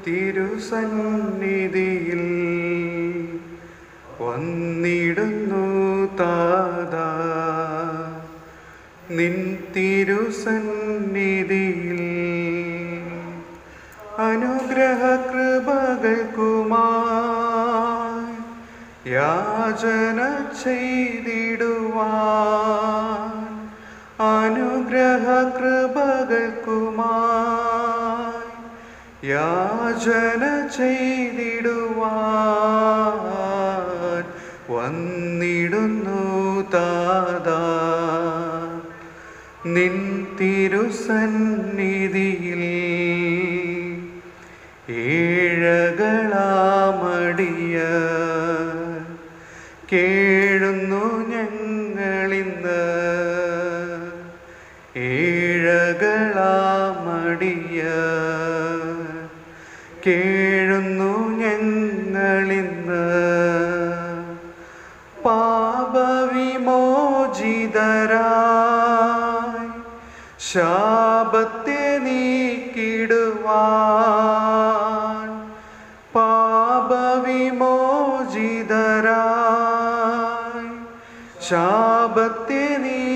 തിരുസന്നിധിയിൽ വന്നിടുന്നു താതാ നിൻ തിരുസന്നിധിയിൽ അനുഗ്രഹ കൃപകൾക്കുമായി യാചന ചെയ്തിടുവാൻ അനുഗ്രഹ കൃപകൾക്കുമായി യാചന ചെയ്തിടുവാൻ വന്നിടുന്നു താതാ നിൻ തിരുസന്നിധിയിൽ ഏഴകളാമടിയ കേഴുന്നു ഞങ്ങളിന്ന് ഏഴകളാമടിയ കേഴുന്നു ഞങ്ങളിന്ന് പാപവിമോചിതരായി ശാപത്തെ നീക്കിടുവാൻ പാപവിമോചിതരായി ശാപത്തെ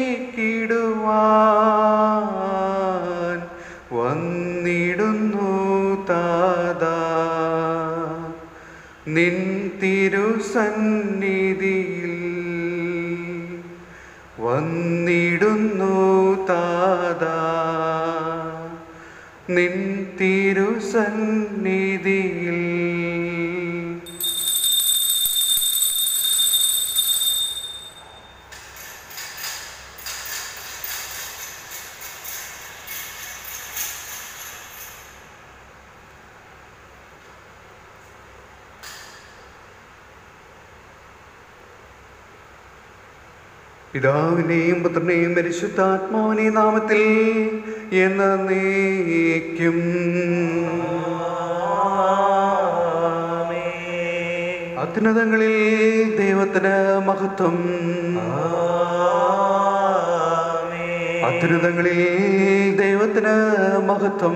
നീക്കിടുവാൻ വന്നിടുന്നു താതാ നിൻ തിരുസന്നിധിയിൽ വന്നിടുന്നു താതാ നിൻ തിരുസന്നിധിയിൽ പിതാവിനെയും പുത്രനെയും പരിശുദ്ധാത്മാവിനെയും നാമത്തിൽ എന്നേക്കും അത്യുന്നതങ്ങളിൽ ദൈവത്തിന് മഹത്വം അത്യുന്നതങ്ങളിൽ ദൈവത്തിന് മഹത്വം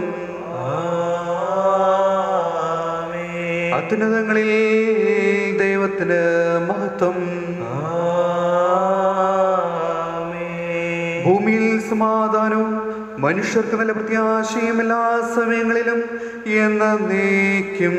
അത്യുന്നതങ്ങളിൽ ദൈവത്തിന് മഹത്വം ഭൂമിയിൽ സമാധാനവും മനുഷ്യർക്ക് നല്ല പ്രത്യാശയും എല്ലാ സമയങ്ങളിലും എന്ന നീക്കും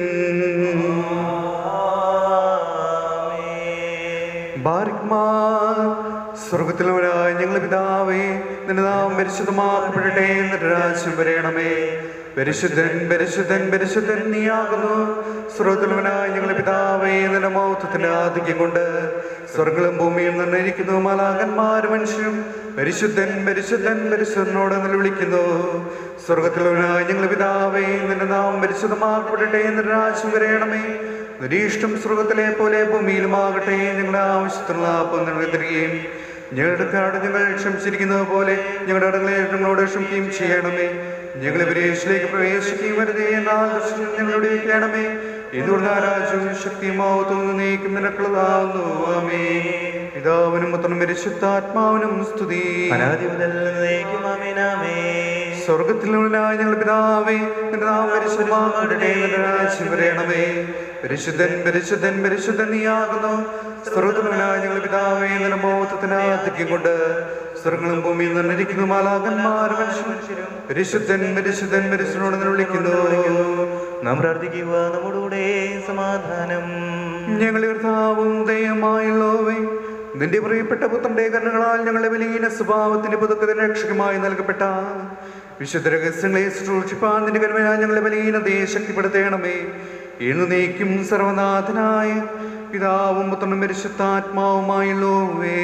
ബാരിക്മാർ സ്വർഗത്തിലുള്ളവരായ ഞങ്ങൾ പിതാവേ നിന്റെ നാം പരിശുദ്ധമാക്കപ്പെടട്ടെ എന്നിട്ട് രാജ്യം വരയണമേ പരിശുദ്ധൻ പരിശുദ്ധൻ പരിശുദ്ധൻ നീയാകുന്നു സ്വർഗത്തിലുള്ളവനായ ഞങ്ങളുടെ പിതാവേ നിന്റെ മൗത്വത്തിന്റെ ആധിക്യം കൊണ്ട് സ്വർഗവും ഭൂമിയും നിർണ്ണയിക്കുന്നു മാലാകന്മാർ മനുഷ്യരും പരിശുദ്ധൻ പരിശുദ്ധൻ പരിശുദ്ധനോട് നിലവിളിക്കുന്നു സ്വർഗത്തിലുള്ളവനായ ഞങ്ങളുടെ പിതാവേ നിന്റെ നാം പരിശുദ്ധമാക്കപ്പെടട്ടെ എന്നിട്ട് രാജ്യം വരയണമേ നിരീഷ്ടം സ്വർഗത്തിലെ പോലെ ഭൂമിയിലുമാകട്ടെ ഞങ്ങളുടെ ആവശ്യത്തിനുള്ള അപ്പം ഞങ്ങൾ തരികയും ഞങ്ങളുടെ കാട് ഞങ്ങൾ ക്ഷമിച്ചിരിക്കുന്നത് പോലെ ഞങ്ങളുടെ അടങ്ങളെ ഞങ്ങളോട് ക്ഷമിക്കുകയും ചെയ്യണമേ ഞങ്ങളെ പരീക്ഷയിലേക്ക് പ്രവേശിക്കുകയും വരുതേ എന്നാൽ ദുഷ്ടൻ ഞങ്ങളോട് ഇരിക്കണമേ എന്തുകൊണ്ട് രാജ്യവും ശക്തിയുമാവത്തും നീക്കും നിനക്കുള്ളതാവുന്നു ആമേ പിതാവിനും പുത്രനും പരിശുദ്ധാത്മാവിനും സ്തുതി അനാദി മുതൽ എന്നേക്കും ആമേനാമേ. സ്വർഗത്തിലുള്ളവനായ ഞങ്ങൾ പിതാവേ നിന്റെ നാം പരിശുദ്ധമാകട്ടെ നിന്റെ രാജ്യം വരയണമേ പരിശുദ്ധൻ പരിശുദ്ധൻ പരിശുദ്ധൻ നീയാകുന്നു സ്വർഗത്തിലുള്ളവനായ ഞങ്ങൾ പിതാവേ നിന്റെ മോഹത്തിന് ആധിക്യം കൊണ്ട് സ്വർഗങ്ങളും ഭൂമിയിൽ നിന്നിരിക്കുന്നു മാലാകന്മാർ മനുഷ്യരും പരിശുദ്ധൻ പരിശുദ്ധൻ പരിശുദ്ധനോട് നിന്ന് വിളിക്കുന്നു നാം പ്രാർത്ഥിക്കുക നമ്മുടെ സമാധാനം ഞങ്ങളെ കർത്താവും ദയമായുള്ളവേ നിന്റെ പ്രിയപ്പെട്ട പുത്രന്റെ കണ്ണുകളാൽ ഞങ്ങളെ വലിയ സ്വഭാവത്തിന്റെ പുതുക്കത്തിന് രക്ഷകമായി നൽകപ്പെട്ട വിശുദ്ധ രഹസ്യങ്ങളെ സൂക്ഷിപ്പാൻ നിന്റെ കരുവനാൽ ഞങ്ങളെ വലിയ ശക്തിപ്പെടുത്തേണമേ എന്നു നീക്കും സർവനാഥനായ പിതാവും പുത്രനും പരിശുദ്ധാത്മാവുമായുള്ളവേ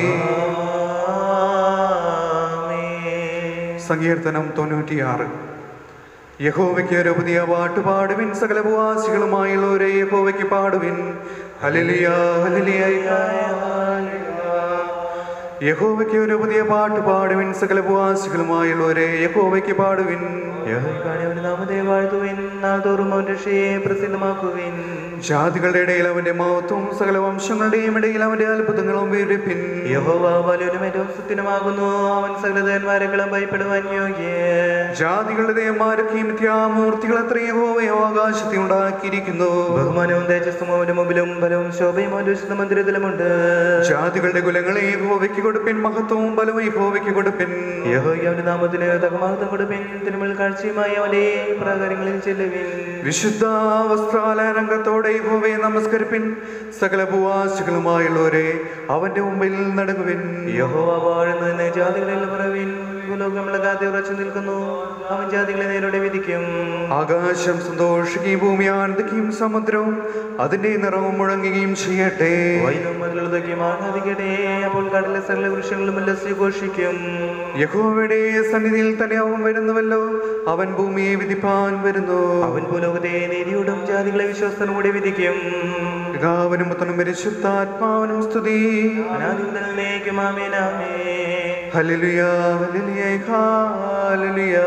ആമേൻ. സങ്കീർത്തനം തൊണ്ണൂറ്റിയാറ് യഹോവയ്ക്ക് ഒരു പുതിയ പാട്ട് പാടുവിൻ സകല ഉപവാസികളുമായുള്ളവരെ യഹോവയ്ക്ക് പാടുവിൻ ഹലിലിയ ഹലിലിയ യഹോവയ്ക്ക് ഒരു പുതിയ പാട്ട് പാടുവിൻ സകല ഉപവാസികളുമായുള്ളവരെ യഹോവയ്ക്ക് പാടുവിൻ യഹോവയ്ക്കാണ് അവന്റെ നാമത്തെ വാഴ്ത്തുവിൻ നാൾതോറും അവന്റെ രക്ഷയെ പ്രസിദ്ധമാക്കുവിൻ ജാതികളുടെ ഇടയിൽ അവന്റെ മഹത്വവും സകല വംശങ്ങളുടെയും ഇടയിൽ അവന്റെ അത്ഭുതങ്ങളും വിവരിപ്പിൻ യഹോവ വലിയവനും ഏറ്റവും സത്യനുമാകുന്നു അവൻ സകലതന്മാരെങ്കിലും ഭയപ്പെടുവാൻ യോഗ്യ ജാതികളുടെ ദേവന്മാരൊക്കെയും മിഥ്യാമൂർത്തികൾ എത്ര യഹോവയോ ആകാശത്തെ ഉണ്ടാക്കിയിരിക്കുന്നു ബഹുമാനവും തേജസ്സും അവന്റെ മുമ്പിലും ബലവും ശോഭയും അവന്റെ വിശുദ്ധ മന്ദിരത്തിലുമുണ്ട് ജാതികളുടെ കുലങ്ങളെ യഹോവയ്ക്ക് കൊടുപ്പിൻ മഹത്വവും ബലവും യഹോവയ്ക്ക് കൊടുപ്പിൻ യഹോയ്ക്ക് അവന്റെ നാമത്തിന് തകമാകത്തം കൊടുപ്പിൻ തിരുമൽ കാഴ്ചയുമായി അവന്റെ പ്രാകാരങ്ങളിൽ ചെല്ലുവിൻ വിശുദ്ധ വസ്ത്രാലയരംഗത്തോടെ യഹോവയെ നമസ്കരിപ്പിൻ സകല ഭൂവാസികളുമായുള്ളവരെ അവന്റെ മുമ്പിൽ നടുങ്ങുവിൻ യഹോവ വാഴുന്നതിന് ജാതികളിൽ പറവിൻ ഭൂലോകമിളകാതെ ഉറച്ചു നിൽക്കുന്നു അവൻ ജാതികളെ നേരോടെ വിധിക്കും ആകാശം സന്തോഷിക്കുകയും ഭൂമി ആനന്ദിക്കുകയും സമുദ്രവും അതിന്റെ നിറവും മുഴങ്ങുകയും ചെയ്യട്ടെ വൈനും അതിലുള്ളതൊക്കെയും ആഹ്ലാദിക്കട്ടെ അപ്പോൾ കടലിലെ സകല വൃക്ഷങ്ങളും ഉല്ലസിച്ച് ഘോഷിക്കും യഹോവയുടെ സന്നിധിയിൽ തന്നെ അവൻ വരുന്നുവല്ലോ അവൻ ഭൂമിയെ വിധിപ്പാൻ വരുന്നു അവൻ ഭൂലോകത്തെ നീതിയോടും ജാതികളെ വിശ്വസ്തനോടെ വിധിക്കും പിതാവിനും പുത്രനും പരിശുദ്ധാത്മാവിനും സ്തുതി അനാദിമുതലിലേക്കും ആമേനാമേ ഹല്ലേലൂയ ഹല്ലേലൂയ ഹല്ലേലൂയ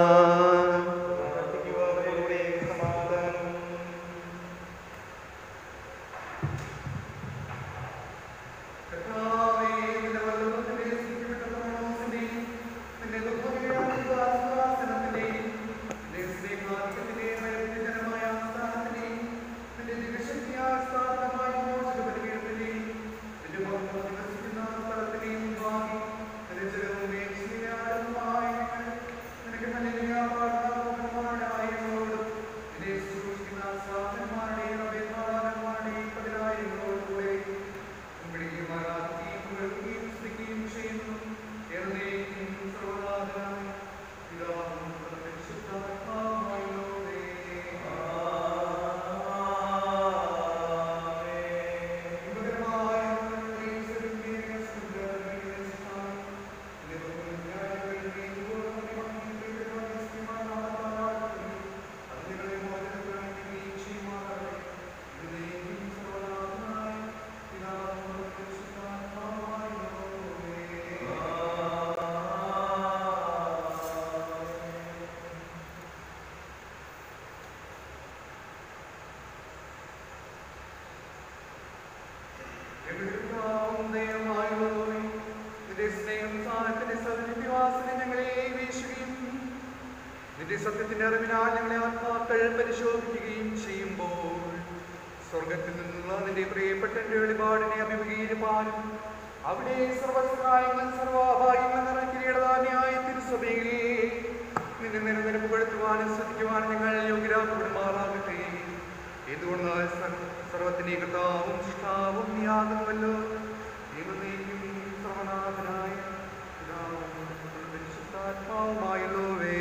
നിന്റെ സത്യത്തിന്റെ അറിവിനാൽ ഞങ്ങളെ ആത്മാക്കൾ പരിശോധിക്കുകയും ചെയ്യുമ്പോൾ സ്വർഗത്തിൽ നിന്നുള്ള നിന്റെ പ്രിയപ്പെട്ട വെളിപാടിനെ അഭിമുഖീകരിപ്പാനും അവിടെ സർവസഹായങ്ങളും സർവാഭാഗ്യങ്ങളും നിറക്കിരീടധാന്യായ തിരുസഭയിൽ നിന്റെ നിരന്തരം പുകഴ്ത്തുവാനും ശ്രദ്ധിക്കുവാനും ഞങ്ങൾ യോഗ്യരാക്കപ്പെടുമാറാകട്ടെ എന്തുകൊണ്ടാൽ സർവത്തിന്റെ കർത്താവും സൃഷ്ടാവും നീയാകുന്നുവല്ലോ ദൈവമേയും സർവനാഥനായ പിതാവും പുത്രനും പരിശുദ്ധാത്മാവുമായുള്ളവേ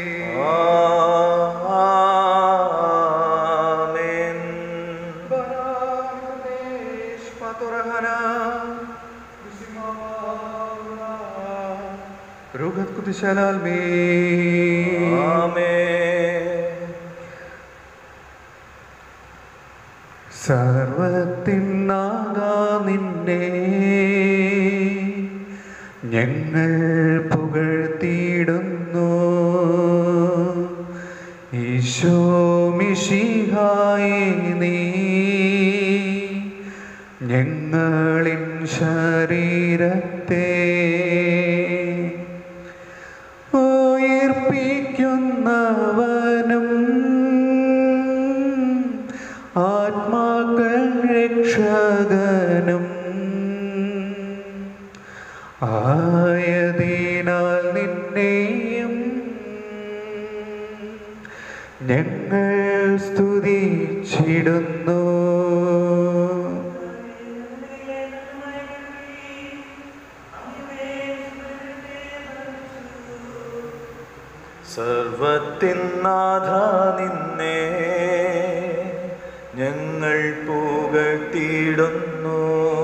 ആമേൻ Baranesh patorahana Kusimawala Rugat kutishalal me ആമേൻ സർവത്തിനാകാ നിന്നെ ഞങ്ങൾ പുകഴ്ത്തിയിടുന്നു ഈശോ മിശിഹായി നീ ഞങ്ങളിൻ ശരീരത്തെ ഉയർപ്പിക്കുന്നവനും ആത്മാക്കൾ രക്ഷകനും ആയതിനാൽ നിന്നെയും ഞങ്ങൾ സ്തുതിച്ചിടുന്നു സർവത്തിൻ നാഥ നിന്നെ ഞങ്ങൾ പുകഴ്ത്തിയിടുന്നു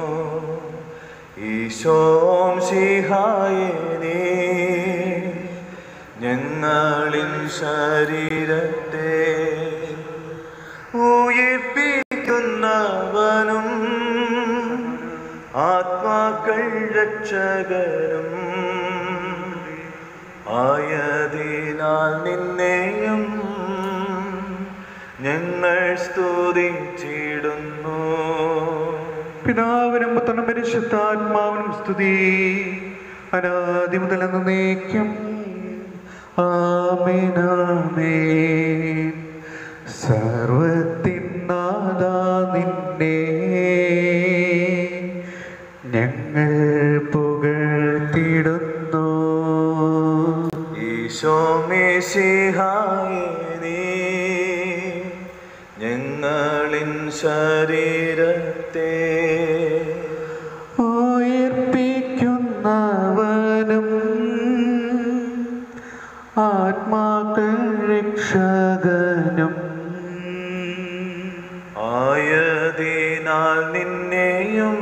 ഈശോം ശിഹായേ നീ ഞങ്ങളിൻ ശരീരത്തെ ഉയിർപ്പിക്കുന്നവനും ആത്മാക്കൾ രക്ഷ രക്ഷകനും ആയതിനാൽ നിന്നെയും ഞങ്ങൾ സ്തുതിച്ചിടുന്നു പിതാവിനും പുത്രനും പരിശുദ്ധാത്മാവിനും സ്തുതി അനാദി മുതൽ എന്നേക്കും ആമേനാമേൻ സർവത്തിൻ നാഥ നിന്നെ ഞങ്ങൾ പുകഴ്ത്തിടുന്നു ഈശോ മിശിഹായേ നീ ഞങ്ങളിൻ ശരീരത്തെ ഉയർപ്പിക്കുന്നവനും ആത്മാക്കൾ രക്ഷകനും ആയതിനാൽ നിന്നെയും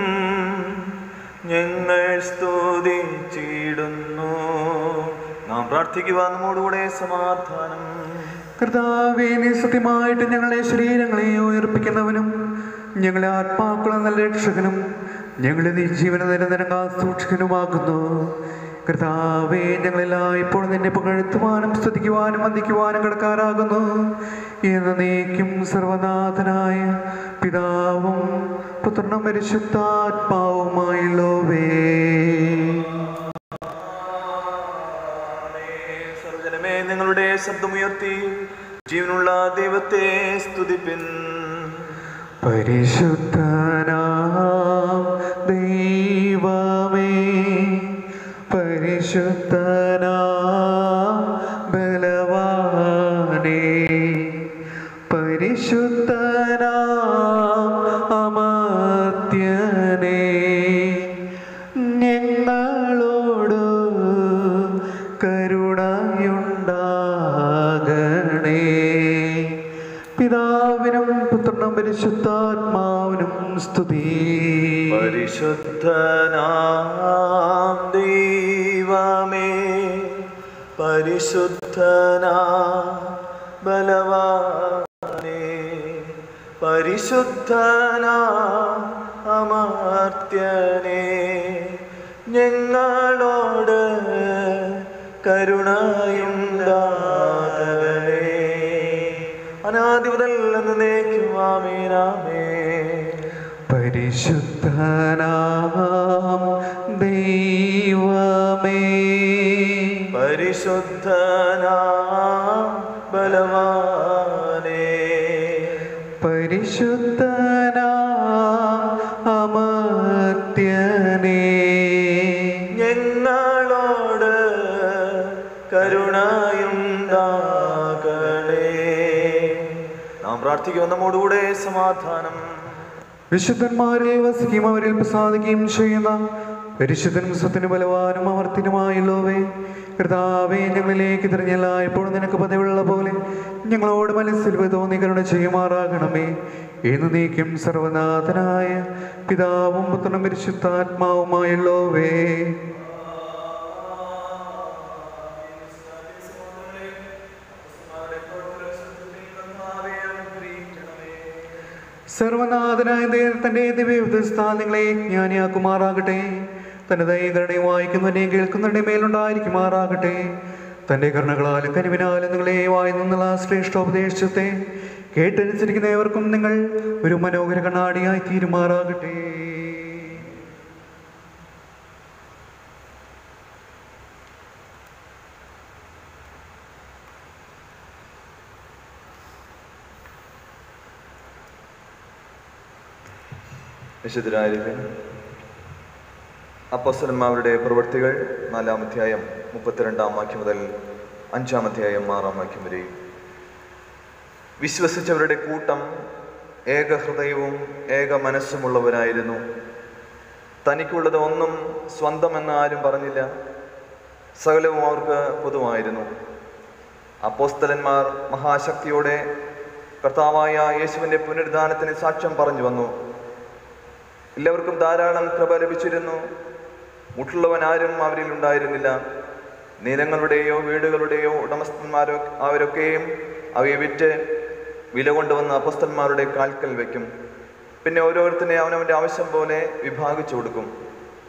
ഞങ്ങൾ സ്തുതിച്ചിടുന്നു നാം പ്രാർത്ഥിക്കുക നമ്മോടുകൂടെ സമാധാനം കർത്താവേ നീ സത്യമായിട്ട് ഞങ്ങളെ ശരീരങ്ങളെ ഉയർപ്പിക്കുന്നവനും ഞങ്ങളെ ആത്മാക്കളെ നല്ല രക്ഷകനും ഞങ്ങളെ നീ ജീവന നിരന്തരം സൂക്ഷിക്കനുമാകുന്നു കർത്താവേ ഞങ്ങളെല്ലാം ഇപ്പോൾ നിന്നെ പുകഴ്ത്തുവാനും സ്തുതിക്കുവാനും വന്ദിക്കുവാനും കിടക്കാറാകുന്നു എന്ന് നീക്കും സർവനാഥനായ പിതാവും പുത്രനും പരിശുദ്ധാത്മാവുമായുള്ളവേ സർവജനമേ നിങ്ങളുടെ ശബ്ദമുയർത്തി ജീവനുള്ള ദൈവത്തെ സ്തുതിപ്പിൻ പരിശുദ്ധനാം ദൈവമേ പരിശുദ്ധനാം ബലവാനേ പരിശുദ്ധനാം അമർത്യനേ ഞങ്ങളോട് കരുണയുണ്ടാകണേ പിതാവിനും പുത്രനും പരിശുദ്ധാത്മാവിനും സ്തുതി പരിശുദ്ധനാം ദൈവമേ പരിശുദ്ധനാ ബലവാനേ പരിശുദ്ധനാ അമർത്യനേ ഞങ്ങളോട് കരുണയുണ്ടാകണേ അനാദി മുതൽ എന്നേക്കും ആമേനാമേ പരിശുദ്ധനാം ദൈവമേ പരിശുദ്ധനാ ബലവാനേ പരിശുദ്ധനാം അമർത്യനേ ഞങ്ങളോട് കരുണയുണ്ടാകണേ നാം പ്രാർത്ഥിക്കുന്ന നമ്മോടുകൂടെ സമാധാനം വിശുദ്ധന്മാരിൽ വസിക്കുകയും അവരിൽ പ്രസാദിക്കുകയും ചെയ്യുന്ന പരിശുദ്ധനും സത്തിനും ബലവാനും അമർത്തിനുമായുള്ളവേ കർത്താവേ ഞങ്ങളിലേക്ക് തിരഞ്ഞല്ല എപ്പോഴും നിനക്ക് പതിവുള്ള പോലെ ഞങ്ങളോട് മനസ്സിൽ തോന്നി കരുണ ചെയ്യുമാറാകണമേ എന്ന് നീക്കും സർവനാഥനായ പിതാവും പുത്രനും പരിശുദ്ധാത്മാവുമായുള്ളവേ സർവനാഥനായ ദൈവം തന്റെ ദിവ്യസ്ഥാൻ നിങ്ങളെ ജ്ഞാനിയാക്കുമാറാകട്ടെ തന്റെ ദൈവങ്ങളുടെയും വായിക്കുന്നവന്റെയും കേൾക്കുന്നവരുടെയും മേലുണ്ടായിരിക്കുമാറാകട്ടെ തന്റെ കരുണകളാലും കനിവിനാലും നിങ്ങളെ വായി നിന്നുള്ള ശ്രേഷ്ഠോപദേശത്തെ കേട്ടനുസരിക്കുന്ന ഏവർക്കും നിങ്ങൾ ഒരു മനോഹര കണ്ണാടിയായി തീരുമാറാകട്ടെ വിശുദ്ധരായിരിക്കും അപ്പസ്വലന്മാരുടെ പ്രവൃത്തികൾ നാലാം അധ്യായം മുപ്പത്തിരണ്ടാം വാക്യം മുതൽ അഞ്ചാം അധ്യായം ആറാം വാക്യം വരെയും വിശ്വസിച്ചവരുടെ കൂട്ടം ഏക ഹൃദയവും ഏക മനസ്സുമുള്ളവരായിരുന്നു തനിക്കുള്ളത് ഒന്നും സ്വന്തമെന്ന് ആരും പറഞ്ഞില്ല സകലവും അവർക്ക് പൊതുവായിരുന്നു അപ്പോസ്തലന്മാർ മഹാശക്തിയോടെ കർത്താവായ യേശുവിൻ്റെ പുനരുദ്ധാനത്തിന് സാക്ഷ്യം പറഞ്ഞു വന്നു എല്ലാവർക്കും ധാരാളം കൃപ ലഭിച്ചിരുന്നു മുട്ടുള്ളവൻ ആരും അവരിൽ ഉണ്ടായിരുന്നില്ല നിലങ്ങളുടെയോ വീടുകളുടെയോ ഉടമസ്ഥന്മാരോ അവരൊക്കെയും അവയെ വിറ്റ് വില കൊണ്ടുവന്ന് അപ്പസ്തന്മാരുടെ കാൽക്കൽ വയ്ക്കും പിന്നെ ഓരോരുത്തരെ അവനവൻ്റെ ആവശ്യം പോലെ വിഭാഗിച്ചു കൊടുക്കും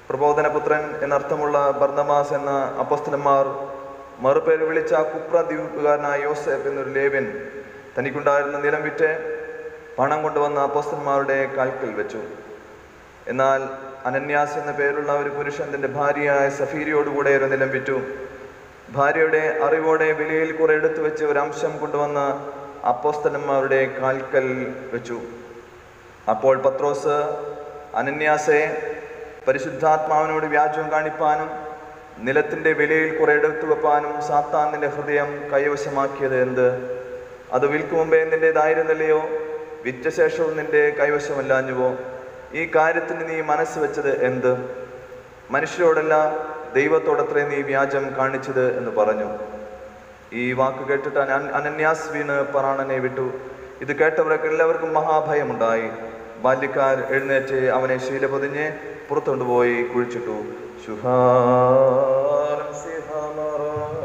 പ്രബോധനപുത്രൻ എന്നർത്ഥമുള്ള ബർന്നമാസ് എന്ന അപ്പസ്തലന്മാർ മറുപേര് വിളിച്ച കുപ്ര ദ്വീപുകാരനായ യോസേഫ് എന്നൊരു ലേവ്യൻ തനിക്കുണ്ടായിരുന്ന നിലം വിറ്റ് പണം കൊണ്ടുവന്ന അപ്പോസ്തന്മാരുടെ കാൽക്കൽ വെച്ചു എന്നാൽ അനന്യാസ് എന്ന പേരുള്ള ഒരു പുരുഷൻ തന്റെ ഭാര്യയായ സഫീരിയോടുകൂടെ ഒരു നിലം വിറ്റു ഭാര്യയുടെ അറിവോടെ വിലയിൽ കുറെ എടുത്തു വെച്ച് ഒരു അംശം കൊണ്ടുവന്ന് അപ്പോസ്തലന്മാരുടെ കാൽക്കൽ വെച്ചു അപ്പോൾ പത്രോസ് അനന്യാസെ പരിശുദ്ധാത്മാവിനോട് വ്യാജം കാണിപ്പാനും നിലത്തിന്റെ വിലയിൽ കുറെ എടുത്തു വെപ്പാനും സാത്താൻ നിന്റെ ഹൃദയം കൈവശമാക്കിയത് എന്ത് അത് വിൽക്കു മുമ്പേ നിന്റേതായിരുന്നില്ലയോ വിറ്റ ശേഷവും നിന്റെ കൈവശമല്ലാഞ്ഞുവോ ഈ കാര്യത്തിന് നീ മനസ്സ് വെച്ചത് എന്ത് മനുഷ്യരോടല്ല ദൈവത്തോടത്രേ നീ വ്യാജം കാണിച്ചത് എന്ന് പറഞ്ഞു ഈ വാക്ക് കേട്ടിട്ട് അന- അനന്യാസ് വീണ് പറാണനെ വിട്ടു ഇത് കേട്ടവർക്ക് എല്ലാവർക്കും മഹാഭയമുണ്ടായി ബാല്യക്കാർ എഴുന്നേറ്റ് അവനെ ശീല പൊതിഞ്ഞ് പുറത്തുകൊണ്ടുപോയി കുഴിച്ചിട്ടു ശുഹാരം സിഹാമറ.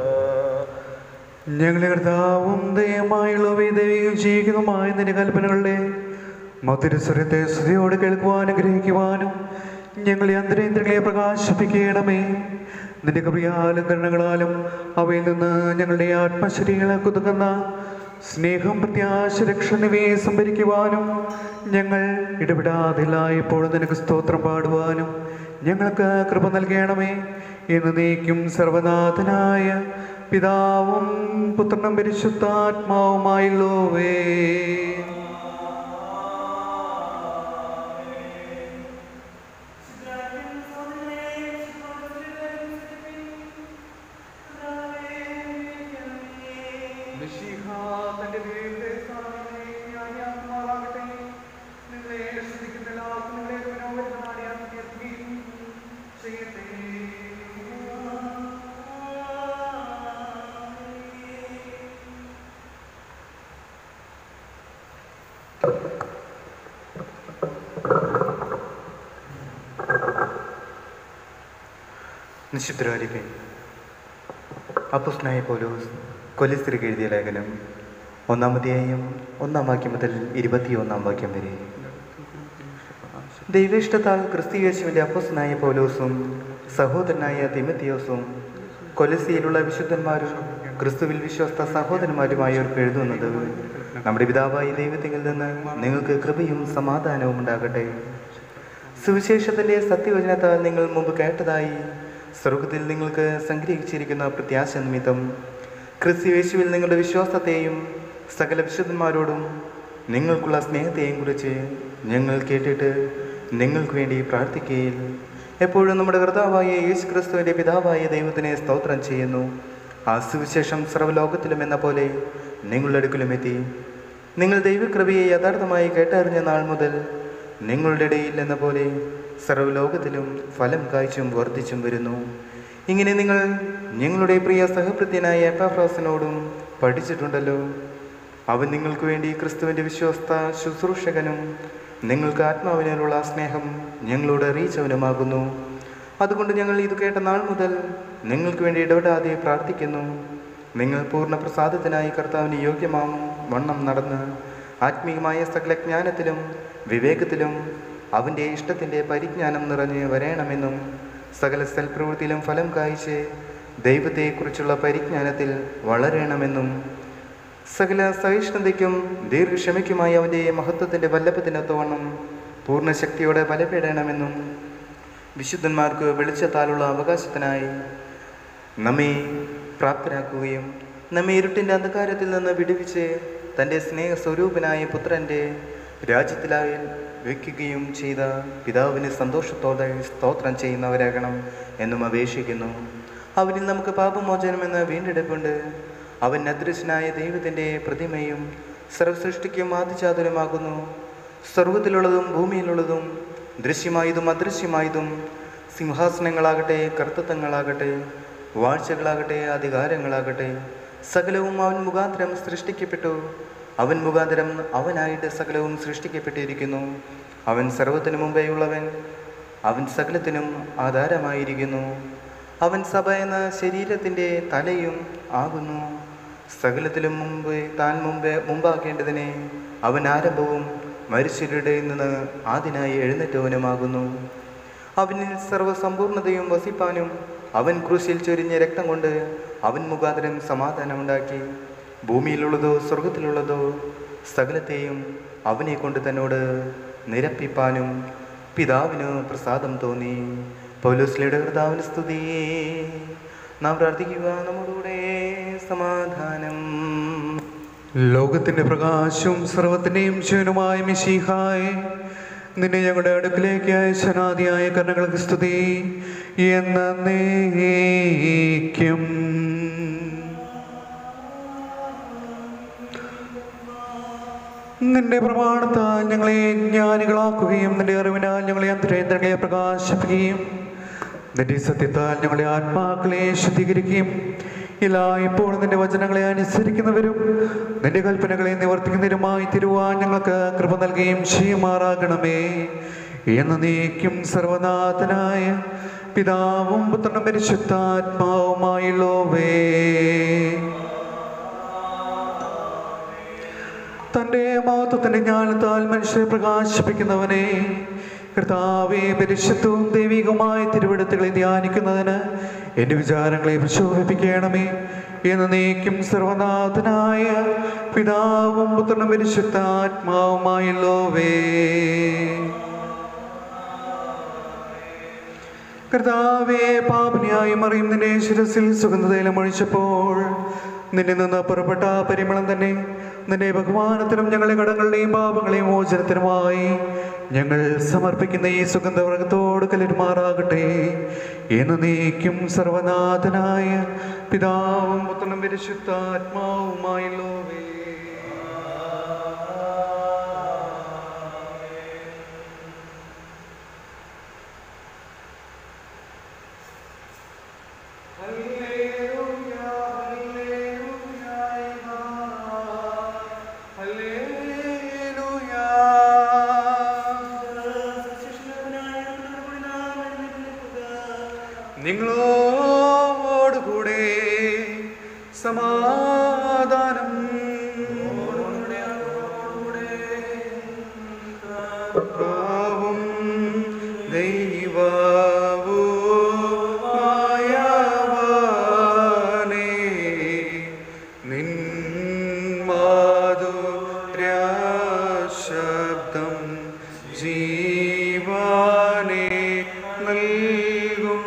ഞങ്ങളെ കർത്താവും ദയമായുള്ളവയെ ദൈവികം ജീവിക്കുന്നതുമായ നിന്റെ കൽപ്പനകളുടെ മധുരസ്വരത്തെ സ്തുതിയോട് കേൾക്കുവാനും ഗ്രഹിക്കുവാനും ഞങ്ങളെ അന്തരേന്ദ്രങ്ങളെ പ്രകാശിപ്പിക്കണമേ നിന്റെ കൃപയാലും കരുണകളാലും അവയിൽ നിന്ന് ഞങ്ങളുടെ ആത്മശരീരങ്ങളെ കുതുക്കുന്ന സ്നേഹം പ്രത്യാശ രക്ഷ എന്നിവയെ സംഭരിക്കുവാനും ഞങ്ങൾ ഇടപെടാതില്ലായപ്പോൾ നിനക്ക് സ്തോത്രം പാടുവാനും ഞങ്ങൾക്ക് കൃപ നൽകണമേ എന്ന് നീക്കും സർവനാഥനായ പിതാവും പുത്രനും പരിശുദ്ധാത്മാവുമായുള്ളോവേ നിശുദ്ധരായിരിക്കും അപ്പുസ്നായ പോലൂസ് കൊലിസ്ത്രീക്ക് എഴുതിയ ലേഖനം ഒന്നാമധ്യായം ഒന്നാം വാക്യം മുതൽ ഇരുപത്തിയൊന്നാം വാക്യം വരെ ദൈവേഷ്ടത്താൽ ക്രിസ്തീയേശുവിൻ്റെ അപ്പുസ്നായ പോലൂസും സഹോദരനായ തിമത്തിയോസും കൊലസിയിലുള്ള വിശുദ്ധന്മാരും ക്രിസ്തുവിൽ വിശ്വസ്ത സഹോദരന്മാരുമായവർക്ക് എഴുതുന്നത് നമ്മുടെ പിതാവായ ദൈവത്തിൽ നിന്ന് നിങ്ങൾക്ക് കൃപയും സമാധാനവും ഉണ്ടാകട്ടെ സുവിശേഷത്തിന്റെ സത്യവചനത്താൽ നിങ്ങൾ മുമ്പ് കേട്ടതായി സ്വർഗത്തിൽ നിങ്ങൾക്ക് സംഗ്രഹിച്ചിരിക്കുന്ന പ്രത്യാശ നിമിത്തം ക്രിസ്തു യേശുവിൽ നിങ്ങളുടെ വിശ്വാസത്തെയും സകല വിശുദ്ധന്മാരോടും നിങ്ങൾക്കുള്ള സ്നേഹത്തെയും കുറിച്ച് ഞങ്ങൾ കേട്ടിട്ട് നിങ്ങൾക്ക് വേണ്ടി പ്രാർത്ഥിക്കുകയിൽ എപ്പോഴും നമ്മുടെ കർത്താവായ യേശു ക്രിസ്തുവിൻ്റെ പിതാവായ ദൈവത്തിനെ സ്തോത്രം ചെയ്യുന്നു ആ സുവിശേഷം സർവ്വലോകത്തിലും എന്ന പോലെ നിങ്ങളുടെ അടുക്കലും എത്തി നിങ്ങൾ ദൈവകൃപയെ യഥാർത്ഥമായി കേട്ടറിഞ്ഞ നാൾ മുതൽ നിങ്ങളുടെ ഇടയിൽ എന്ന പോലെ സർവ്വലോകത്തിലും ഫലം കായ്ച്ചും വർദ്ധിച്ചും വരുന്നു ഇങ്ങനെ നിങ്ങൾ ഞങ്ങളുടെ പ്രിയ സഹപ്രത്യനായ എപ്പാഫ്രോസിനോടും പഠിച്ചിട്ടുണ്ടല്ലോ അവൻ നിങ്ങൾക്ക് വേണ്ടി ക്രിസ്തുവിൻ്റെ വിശ്വസ്ത ശുശ്രൂഷകനും നിങ്ങൾക്ക് ആത്മാവിനുള്ള സ്നേഹം ഞങ്ങളോട് അറിയിച്ചവനുമാകുന്നു അതുകൊണ്ട് ഞങ്ങൾ ഇത് കേട്ട നാൾ മുതൽ നിങ്ങൾക്ക് വേണ്ടി ഇടപെടാതെ പ്രാർത്ഥിക്കുന്നു നിങ്ങൾ പൂർണ്ണ പ്രസാദത്തിനായി കർത്താവിന് യോഗ്യമാം വണ്ണം നടന്ന് ആത്മീയമായ സകല ജ്ഞാനത്തിലും വിവേകത്തിലും അവൻ്റെ ഇഷ്ടത്തിൻ്റെ പരിജ്ഞാനം നിറഞ്ഞ് വരണമെന്നും സകല സൽപ്രവൃത്തിയിലും ഫലം കായ്ച്ച് ദൈവത്തെക്കുറിച്ചുള്ള പരിജ്ഞാനത്തിൽ വളരണമെന്നും സകല സഹിഷ്ണുതയ്ക്കും ദീർഘക്ഷമയ്ക്കുമായി അവൻ്റെ മഹത്വത്തിൻ്റെ വല്ലഭത്തിനൊത്തവണ്ണം പൂർണ്ണശക്തിയോടെ ബലപ്പെടണമെന്നും വിശുദ്ധന്മാർക്ക് വെളിച്ചത്താലുള്ള അവകാശത്തിനായി നമ്മെ പ്രാപ്തരാക്കുകയും നമ്മെ ഇരുട്ടിൻ്റെ അന്ധകാരത്തിൽ നിന്ന് വിടുവിച്ച് തൻ്റെ സ്നേഹസ്വരൂപനായ പുത്രൻ്റെ രാജ്യത്തിലായി വയ്ക്കുകയും ചെയ്ത പിതാവിന് സന്തോഷത്തോടെ സ്തോത്രം ചെയ്യുന്നവരാകണം എന്നും അപേക്ഷിക്കുന്നു അവനിൽ നമുക്ക് പാപമോചനമെന്ന വീണ്ടെടുപ്പുണ്ട് അവൻ അദൃശ്യനായ ദൈവത്തിൻ്റെ പ്രതിമയും സർവസൃഷ്ടിക്കും ആദിചാതുരമാകുന്നു സർവ്വത്തിലുള്ളതും ഭൂമിയിലുള്ളതും ദൃശ്യമായതും അദൃശ്യമായതും സിംഹാസനങ്ങളാകട്ടെ കർത്തൃത്വങ്ങളാകട്ടെ വാഴ്ചകളാകട്ടെ അധികാരങ്ങളാകട്ടെ സകലവും അവൻ മുഖാന്തരം സൃഷ്ടിക്കപ്പെട്ടു അവൻ മുഖാന്തരം അവനായിട്ട് സകലവും സൃഷ്ടിക്കപ്പെട്ടിരിക്കുന്നു അവൻ സർവത്തിനു മുമ്പേ ഉള്ളവൻ അവൻ സകലത്തിനും ആധാരമായിരിക്കുന്നു അവൻ സഭ എന്ന ശരീരത്തിൻ്റെ തലയും ആകുന്നു സകലത്തിലും മുമ്പ് താൻ മുമ്പേ മുമ്പാക്കേണ്ടതിനെ അവൻ ആരംഭവും മരിച്ചവരുടെ നിന്ന് ആദിനായി എഴുന്നേറ്റവനുമാകുന്നു അവനിൽ സർവ്വസമ്പൂർണതയും വസിപ്പാനും അവൻ ക്രൂശിൽ ചൊരിഞ്ഞ രക്തം കൊണ്ട് അവൻ മുഖാന്തരം സമാധാനമുണ്ടാക്കി ഭൂമിയിലുള്ളതോ സ്വർഗത്തിലുള്ളതോ സകലത്തെയും അവനെ കൊണ്ട് തന്നോട് നിരപ്പിപ്പാനും പിതാവിന് പ്രസാദം തോന്നി പൗലോസ്ലിയുടെ കർത്താവിന് സ്തുതി നാം പ്രാർത്ഥിക്കുക നമ്മുടെ സമാധാനം ലോകത്തിന്റെ പ്രകാശവും സർവത്തിന്റെയും ശിവനുമായ മിശീഹായ് നിന്നെ ഞങ്ങളുടെ അടുക്കിലേക്ക് അയച്ചനാദിയായ കർണങ്ങൾക്ക് സ്തുതി എന്ന നീക്കും നിന്റെ പ്രമാണത്താൽ ഞങ്ങളെ ജ്ഞാനികളാക്കുകയും നിന്റെ അറിവിനാൽ ഞങ്ങളെ അന്തരേന്ദ്രങ്ങളെ പ്രകാശിപ്പിക്കുകയും നിന്റെ സത്യത്താൽ ഞങ്ങളെ ആത്മാക്കളെ ശുദ്ധീകരിക്കുകയും ഇല്ല ഇപ്പോൾ നിന്റെ വചനങ്ങളെ അനുസരിക്കുന്നവരും നിന്റെ കൽപ്പനകളെ നിവർത്തിക്കുന്നവരുമായി തിരുവാൻ ഞങ്ങൾക്ക് കൃപ നൽകുകയും ചെയ്യുമാറാകണമേ എന്ന് നീക്കും സർവനാഥനായ പിതാവും പുത്രനും പരിശുദ്ധാത്മാവുമായുള്ളോവേ തൻ്റെ മഹത്വത്തിൻ്റെ ജ്ഞാനത്താൽ മനുഷ്യരെ പ്രകാശിപ്പിക്കുന്നവനെ കർത്താവെ പരിശുദ്ധവും ദൈവികമായ തിരുവിടത്തുകളെ ധ്യാനിക്കുന്നതിന് എൻ്റെ വിചാരങ്ങളെ പ്രശോഭിപ്പിക്കണമേ എന്ന് നീക്കും സർവനാഥനായ പിതാവും പുത്രനും പരിശുദ്ധാത്മാവുമായുള്ളോവേ കർത്താവെ പാപനിയായി മറിയും നിന്റെ ശിരസിൽ സുഗന്ധതൈലം ഒഴിച്ചപ്പോൾ നിന്നിൽ നിന്ന് പുറപ്പെട്ട ആ പരിമളം തന്നെ നിന്റെ ബഹുമാനത്തിനും ഞങ്ങളെ കടങ്ങളുടെയും പാപങ്ങളെയും മോചനത്തിനുമായി ഞങ്ങൾ സമർപ്പിക്കുന്ന ഈ സുഗന്ധവർഗത്തോട് കലിരുമാറാകട്ടെ എന്ന് നീക്കും സർവനാഥനായ പിതാവും പുത്രനും പരിശുദ്ധാത്മാവുമായുള്ളോവേ നിങ്ങളോടുകൂടെ സമാധാനം കർത്താവും ദൈവവുമായവനേ, നിൻ മാധുര്യശബ്ദം ജീവനെ നൽകും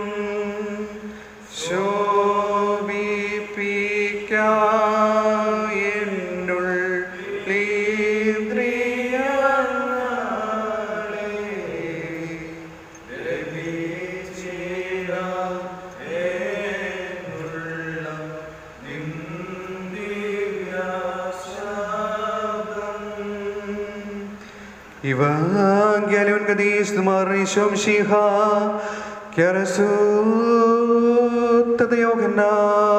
Евангелион Гадиш Маришом Шиха Кересут Тадайогна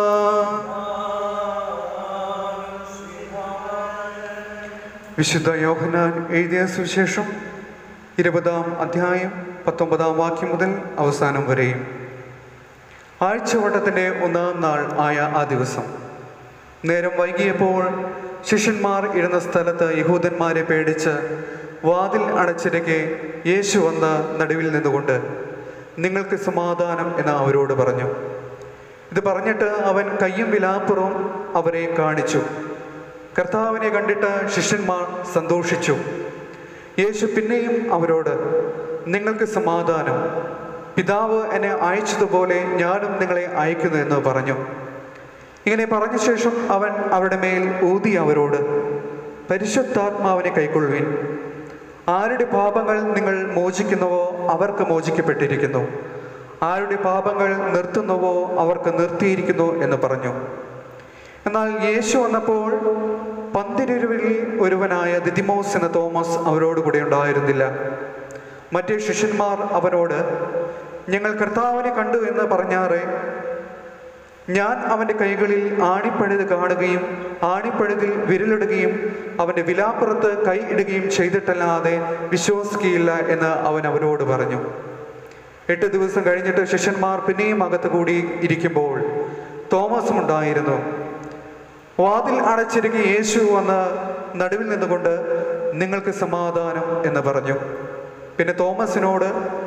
വിശുദ്ധ യോഹനാൻ എഴുതിയ സുവിശേഷം ഇരുപതാം അധ്യായം പത്തൊമ്പതാം വാക്യം മുതൽ അവസാനം വരെയും ആഴ്ചവട്ടത്തിൻ്റെ ഒന്നാം നാൾ ആയ ആ ദിവസം നേരം വൈകിയപ്പോൾ ശിഷ്യന്മാർ ഇരുന്ന സ്ഥലത്ത് യഹൂദന്മാരെ പേടിച്ച് വാതിൽ അടച്ചിരക്കെ യേശു വന്ന നടുവിൽ നിന്നുകൊണ്ട് നിങ്ങൾക്ക് സമാധാനം എന്ന് അവരോട് പറഞ്ഞു ഇത് പറഞ്ഞിട്ട് അവൻ കയ്യും വിലാപ്പുറവും അവരെ കാണിച്ചു കർത്താവിനെ കണ്ടിട്ട് ശിഷ്യന്മാർ സന്തോഷിച്ചു യേശു പിന്നെയും അവരോട് നിങ്ങൾക്ക് സമാധാനം പിതാവ് എന്നെ അയച്ചതുപോലെ ഞാനും നിങ്ങളെ അയക്കുന്നു എന്ന് പറഞ്ഞു ഇങ്ങനെ പറഞ്ഞ ശേഷം അവൻ അവരുടെ മേൽ ഊതി അവരോട് പരിശുദ്ധാത്മാവിനെ കൈക്കൊള്ളുവിൻ ആരുടെ പാപങ്ങൾ നിങ്ങൾ മോചിക്കുന്നുവോ അവർക്ക് മോചിക്കപ്പെട്ടിരിക്കുന്നു ആരുടെ പാപങ്ങൾ നിർത്തുന്നുവോ അവർക്ക് നിർത്തിയിരിക്കുന്നു എന്ന് പറഞ്ഞു എന്നാൽ യേശു വന്നപ്പോൾ പന്തിരുവിൽ ഒരുവനായ ദിദിമോസ് എന്ന തോമസ് അവരോട് കൂടെ ഉണ്ടായിരുന്നില്ല മറ്റേ ശിഷ്യന്മാർ അവനോട് ഞങ്ങൾ കർത്താവിനെ കണ്ടു എന്ന് പറഞ്ഞാറേ ഞാൻ അവൻ്റെ കൈകളിൽ ആണിപ്പഴുത് കാണുകയും ആണിപ്പഴുതിൽ വിരലിടുകയും അവൻ്റെ വിലാപ്പുറത്ത് കൈ ഇടുകയും ചെയ്തിട്ടല്ലാതെ വിശ്വസിക്കുകയില്ല എന്ന് അവൻ അവരോട് പറഞ്ഞു എട്ട് ദിവസം കഴിഞ്ഞിട്ട് ശിഷ്യന്മാർ പിന്നെയും അകത്ത് കൂടി ഇരിക്കുമ്പോൾ തോമസും ഉണ്ടായിരുന്നു വാതിൽ അടച്ചിരുങ്ങി യേശു വന്ന് നടുവിൽ നിന്നുകൊണ്ട് നിങ്ങൾക്ക് സമാധാനം എന്ന് പറഞ്ഞു പിന്നെ തോമസിനോട്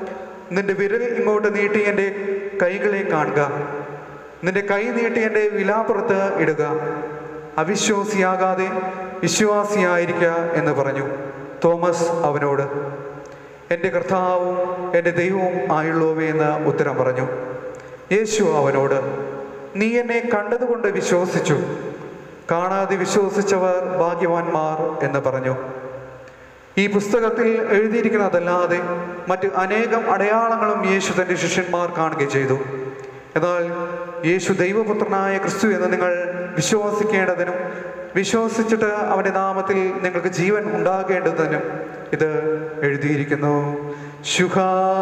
നിന്റെ വിരൽ ഇങ്ങോട്ട് നീട്ടി എൻ്റെ കൈകളെ കാണുക നിന്റെ കൈ നീട്ടി എൻ്റെ വിലാപ്പുറത്ത് ഇടുക അവിശ്വാസിയാകാതെ വിശ്വാസിയായിരിക്കുക എന്ന് പറഞ്ഞു തോമസ് അവനോട് എൻ്റെ കർത്താവും എൻ്റെ ദൈവവും ആയുള്ളൂവേ എന്ന് ഉത്തരം പറഞ്ഞു യേശു അവനോട് നീ എന്നെ കണ്ടതുകൊണ്ട് വിശ്വസിച്ചു കാണാതെ വിശ്വസിച്ചവർ ഭാഗ്യവാന്മാർ എന്ന് പറഞ്ഞു ഈ പുസ്തകത്തിൽ എഴുതിയിരിക്കുന്നതല്ലാതെ മറ്റ് അനേകം അടയാളങ്ങളും യേശു തൻ്റെ ശിഷ്യന്മാർ കാണുകയും ചെയ്തു എന്നാൽ യേശു ദൈവപുത്രനായ ക്രിസ്തു എന്ന് നിങ്ങൾ വിശ്വസിക്കേണ്ടതിനും വിശ്വസിച്ചിട്ട് അവൻ്റെ നാമത്തിൽ നിങ്ങൾക്ക് ജീവൻ ഉണ്ടാകേണ്ടതിനും ഇത് എഴുതിയിരിക്കുന്നു ശുഖ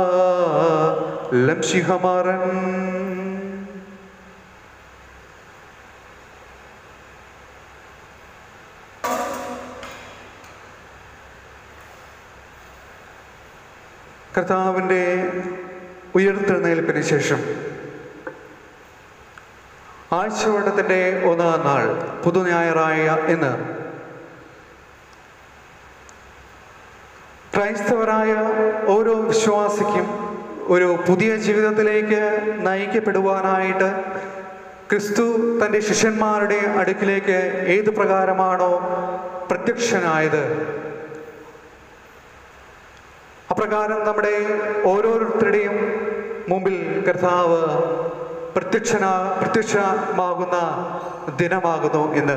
ലംശിഹമാറൻ കർത്താവിൻ്റെ ഉയർത്തെഴുന്നേൽപ്പിന് ശേഷം ആഴ്ചവട്ടത്തിൻ്റെ ഒന്നാം നാൾ പുതുഞായറായ ഇന്ന് ക്രൈസ്തവരായ ഓരോ വിശ്വാസിക്കും ഒരു പുതിയ ജീവിതത്തിലേക്ക് നയിക്കപ്പെടുവാനായിട്ട് ക്രിസ്തു തൻ്റെ ശിഷ്യന്മാരുടെ അടുക്കിലേക്ക് ഏത് പ്രകാരമാണോ പ്രത്യക്ഷനായത് അപ്രകാരം നമ്മുടെ ഓരോരുത്തരുടെയും മുമ്പിൽ കർത്താവ് പ്രത്യക്ഷന പ്രത്യക്ഷമാകുന്ന ദിനമാകുന്നു ഇന്ന്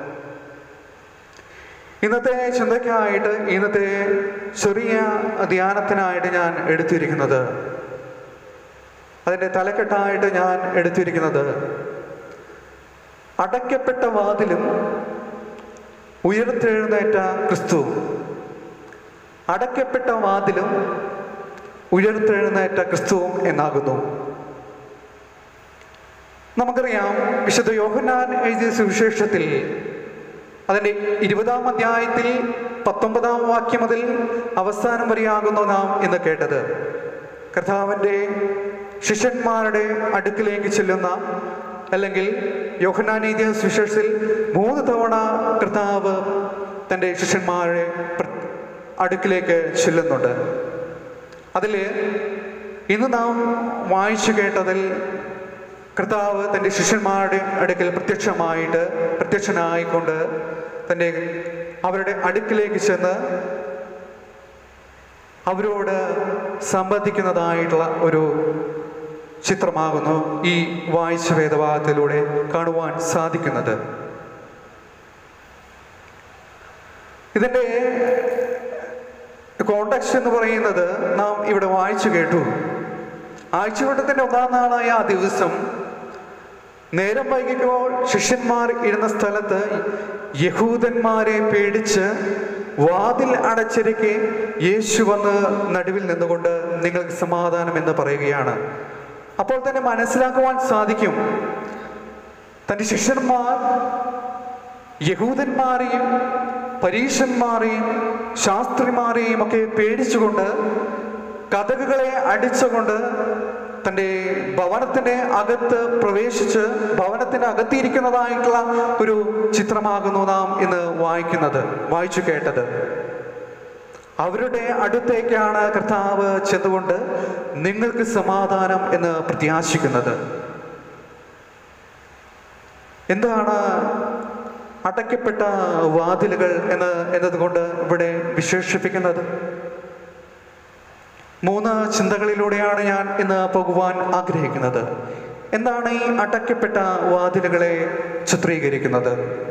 ഇന്നത്തെ ചിന്തയ്ക്കായിട്ട് ഇന്നത്തെ ചെറിയ ധ്യാനത്തിനായിട്ട് ഞാൻ എടുത്തിരിക്കുന്നത് അതിൻ്റെ തലക്കെട്ടായിട്ട് ഞാൻ എടുത്തിരിക്കുന്നത് അടയ്ക്കപ്പെട്ട വാതിലും ഉയർത്തെഴുന്നേറ്റ ക്രിസ്തു അടയ്ക്കപ്പെട്ട വാതിലും ഉയർത്തെഴുന്നേറ്റ ക്രിസ്തുവും എന്നാകുന്നു നമുക്കറിയാം വിശുദ്ധ യോഹന്നാൻ എഴുതിയ സുവിശേഷത്തിൽ അതിൻ്റെ ഇരുപതാം അധ്യായത്തിൽ പത്തൊമ്പതാം വാക്യം മുതൽ അവസാനം വരെയാകുന്നു നാം ഇന്ന് കേട്ടത് കർത്താവിൻ്റെ ശിഷ്യന്മാരുടെ അടുക്കിലേക്ക് ചെല്ലുന്ന അല്ലെങ്കിൽ യോഹനാനീതിയ സുവിശേഷത്തിൽ മൂന്ന് തവണ കർത്താവ് തൻ്റെ ശിഷ്യന്മാരെ പ്ര- അടുക്കിലേക്ക് ചെല്ലുന്നുണ്ട് അതിൽ ഇന്ന് നാം വായിച്ചു കേട്ടതിൽ കർത്താവ് തൻ്റെ ശിഷ്യന്മാരുടെ അടുക്കൽ പ്രത്യക്ഷമായിട്ട് പ്രത്യക്ഷനായിക്കൊണ്ട് തൻ്റെ അവരുടെ അടുക്കിലേക്ക് ചെന്ന് അവരോട് സംബന്ധിക്കുന്നതായിട്ടുള്ള ഒരു ചിത്രമാകുന്നു ഈ വായിച്ച വേദഭാഗത്തിലൂടെ കാണുവാൻ സാധിക്കുന്നത് ഇതിൻ്റെ കോണ്ടക്സ്റ്റ് എന്ന് പറയുന്നത് നാം ഇവിടെ വായിച്ചു കേട്ടു ആഴ്ചവട്ടത്തിൻ്റെ ഒന്നാം നാളായ ആ ദിവസം നേരം വൈകിക്കുമ്പോൾ ശിഷ്യന്മാർ ഇരുന്ന സ്ഥലത്ത് യഹൂദന്മാരെ പേടിച്ച് വാതിൽ അടച്ചിരിക്കെ യേശു വന്ന് നടുവിൽ നിന്നുകൊണ്ട് നിങ്ങൾക്ക് സമാധാനം എന്ന് പറയുകയാണ് അപ്പോൾ തന്നെ മനസ്സിലാക്കുവാൻ സാധിക്കും തൻ്റെ ശിഷ്യന്മാർ യഹൂദന്മാരെയും പരീശന്മാരെയും ശാസ്ത്രിമാരെയും ഒക്കെ പേടിച്ചുകൊണ്ട് കഥകുകളെ അടിച്ചുകൊണ്ട് തൻ്റെ ഭവനത്തിൻ്റെ അകത്ത് പ്രവേശിച്ച് ഭവനത്തിൻ്റെ അകത്തിരിക്കുന്നതായിട്ടുള്ള ഒരു ചിത്രമാകുന്നു നാം ഇന്ന് വായിക്കുന്നത് വായിച്ചു കേട്ടത് അവരുടെ അടുത്തേക്കാണ് കർത്താവ് ചെന്നുകൊണ്ട് നിങ്ങൾക്ക് സമാധാനം എന്ന് പ്രത്യാശിക്കുന്നത് എന്താണ് അടയ്ക്കപ്പെട്ട വാതിലുകൾ എന്ന് എന്നതുകൊണ്ട് ഇവിടെ വിശേഷിപ്പിക്കുന്നത് മൂന്ന് ചിന്തകളിലൂടെയാണ് ഞാൻ ഇന്ന് പോകുവാൻ ആഗ്രഹിക്കുന്നത് എന്താണ് ഈ അടയ്ക്കപ്പെട്ട വാതിലുകളെ ചിത്രീകരിക്കുന്നത്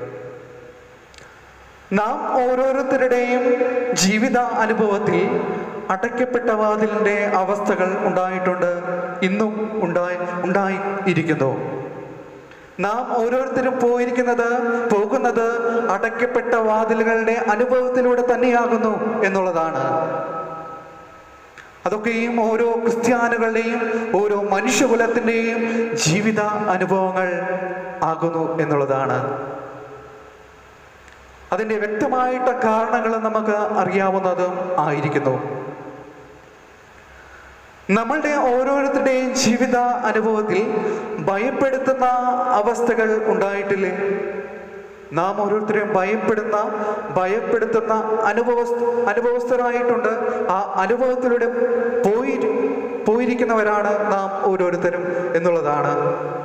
നാം ഓരോരുത്തരുടെയും ജീവിത അനുഭവത്തിൽ അടയ്ക്കപ്പെട്ട വാതിലിൻ്റെ അവസ്ഥകൾ ഉണ്ടായിട്ടുണ്ട് ഇന്നും ഉണ്ടായി ഉണ്ടായി ഇരിക്കുന്നു നാം ഓരോരുത്തരും പോയിരിക്കുന്നത് പോകുന്നത് അടയ്ക്കപ്പെട്ട വാതിലുകളുടെ അനുഭവത്തിലൂടെ തന്നെയാകുന്നു എന്നുള്ളതാണ് അതൊക്കെയും ഓരോ ക്രിസ്ത്യാനികളുടെയും ഓരോ മനുഷ്യകുലത്തിൻ്റെയും ജീവിത അനുഭവങ്ങൾ ആകുന്നു എന്നുള്ളതാണ് അതിൻ്റെ വ്യക്തമായിട്ട കാരണങ്ങൾ നമുക്ക് അറിയാവുന്നതും ആയിരിക്കുന്നു നമ്മളുടെ ഓരോരുത്തരുടെയും ജീവിത അനുഭവത്തിൽ ഭയപ്പെടുത്തുന്ന അവസ്ഥകൾ ഉണ്ടായിട്ടില്ലേ നാം ഓരോരുത്തരെയും ഭയപ്പെടുന്ന ഭയപ്പെടുത്തുന്ന അനുഭവ അനുഭവസ്ഥരായിട്ടുണ്ട് ആ അനുഭവത്തിലൂടെ പോയി പോയിരിക്കുന്നവരാണ് നാം ഓരോരുത്തരും എന്നുള്ളതാണ്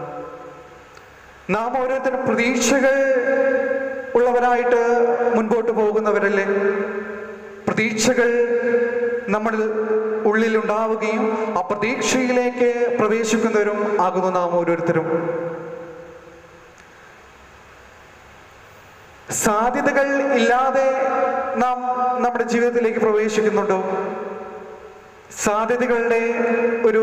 നാം ഓരോരുത്തരും പ്രതീക്ഷകൾ ഉള്ളവരായിട്ട് മുൻപോട്ട് പോകുന്നവരല്ലേ പ്രതീക്ഷകൾ നമ്മളിൽ ഉള്ളിൽ ഉണ്ടാവുകയും ആ പ്രതീക്ഷയിലേക്ക് പ്രവേശിക്കുന്നവരും ആകുന്നു നാം ഓരോരുത്തരും സാധ്യതകൾ ഇല്ലാതെ നാം നമ്മുടെ ജീവിതത്തിലേക്ക് പ്രവേശിക്കുന്നുണ്ടോ സാധ്യതകളുടെ ഒരു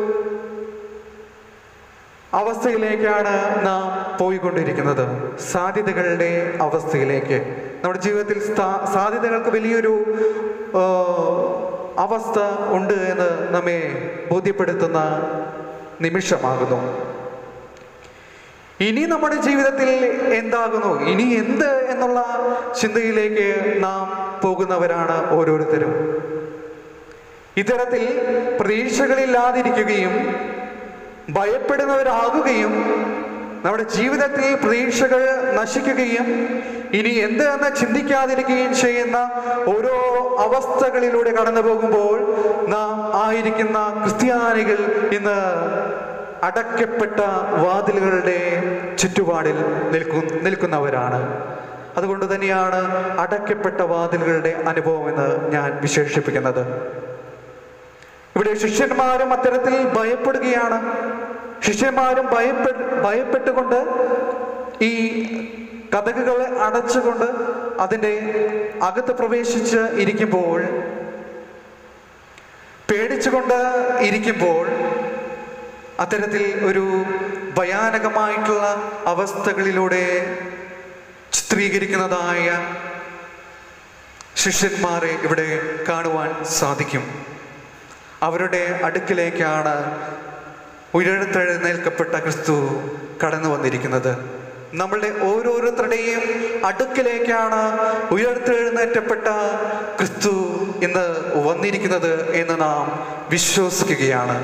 അവസ്ഥയിലേക്കാണ് നാം പോയിക്കൊണ്ടിരിക്കുന്നത് സാധ്യതകളുടെ അവസ്ഥയിലേക്ക് നമ്മുടെ ജീവിതത്തിൽ സ്ഥാ- സാധ്യതകൾക്ക് വലിയൊരു ആ, അവസ്ഥ ഉണ്ട് എന്ന് നമ്മെ ബോധ്യപ്പെടുത്തുന്ന നിമിഷമാകുന്നു ഇനി നമ്മുടെ ജീവിതത്തിൽ എന്താകുന്നു ഇനി എന്ത് എന്നുള്ള ചിന്തയിലേക്ക് നാം പോകുന്നവരാണ് ഓരോരുത്തരും ഇത്തരത്തിൽ പ്രതീക്ഷകളില്ലാതിരിക്കുകയും ഭയപ്പെടുന്നവരാകുകയും നമ്മുടെ ജീവിതത്തിൽ പ്രതീക്ഷകൾ നശിക്കുകയും ഇനി എന്ത് എന്ന് ചിന്തിക്കാതിരിക്കുകയും ചെയ്യുന്ന ഓരോ അവസ്ഥകളിലൂടെ കടന്നു പോകുമ്പോൾ നാം ആയിരിക്കുന്ന ക്രിസ്ത്യാനികൾ ഇന്ന് അടയ്ക്കപ്പെട്ട വാതിലുകളുടെ ചുറ്റുപാടിൽ നിൽക്കു നിൽക്കുന്നവരാണ് അതുകൊണ്ട് തന്നെയാണ് അടയ്ക്കപ്പെട്ട വാതിലുകളുടെ അനുഭവം എന്ന് ഞാൻ വിശേഷിപ്പിക്കുന്നത് ഇവിടെ ശിഷ്യന്മാരും അത്തരത്തിൽ ഭയപ്പെടുകയാണ് ശിഷ്യന്മാരും ഭയപ്പെ ഭയപ്പെട്ടുകൊണ്ട് ഈ കഥകുകളെ അടച്ചുകൊണ്ട് അതിൻ്റെ അകത്ത് പ്രവേശിച്ച് ഇരിക്കുമ്പോൾ പേടിച്ചുകൊണ്ട് ഇരിക്കുമ്പോൾ അത്തരത്തിൽ ഒരു ഭയാനകമായിട്ടുള്ള അവസ്ഥകളിലൂടെ ചിത്രീകരിക്കുന്നതായ ശിഷ്യന്മാരെ ഇവിടെ കാണുവാൻ സാധിക്കും അവരുടെ അടുക്കിലേക്കാണ് ഉയർത്തെഴുന്നേൽക്കപ്പെട്ട ക്രിസ്തു കടന്നു വന്നിരിക്കുന്നത് നമ്മളുടെ ഓരോരുത്തരുടെയും അടുക്കിലേക്കാണ് ഉയർത്തെഴുന്നേറ്റപ്പെട്ട ക്രിസ്തു ഇന്ന് വന്നിരിക്കുന്നത് എന്ന് നാം വിശ്വസിക്കുകയാണ്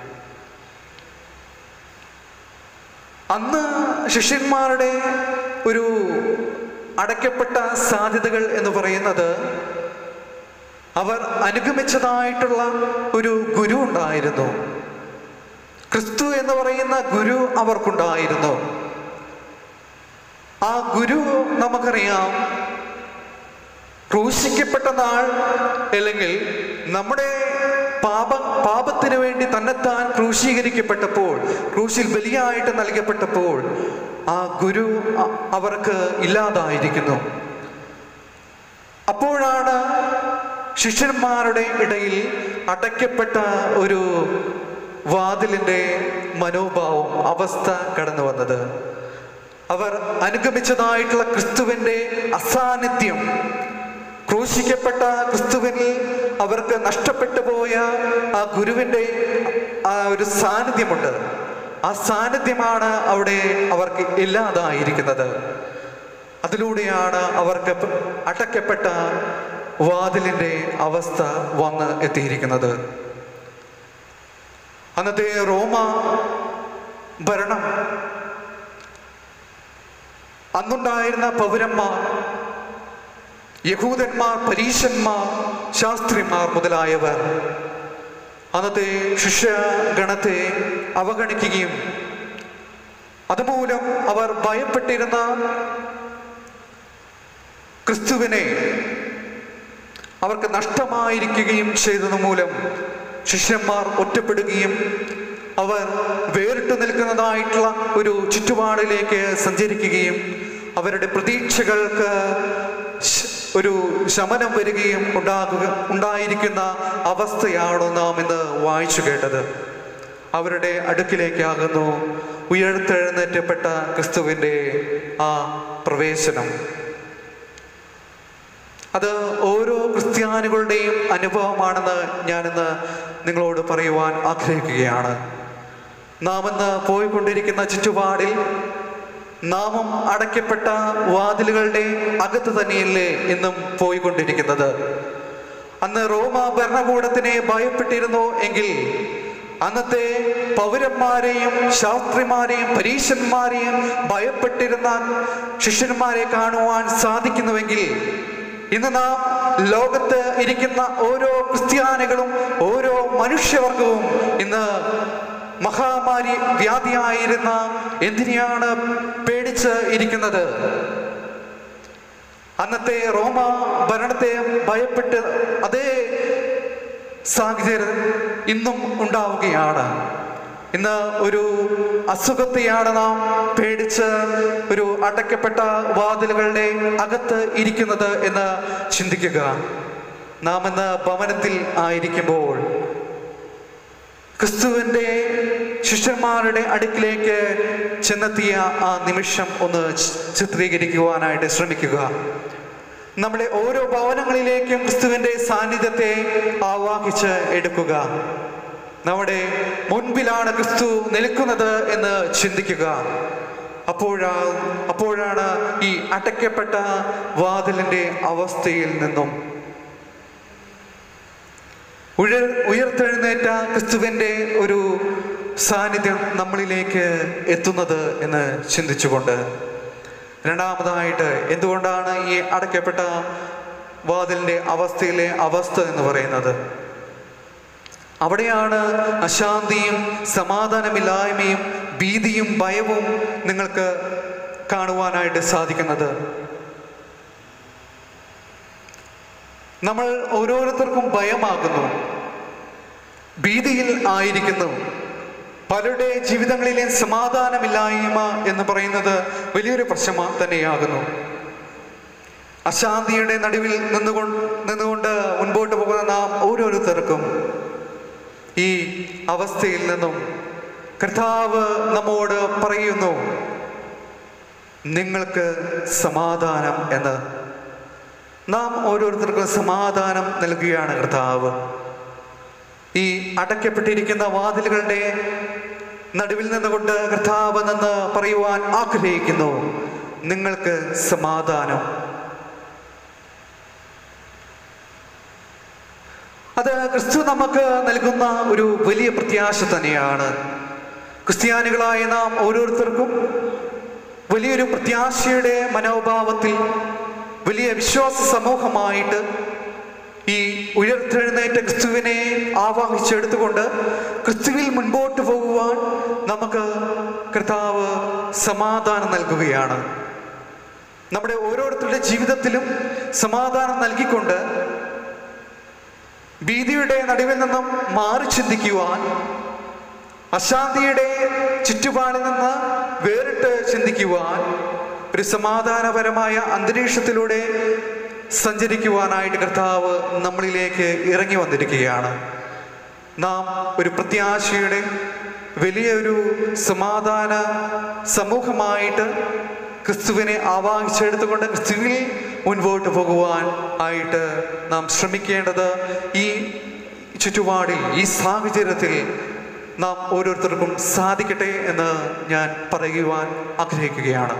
അന്ന് ശിഷ്യന്മാരുടെ ഒരു അടയ്ക്കപ്പെട്ട സാധ്യതകൾ എന്ന് പറയുന്നത് അവർ അനുഗമിച്ചതായിട്ടുള്ള ഒരു ഗുരു ഉണ്ടായിരുന്നു ക്രിസ്തു എന്ന് പറയുന്ന ഗുരു അവർക്കുണ്ടായിരുന്നു ആ ഗുരു നമുക്കറിയാം ക്രൂശിക്കപ്പെട്ട നാൾ അല്ലെങ്കിൽ നമ്മുടെ പാപ പാപത്തിന് വേണ്ടി തന്നെത്താൻ ക്രൂശീകരിക്കപ്പെട്ടപ്പോൾ ക്രൂശിൽ ബലിയായിട്ട് നൽകപ്പെട്ടപ്പോൾ ആ ഗുരു അ- അവർക്ക് ഇല്ലാതായിരിക്കുന്നു അപ്പോഴാണ് ശിഷ്യന്മാരുടെ ഇടയിൽ അടയ്ക്കപ്പെട്ട ഒരു വാതിലിൻ്റെ മനോഭാവം അവസ്ഥ കടന്നു വന്നത് അവർ അനുഗമിച്ചതായിട്ടുള്ള ക്രിസ്തുവിൻ്റെ അസാന്നിധ്യം ക്രൂശിക്കപ്പെട്ട ക്രിസ്തുവിനിൽ അവർക്ക് നഷ്ടപ്പെട്ടു പോയ ആ ഗുരുവിൻ്റെ ആ ഒരു സാന്നിധ്യമുണ്ട് ആ സാന്നിധ്യമാണ് അവിടെ അവർക്ക് ഇല്ലാതായിരിക്കുന്നത് അതിലൂടെയാണ് അവർക്ക് പ- അടയ്ക്കപ്പെട്ട വാതിലിൻ്റെ അവസ്ഥ വന്ന് എത്തിയിരിക്കുന്നത് അന്നത്തെ റോമ ഭരണം അന്നുണ്ടായിരുന്ന പൗരന്മാർ യഹൂദന്മാർ പരീശന്മാർ ശാസ്ത്രിമാർ മുതലായവർ അന്നത്തെ ശിഷ്യഗണത്തെ അവഗണിക്കുകയും അതുമൂലം അവർ ഭയപ്പെട്ടിരുന്ന ക്രിസ്തുവിനെ അവർക്ക് നഷ്ടമായിരിക്കുകയും ചെയ്തത് മൂലം ശിഷ്യന്മാർ ഒറ്റപ്പെടുകയും അവർ വേറിട്ട് നിൽക്കുന്നതായിട്ടുള്ള ഒരു ചുറ്റുപാടിലേക്ക് സഞ്ചരിക്കുകയും അവരുടെ പ്രതീക്ഷകൾക്ക് ശ- ഒരു ശമനം വരികയും ഉണ്ടാകുക ഉണ്ടായിരിക്കുന്ന അവസ്ഥയാണോ നാം ഇന്ന് വായിച്ചു കേട്ടത് അവരുടെ അടുക്കിലേക്കാകുന്നു ഉയർത്തെഴുന്നേറ്റപ്പെട്ട ക്രിസ്തുവിൻ്റെ ആ പ്രവേശനം അത് ഓരോ ക്രിസ്ത്യാനികളുടെയും അനുഭവമാണെന്ന് ഞാനിന്ന് നിങ്ങളോട് പറയുവാൻ ആഗ്രഹിക്കുകയാണ് നാം ഇന്ന് പോയിക്കൊണ്ടിരിക്കുന്ന ചുറ്റുപാടിൽ നാമം അടയ്ക്കപ്പെട്ട വാതിലുകളുടെ അകത്ത് തന്നെയല്ലേ ഇന്നും പോയിക്കൊണ്ടിരിക്കുന്നത് അന്ന് റോമ ഭരണകൂടത്തിനെ ഭയപ്പെട്ടിരുന്നു എങ്കിൽ അന്നത്തെ പൗരന്മാരെയും ശാസ്ത്രിമാരെയും പരീശന്മാരെയും ഭയപ്പെട്ടിരുന്ന ശിഷ്യന്മാരെ കാണുവാൻ സാധിക്കുന്നുവെങ്കിൽ ഇന്ന് നാം ലോകത്ത് ഇരിക്കുന്ന ഓരോ ക്രിസ്ത്യാനികളും ഓരോ മനുഷ്യവർഗവും ഇന്ന് മഹാമാരി വ്യാധിയായിരുന്ന എന്തിനെയാണ് പേടിച്ച് ഇരിക്കുന്നത് അന്നത്തെ റോമ ഭരണത്തെ ഭയപ്പെട്ട് അതേ സാഹചര്യം ഇന്നും ഉണ്ടാവുകയാണ് ഇന്ന് ഒരു അസുഖത്തെയാണ് നാം പേടിച്ച് ഒരു അടയ്ക്കപ്പെട്ട വാതിലുകളുടെ അകത്ത് ഇരിക്കുന്നത് എന്ന് ചിന്തിക്കുക നാം ഇന്ന് ഭവനത്തിൽ ആയിരിക്കുമ്പോൾ ക്രിസ്തുവിൻ്റെ ശിഷ്യന്മാരുടെ അടുക്കിലേക്ക് ചെന്നെത്തിയ ആ നിമിഷം ഒന്ന് ചി- ചിത്രീകരിക്കുവാനായിട്ട് ശ്രമിക്കുക നമ്മുടെ ഓരോ ഭവനങ്ങളിലേക്കും ക്രിസ്തുവിൻ്റെ സാന്നിധ്യത്തെ ആവാഹിച്ച് എടുക്കുക നമ്മുടെ മുൻപിലാണ് ക്രിസ്തു നിൽക്കുന്നത് എന്ന് ചിന്തിക്കുക അപ്പോഴാ അപ്പോഴാണ് ഈ അടയ്ക്കപ്പെട്ട വാതിലിൻ്റെ അവസ്ഥയിൽ നിന്നും ഉയർ ഉയർത്തെഴുന്നേറ്റ ക്രിസ്തുവിൻ്റെ ഒരു സാന്നിധ്യം നമ്മളിലേക്ക് എത്തുന്നത് എന്ന് ചിന്തിച്ചുകൊണ്ട് രണ്ടാമതായിട്ട് എന്തുകൊണ്ടാണ് ഈ അടയ്ക്കപ്പെട്ട വാതിലിൻ്റെ അവസ്ഥയിലെ അവസ്ഥ എന്ന് പറയുന്നത് അവിടെയാണ് അശാന്തിയും സമാധാനമില്ലായ്മയും ഭീതിയും ഭയവും നിങ്ങൾക്ക് കാണുവാനായിട്ട് സാധിക്കുന്നത് നമ്മൾ ഓരോരുത്തർക്കും ഭയമാകുന്നു ഭീതിയിൽ ആയിരിക്കുന്നു പലരുടെ ജീവിതങ്ങളിലെ സമാധാനമില്ലായ്മ എന്ന് പറയുന്നത് വലിയൊരു പ്രശ്നം തന്നെയാകുന്നു അശാന്തിയുടെ നടുവിൽ നിന്നുകൊണ്ട് നിന്നുകൊണ്ട് മുൻപോട്ട് പോകുന്ന നാം ഓരോരുത്തർക്കും ഈ അവസ്ഥയിൽ നിന്നും കർത്താവ് നമ്മോട് പറയുന്നു നിങ്ങൾക്ക് സമാധാനം എന്ന് നാം ഓരോരുത്തർക്കും സമാധാനം നൽകുകയാണ് കർത്താവ് ഈ അടയ്ക്കപ്പെട്ടിരിക്കുന്ന വാതിലുകളുടെ നടുവിൽ നിന്നുകൊണ്ട് കർത്താവ് നിന്ന് പറയുവാൻ ആഗ്രഹിക്കുന്നു നിങ്ങൾക്ക് സമാധാനം അത് ക്രിസ്തു നമുക്ക് നൽകുന്ന ഒരു വലിയ പ്രത്യാശ തന്നെയാണ് ക്രിസ്ത്യാനികളായ നാം ഓരോരുത്തർക്കും വലിയൊരു പ്രത്യാശയുടെ മനോഭാവത്തിൽ വലിയ വിശ്വാസ സമൂഹമായിട്ട് ഈ ഉയർത്തെഴുന്നേറ്റ ക്രിസ്തുവിനെ ആവാഹിച്ചെടുത്തുകൊണ്ട് ക്രിസ്തുവിൽ മുൻപോട്ട് പോകുവാൻ നമുക്ക് കർത്താവ് സമാധാനം നൽകുകയാണ് നമ്മുടെ ഓരോരുത്തരുടെ ജീവിതത്തിലും സമാധാനം നൽകിക്കൊണ്ട് ഭീതിയുടെ നടുവിൽ നിന്നും മാറി ചിന്തിക്കുവാൻ അശാന്തിയുടെ ചുറ്റുപാടിൽ നിന്ന് വേറിട്ട് ചിന്തിക്കുവാൻ ഒരു സമാധാനപരമായ അന്തരീക്ഷത്തിലൂടെ സഞ്ചരിക്കുവാനായിട്ട് കർത്താവ് നമ്മളിലേക്ക് ഇറങ്ങി വന്നിരിക്കുകയാണ് നാം ഒരു പ്രത്യാശയുടെ വലിയൊരു സമാധാന സമൂഹമായിട്ട് ക്രിസ്തുവിനെ ആവാഹിച്ചെടുത്തുകൊണ്ട് ക്രിസ്തുവിൽ മുൻപോട്ട് പോകുവാൻ ആയിട്ട് നാം ശ്രമിക്കേണ്ടത് ഈ ചുറ്റുപാടിൽ ഈ സാഹചര്യത്തിൽ നാം ഓരോരുത്തർക്കും സാധിക്കട്ടെ എന്ന് ഞാൻ പറയുവാൻ ആഗ്രഹിക്കുകയാണ്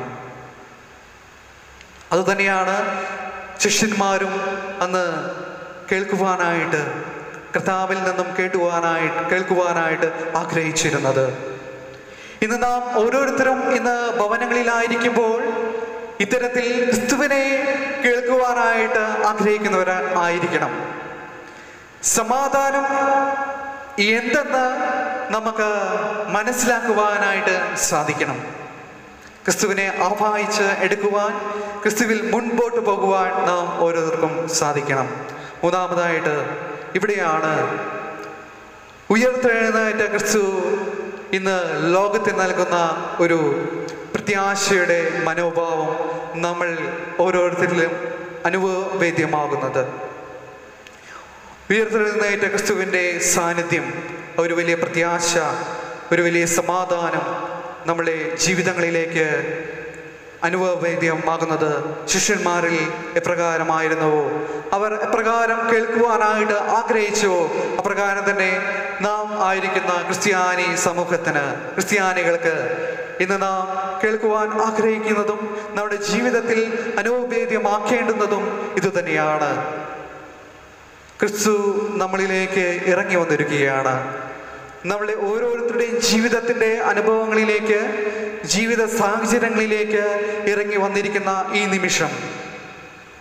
അതുതന്നെയാണ് ശിഷ്യന്മാരും അന്ന് കേൾക്കുവാനായിട്ട് കർത്താവിൽ നിന്നും കേട്ടുവാനായിട്ട് കേൾക്കുവാനായിട്ട് ആഗ്രഹിച്ചിരുന്നത് ഇന്ന് നാം ഓരോരുത്തരും ഇന്ന് ഭവനങ്ങളിലായിരിക്കുമ്പോൾ ഇത്തരത്തിൽ ക്രിസ്തുവിനെ കേൾക്കുവാനായിട്ട് ആഗ്രഹിക്കുന്നവർ ആയിരിക്കണം സമാധാനം എന്തെന്ന് നമുക്ക് മനസ്സിലാക്കുവാനായിട്ട് സാധിക്കണം ക്രിസ്തുവിനെ ആവാഹിച്ച് എടുക്കുവാൻ ക്രിസ്തുവിൽ മുൻപോട്ട് പോകുവാൻ നാം ഓരോരുത്തർക്കും സാധിക്കണം മൂന്നാമതായിട്ട് ഇവിടെയാണ് ഉയർത്തെഴുന്നേറ്റ ക്രിസ്തു ഇന്ന് ലോകത്തിൽ നൽകുന്ന ഒരു പ്രത്യാശയുടെ മനോഭാവം നമ്മൾ ഓരോരുത്തരിലും അനുഭവവേദ്യമാകുന്നത് ഉയർത്തെഴുന്നേറ്റ ക്രിസ്തുവിൻ്റെ സാന്നിധ്യം ഒരു വലിയ പ്രത്യാശ ഒരു വലിയ സമാധാനം നമ്മളെ ജീവിതങ്ങളിലേക്ക് അനുഭവവേദ്യമാകുന്നത് ശിഷ്യന്മാരിൽ എപ്രകാരമായിരുന്നുവോ അവർ എപ്രകാരം കേൾക്കുവാനായിട്ട് ആഗ്രഹിച്ചുവോ അപ്രകാരം തന്നെ നാം ആയിരിക്കുന്ന ക്രിസ്ത്യാനി സമൂഹത്തിന് ക്രിസ്ത്യാനികൾക്ക് ഇന്ന് നാം കേൾക്കുവാൻ ആഗ്രഹിക്കുന്നതും നമ്മുടെ ജീവിതത്തിൽ അനുഭവവേദ്യമാക്കേണ്ടുന്നതും ഇതുതന്നെയാണ് ക്രിസ്തു നമ്മളിലേക്ക് ഇറങ്ങി വന്നിരിക്കുകയാണ് നമ്മളെ ഓരോരുത്തരുടെയും ജീവിതത്തിൻ്റെ അനുഭവങ്ങളിലേക്ക് ജീവിത സാഹചര്യങ്ങളിലേക്ക് ഇറങ്ങി വന്നിരിക്കുന്ന ഈ നിമിഷം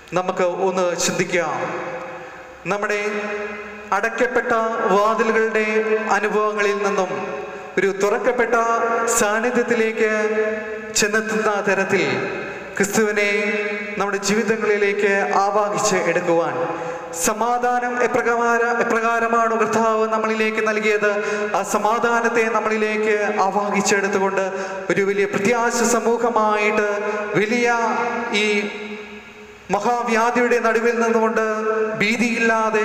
നമുക്ക് ഒന്ന് ചിന്തിക്കാം നമ്മുടെ അടയ്ക്കപ്പെട്ട വാതിലുകളുടെ അനുഭവങ്ങളിൽ നിന്നും ഒരു തുറക്കപ്പെട്ട സാന്നിധ്യത്തിലേക്ക് ചെന്നെത്തുന്ന തരത്തിൽ ക്രിസ്തുവിനെ നമ്മുടെ ജീവിതങ്ങളിലേക്ക് ആവാഹിച്ച് എടുക്കുവാൻ സമാധാനം എപ്രകാര എപ്രകാരമാണ് കർത്താവ് നമ്മളിലേക്ക് നൽകിയത് ആ സമാധാനത്തെ നമ്മളിലേക്ക് ആവാഹിച്ചെടുത്തുകൊണ്ട് ഒരു വലിയ പ്രത്യാശ സമൂഹമായിട്ട് വലിയ ഈ മഹാവ്യാധിയുടെ നടുവിൽ നിന്നുകൊണ്ട് ഭീതിയില്ലാതെ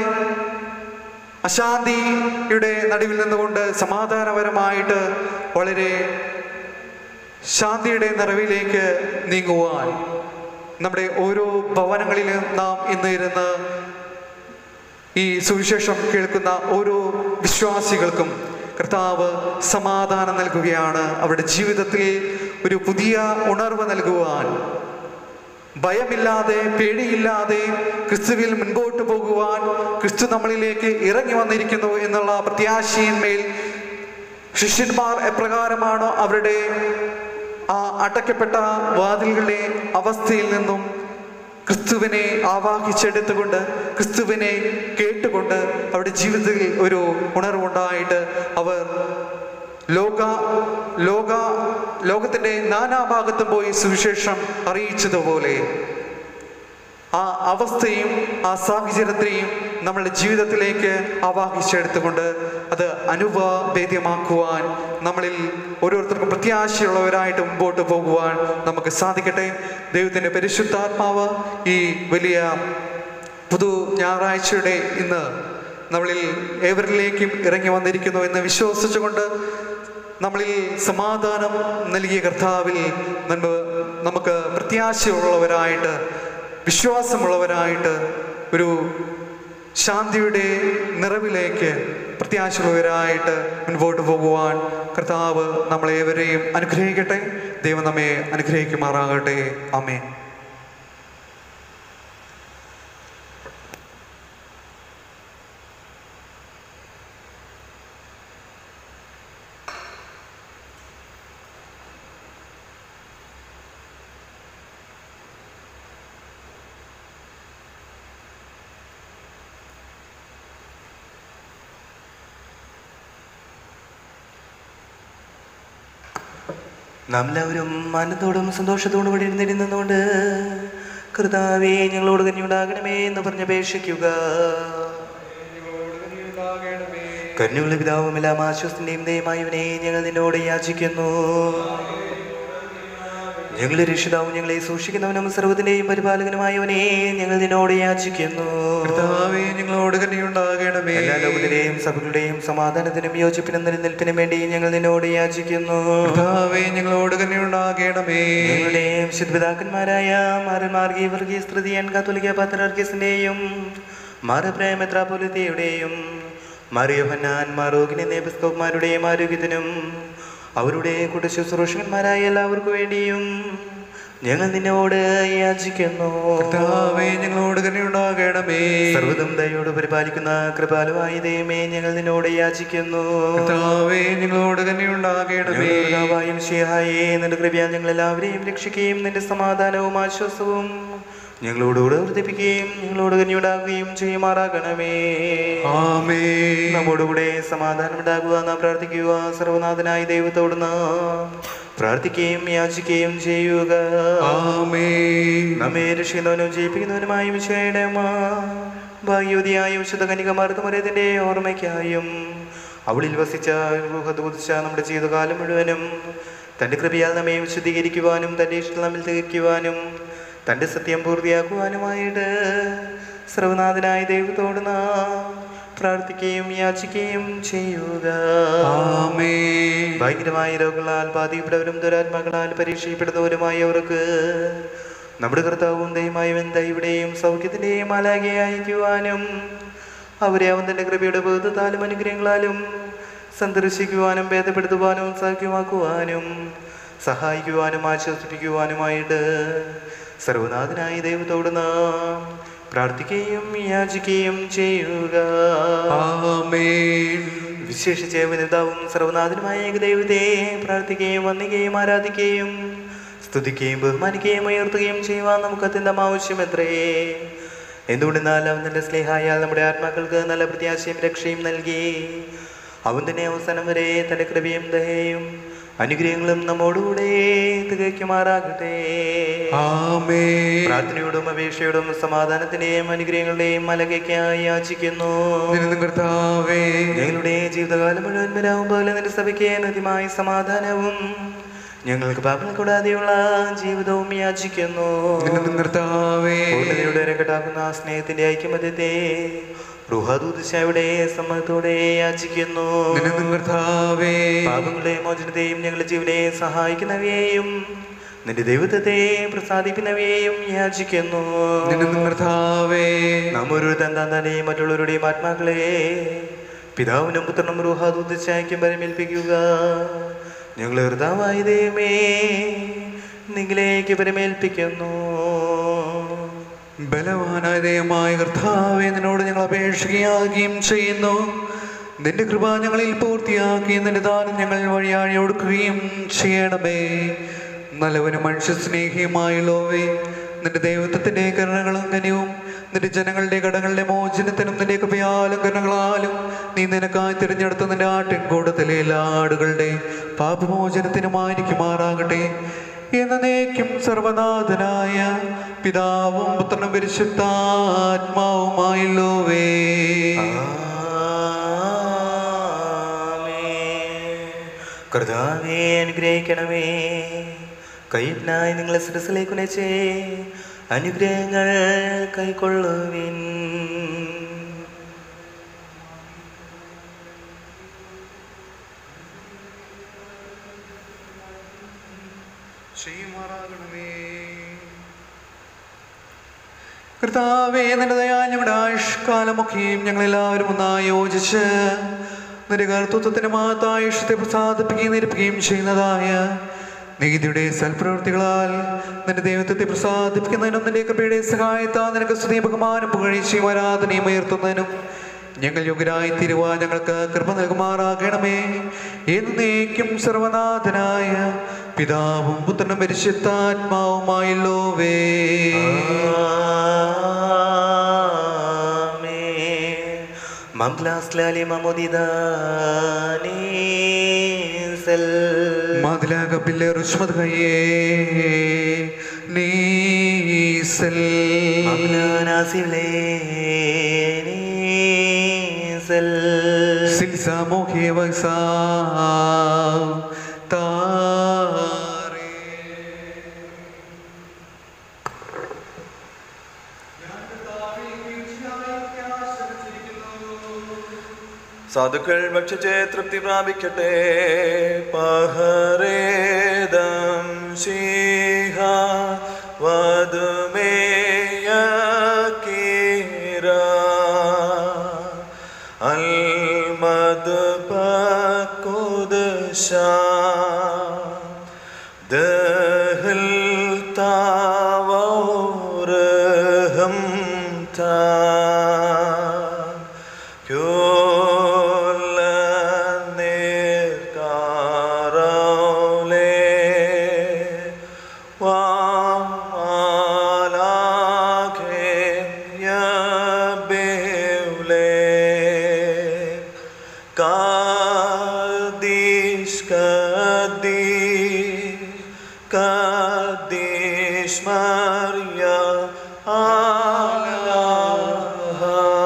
അശാന്തിയുടെ നടുവിൽ നിന്നുകൊണ്ട് സമാധാനപരമായിട്ട് വളരെ ശാന്തിയുടെ നിറവിലേക്ക് നീങ്ങുവാൻ നമ്മുടെ ഓരോ ഭവനങ്ങളിലും നാം ഇന്ന് ഇരുന്ന് ഈ സുവിശേഷം കേൾക്കുന്ന ഓരോ വിശ്വാസികൾക്കും കർത്താവ് സമാധാനം നൽകുകയാണ് അവരുടെ ജീവിതത്തിൽ ഒരു പുതിയ ഉണർവ് നൽകുവാൻ ഭയമില്ലാതെ പേടിയില്ലാതെ ക്രിസ്തുവിൽ മുൻപോട്ട് പോകുവാൻ ക്രിസ്തു നമ്മളിലേക്ക് ഇറങ്ങി വന്നിരിക്കുന്നു എന്നുള്ള പ്രത്യാശയിന്മേൽ ശിഷ്യന്മാർ എപ്രകാരമാണോ അവരുടെ ആ അടയ്ക്കപ്പെട്ട വാതിലുകളുടെ അവസ്ഥയിൽ നിന്നും ക്രിസ്തുവിനെ ആവാഹിച്ചെടുത്തുകൊണ്ട് ക്രിസ്തുവിനെ കേട്ടുകൊണ്ട് അവരുടെ ജീവിതത്തിൽ ഒരു ഉണർവുണ്ടായിട്ട് അവർ ലോക ലോക ലോകത്തിൻ്റെ നാനാഭാഗത്തും പോയി സുവിശേഷം അറിയിച്ചതുപോലെ ആ അവസ്ഥയും ആ സാഹചര്യത്തെയും നമ്മളുടെ ജീവിതത്തിലേക്ക് ആവാഹിച്ചെടുത്തുകൊണ്ട് അത് അനുഭവേദ്യമാക്കുവാൻ നമ്മളിൽ ഓരോരുത്തർക്കും പ്രത്യാശയുള്ളവരായിട്ട് മുമ്പോട്ട് പോകുവാൻ നമുക്ക് സാധിക്കട്ടെ ദൈവത്തിൻ്റെ പരിശുദ്ധാത്മാവ് ഈ വലിയ പുതു ഞായറാഴ്ചയുടെ ഇന്ന് നമ്മളിൽ ഏവരിലേക്കും ഇറങ്ങി വന്നിരിക്കുന്നു എന്ന് വിശ്വസിച്ചുകൊണ്ട് നമ്മളിൽ സമാധാനം നൽകിയ കർത്താവിൽ നന്മ നമുക്ക് പ്രത്യാശയുള്ളവരായിട്ട് വിശ്വാസമുള്ളവരായിട്ട് ഒരു ശാന്തിയുടെ നിറവിലേക്ക് പ്രത്യാശയുള്ളവരായിട്ട് മുൻപോട്ട് പോകുവാൻ കർത്താവ് നമ്മളേവരെയും അനുഗ്രഹിക്കട്ടെ ദൈവം നമ്മെ അനുഗ്രഹിക്കുമാറാകട്ടെ അമേ നാം എല്ലാവരും ആനന്ദത്തോടും സന്തോഷത്തോടും കൂടി ഇരുന്നിരുന്നുകൊണ്ട് കർത്താവേ ഞങ്ങളോട് കഞ്ഞുണ്ടാകണമേ എന്ന് പറഞ്ഞപേക്ഷിക്കുക കന്യുള്ള പിതാവും എല്ലാം ആശ്വസിന്റെയും ദയമായവനെ ഞങ്ങൾ നിന്നോട് യാചിക്കുന്നു ഞങ്ങളുടെ രക്ഷിതാവും ഞങ്ങളെ സൂക്ഷിക്കുന്നവനും സർവ്വത്തിന്റെയും പരിപാലകനുമായവനെ ഞങ്ങൾ നിന്നോട് യാചിക്കുന്നു കർത്താവേ ഞങ്ങളോട് കനിയുണ്ടാകണമേ എല്ലാ ലോകത്തിലെയും സഭകളുടെയും സമാധാനത്തിനും യോജിപ്പിനും നിലനിൽപ്പിനും വേണ്ടി ഞങ്ങൾ നിന്നോട് യാചിക്കുന്നു കർത്താവേ ഞങ്ങളോട് കനിയുണ്ടാകണമേ ഞങ്ങളുടെയും ശുദ്ധിപിതാക്കന്മാരായ മാരന്മാർഗീ വർഗീസ് തൃതീയൻ കാത്തോലിക്ക പാത്രർഗീസിന്റെയും മാറ് പ്രേമത്രാപൊലിത്തയുടെയും മാറിയോഹന്നാൻ മാറോഗിനി നേബസ്കോപ്മാരുടെയും ആരോഗ്യത്തിനും അവരുടെ കൂട്ട ശുശ്രൂഷകന്മാരായ എല്ലാവർക്കും വേണ്ടിയും ഞങ്ങൾ നിന്നോട് യാചിക്കുന്നു കർത്താവേ ഞങ്ങളോട് കനിയുണ്ടാകണമേ സർവ്വതും ദയോട് പരിപാലിക്കുന്ന കൃപാലുവായ ദൈവമേ ഞങ്ങൾ നിന്നോട് യാചിക്കുന്നു കർത്താവേ ഞങ്ങളോട് കനിയുണ്ടാകണമേ ഞങ്ങളുടെയും ഷിഹായേ നിന്റെ കൃപയാൽ ഞങ്ങൾ എല്ലാവരെയും രക്ഷിക്കുകയും നിന്റെ സമാധാനവും ആശ്വാസവും ഞങ്ങളോടുകൂടെ വർദ്ധിപ്പിക്കുകയും ഞങ്ങളോട് കനിയുണ്ടാകുകയും ചെയ്യുമാറാകണമേ ആമേ നമ്മോടുകൂടെ സമാധാനമുണ്ടാകുക നാം പ്രാർത്ഥിക്കുക സർവനാഥനായ ദൈവത്തോട് നാം പ്രാർത്ഥിക്കുകയും യാചിക്കുകയും ചെയ്യുക ആമേ നമ്മെ രക്ഷിക്കുന്നവനും ജയിപ്പിക്കുന്നവനുമായ വിഷയുടെ ഭാഗ്യവതിയായ വിശുദ്ധ കനികമാർത്തമരത്തിന്റെ ഓർമ്മയ്ക്കായും അവളിൽ വസിച്ച ഗൃഹദൂതിച്ച നമ്മുടെ ജീവിതകാലം മുഴുവനും തൻ്റെ കൃപയാൽ നമ്മെ വിശുദ്ധീകരിക്കുവാനും തൻ്റെ ഇഷ്ടം നമ്മിൽ തികയ്ക്കുവാനും തൻ്റെ സത്യം പൂർത്തിയാക്കുവാനുമായിട്ട് സർവനാഥനായ ദൈവത്തോട് നാം പ്രാർത്ഥിക്കുകയും യാചിക്കുകയും ചെയ്യുക ആമേ ഭയങ്കരമായ രോഗങ്ങളാൽ ബാധിക്കപ്പെട്ടവരും ദുരാത്മാക്കളാൽ പരീക്ഷിക്കപ്പെടുന്നവരുമായവർക്ക് നമ്മുടെ കർത്താവും ദൈവമായവൻ ദൈവയുടെയും സൗഖ്യത്തിൻ്റെയും മാലാകെ അയക്കുവാനും അവരെ അവൻ തൻ്റെ കൃപയുടെ ബോധത്താലും അനുഗ്രഹങ്ങളാലും സന്ദർശിക്കുവാനും ഭേദപ്പെടുത്തുവാനും സൗഖ്യമാക്കുവാനും സഹായിക്കുവാനും ആശ്വസിപ്പിക്കുവാനുമായിട്ട് സർവനാഥനായ ദൈവത്തോട് നാം പ്രാർത്ഥിക്കുകയും യാചിക്കുകയും ചെയ്യുക ആമേൻ വിശേഷിച്ച് വിനിതാവും സർവനാഥനുമായ ഏക ദൈവത്തെ പ്രാർത്ഥിക്കുകയും വന്ദിക്കുകയും ആരാധിക്കുകയും സ്തുതിക്കുകയും ബഹുമാനിക്കുകയും ഉയർത്തുകയും ചെയ്യുവാൻ നമുക്ക് അത്യന്തം ആവശ്യമെത്രേ എന്തുകൊണ്ടെന്നാൽ അവൻ തന്റെ സ്നേഹായാൽ നമ്മുടെ ആത്മാക്കൾക്ക് നല്ല പ്രത്യാശയും രക്ഷയും നൽകി അവൻ തന്നെ അവസാനം വരെ തന്റെ കൃപയും ദയയും അനുഗ്രഹങ്ങളും നമ്മോടുകൂടെ തികയ്ക്കുമാറാകട്ടെ ആമേൻ പ്രാർത്ഥനയോടും അപേക്ഷയോടും സമാധാനത്തിന്റെയും അനുഗ്രഹങ്ങളുടെയും മലകയ്ക്കായി യാചിക്കുന്നു നിന്നും കർത്താവേ ഞങ്ങളുടെ ജീവിതകാലം മുഴുവൻ വരാവും പോലെ നിന്റെ സഭയ്ക്ക് നദിമായ സമാധാനവും ഞങ്ങൾക്ക് പാപങ്ങൾ കൂടാതെയുള്ള ജീവിതവും യാചിക്കുന്നു നിന്നും കർത്താവേ പൂർണ്ണതയുടെ രംഗട്ടാക്കുന്ന സ്നേഹത്തിന്റെ ഐക്യമത്യത്തെ റുഹദൂദിശയുടെ സമ്മതത്തോടെ യാചിക്കുന്നു നിന്നും കർത്താവേ പാപങ്ങളുടെ മോചനത്തെയും ഞങ്ങളുടെ ജീവനെ സഹായിക്കുന്നവയെയും നിന്റെ ദൈവത്വത്തെ പ്രസാദിപ്പിക്കുന്നവയെയും യാചിക്കുന്നു നിന്നും കർത്താവേ നാം ഓരോരുത്തൻ താൻ തന്നെയും മറ്റുള്ളവരുടെയും ആത്മാക്കളെ പിതാവിനും പുത്രനും റൂഹാദൂതിച്ചായ്ക്കും പരമേൽപ്പിക്കുക ഞങ്ങൾ ഹൃദാവായ ദൈവമേ നിങ്ങളിലേക്ക് പരമേൽപ്പിക്കുന്നു ബലവാനായ ദൈവമായ കർത്താവെ നിന്നോട് ഞങ്ങൾ അപേക്ഷിക്കുകയും ചെയ്യുന്നു നിന്റെ കൃപ ഞങ്ങളിൽ പൂർത്തിയാക്കി നിന്റെ ദാനം ഞങ്ങൾ വഴിയാഴി ഒടുക്കുകയും ചെയ്യണമേ നല്ലവനും മനുഷ്യസ്നേഹിയുമായുള്ളവേ നിന്റെ ദൈവത്വത്തിന്റെ കരുണകളും കനിവും നിന്റെ ജനങ്ങളുടെ കടങ്ങളുടെ മോചനത്തിനും നിന്റെ കൃപയാലും കരുണകളാലും നീ നിനക്കായി തിരഞ്ഞെടുത്ത നിന്റെ ആട്ടിൻകൂടത്തിലെ എല്ലാ ആടുകളുടെ പാപമോചനത്തിനുമായിരിക്കുമാറാകട്ടെ എന്നേക്കും സർവനാഥനായ പിതാവും പുത്രനും പരിശുദ്ധാത്മാവുമായുള്ളവേ കർത്താവെ അനുഗ്രഹിക്കണമേ കയ്യിനായി നിങ്ങളെ സരസിലേക്ക് ഉനച്ചേ അനുഗ്രഹങ്ങൾ കൈക്കൊള്ളുവിൻ കർത്താവേ നിന്റെ ദയാ ഞങ്ങളുടെ ആയുഷ്കാലമൊക്കെയും ഞങ്ങളെല്ലാവരും ഒന്നായി യോജിച്ച് നിന്റെ കർത്തൃത്വത്തിന് മഹത്തായുഷത്തെ പ്രസാദിപ്പിക്കുകയും നിരപ്പിക്കുകയും ചെയ്യുന്നതായ നീതിയുടെ സൽപ്രവൃത്തികളാൽ നിന്റെ ദൈവത്വത്തെ പ്രസാദിപ്പിക്കുന്നതിനും നിന്റെ കൃപയുടെ സഹായത്താൽ നിനക്ക് സ്തുതി ബഹുമാനം പുകഴ്ചയും ആരാധനയും ഉയർത്തുന്നതിനും ഞങ്ങൾ യോഗ്യരായി തീരുവാൻ ഞങ്ങൾക്ക് കൃപ നൽകുമാറാകണമേ എന്നേക്കും സർവനാഥനായ പിതാവും പുത്രനും പരിശുദ്ധാത്മാവുമായുള്ളോവേ മംഗ്ലാസ്ലാലി മമോദിദാനീസൽ മാതിലാകപ്പില്ലെ റുഷ്മത് കയ്യേ നീസൽ മംഗ്ലാനാസിലേ നീസൽ സിൽസാമോഹേ വസാ താരേ സാധുക്കൾ ഭക്ഷിച്ച് തൃപ്തി പ്രാപിക്കട്ടെ പഹരേദം ശീഹ വധുമേയ കീര അൽമദ് പക്കുദ്ശ ദഹൽ താവോരഹം താ Kaddish Maria Allah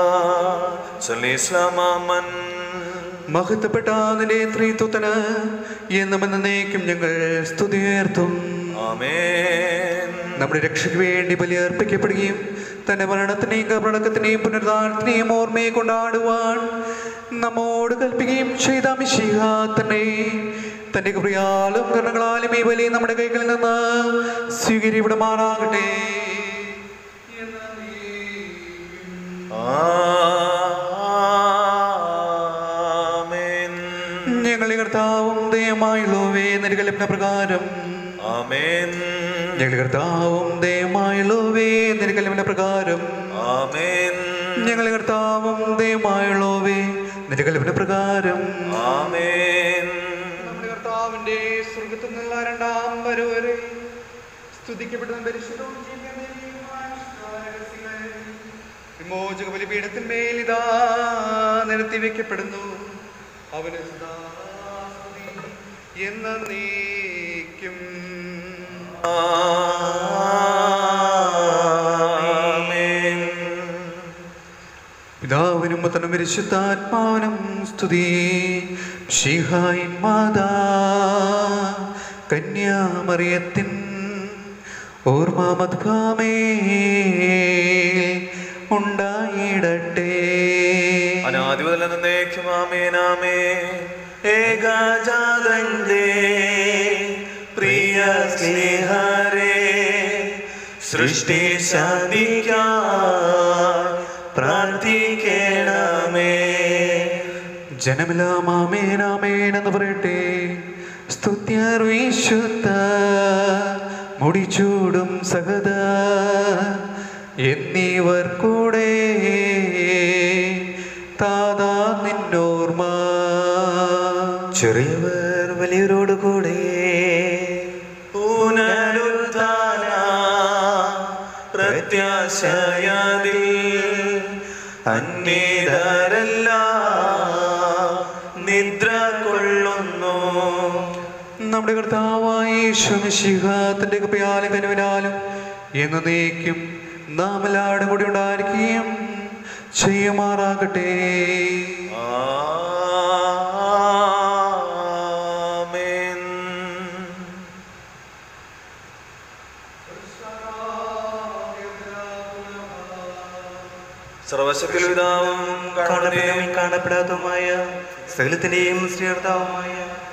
സലീസ്ലാമാമൻ മഹത്വപ്പെട്ട നിന്റെ ത്രിത്വത്തിന് എന്നും എന്നേക്കും ഞങ്ങൾ സ്തുതിയേർത്തും ആമേൻ നമ്മുടെ രക്ഷയ്ക്ക് വേണ്ടി ബലിയർപ്പിക്കപ്പെടുകയും തന്റെ മരണത്തിനെയും കപടക്കത്തിനെയും പുനരുദ്ധാരണത്തിനെയും ഓർമ്മയെ കൊണ്ടാടുവാൻ നമ്മോട് കൽപ്പിക്കുകയും ചെയ്ത മിശിഹ തന്നെ തന്റെ കൃപയാലും കർണങ്ങളാലും ഈ ബലി നമ്മുടെ കൈകളിൽ നിന്ന് സ്വീകരിവിടുമാറാകട്ടെ ആമേൻ ഞങ്ങളെ കർത്താവും ദയമായുള്ളവേ നിരകലപ്ന പ്രകാരം ആമേൻ ഞങ്ങളുടെ കർത്താവും ദയമായുള്ളവേ നിരകലപ്ന പ്രകാരം ആമേൻ ഞങ്ങളെ കർത്താവും ദയമായുള്ളവേ നിരകലപ്ന പ്രകാരം ആമേൻ നമ്മുടെ കർത്താവിന്റെ സ്വർഗത്തിൽ നിന്നുള്ള രണ്ടാം വരവരെ സ്തുതിക്കപ്പെടുന്ന പരിശുദ്ധവും ജീവിതമായ രഹസ്യങ്ങൾ വിമോചക ബലിപീഠത്തിന്മേൽ ഇതാ നിരത്തി വെക്കപ്പെടുന്നു അവന് സദാ സ്തുതി എന്നേക്കും പിതാവിനും പുത്രനും പരിശുദ്ധാത്മാവിനും സ്തുതി ഷിഹായിൻ മാതാ കന്യാമറിയത്തിൻ ഓർമ്മ മധുഭാമേ ഉണ്ടായിടട്ടെ അനാദി മുതൽ എന്നേക്കും ആമേനാമേ ഏകജാതന്റെ പ്രിയ സ്നേഹരേ സൃഷ്ടി ശാന്തിക്കാൻ പ്രാർത്ഥിക്കണമേ ജനമെല്ലാം ആമേൻ ആമേൻ എന്ന് പറയട്ടെ സ്തുത്യർ വിശുദ്ധ മുടിച്ചൂടും സഹത എന്നിവർ കൂടെ താതാ നിന്നോർമ്മ ചെറിയവർ വലിയവരോട് കൂടെ പുനരുദ്ധാന പ്രത്യാശയതിൽ അന്യതരല്ല നിദ്ര കൊള്ളുന്നു നമ്മുടെ കർത്താവായ യേശുമിശിഹ തന്റെ കൃപയാലും കനുവിനാലും എന്നേക്കും നാം എല്ലാവരും കൂടി ഉണ്ടായിരിക്കുകയും ചെയ്യുമാറാകട്ടെ ആമേൻ സർവശക്തി പിതാവും കാണപ്പെടുന്നതും കാണപ്പെടാത്തതുമായ സകലത്തിന്റെയും ശ്രീകർത്താവുമായ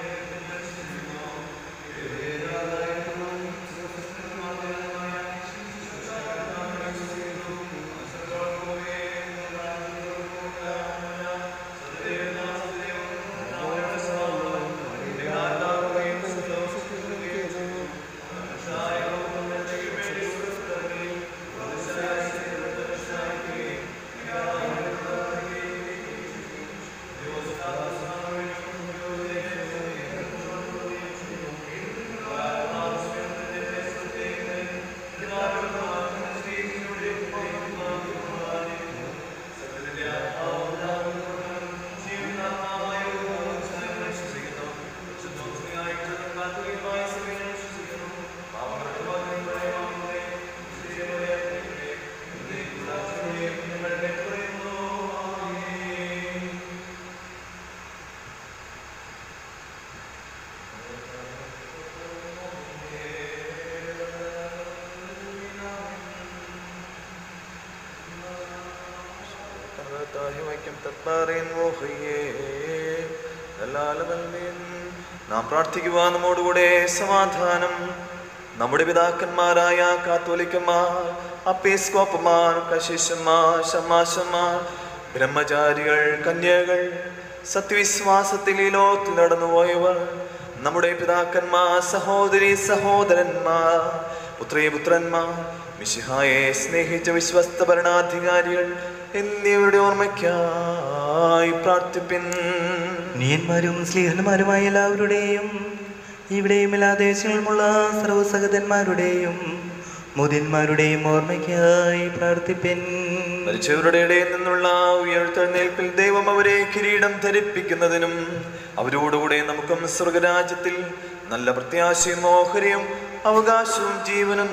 നാം പ്രാർത്ഥിക്കുക നമ്മോടുകൂടെ സമാധാനം നമ്മുടെ പിതാക്കന്മാരായ കാത്തോലിക്കന്മാർ അപ്പേസ്കോപ്പന്മാർ കശിഷന്മാർ ശമാശന്മാർ ബ്രഹ്മചാരികൾ കന്യകൾ സത്യവിശ്വാസത്തിൽ ഈ ലോകത്തിൽ നടന്നുപോയവർ നമ്മുടെ പിതാക്കന്മാർ സഹോദരി സഹോദരന്മാർ പുത്രീ പുത്രന്മാർ മിശിഹായെ സ്നേഹിച്ച വിശ്വസ്ത ഭരണാധികാരികൾ എന്നിവരുടെ ഓർമ്മയ്ക്കായി പ്രാർത്ഥിപ്പിൻ നീയന്മാരും സ്ലീഹന്മാരുമായ എല്ലാവരുടെയും ഇവിടെയും എല്ലാ ദേശങ്ങളിലുമുള്ള സർവസഹതന്മാരുടെയും മുതിന്മാരുടെയും ഓർമ്മയ്ക്കായി പ്രാർത്ഥിപ്പിൻ മരിച്ചവരുടെ ഇടയിൽ നിന്നുള്ള ഉയർത്തെഴുന്നേൽപ്പിൽ ദൈവം അവരെ കിരീടം ധരിപ്പിക്കുന്നതിനും അവരോടുകൂടെ നമുക്കും സ്വർഗരാജ്യത്തിൽ നല്ല പ്രത്യാശയും ഓഹരിയും അവകാശവും ജീവനും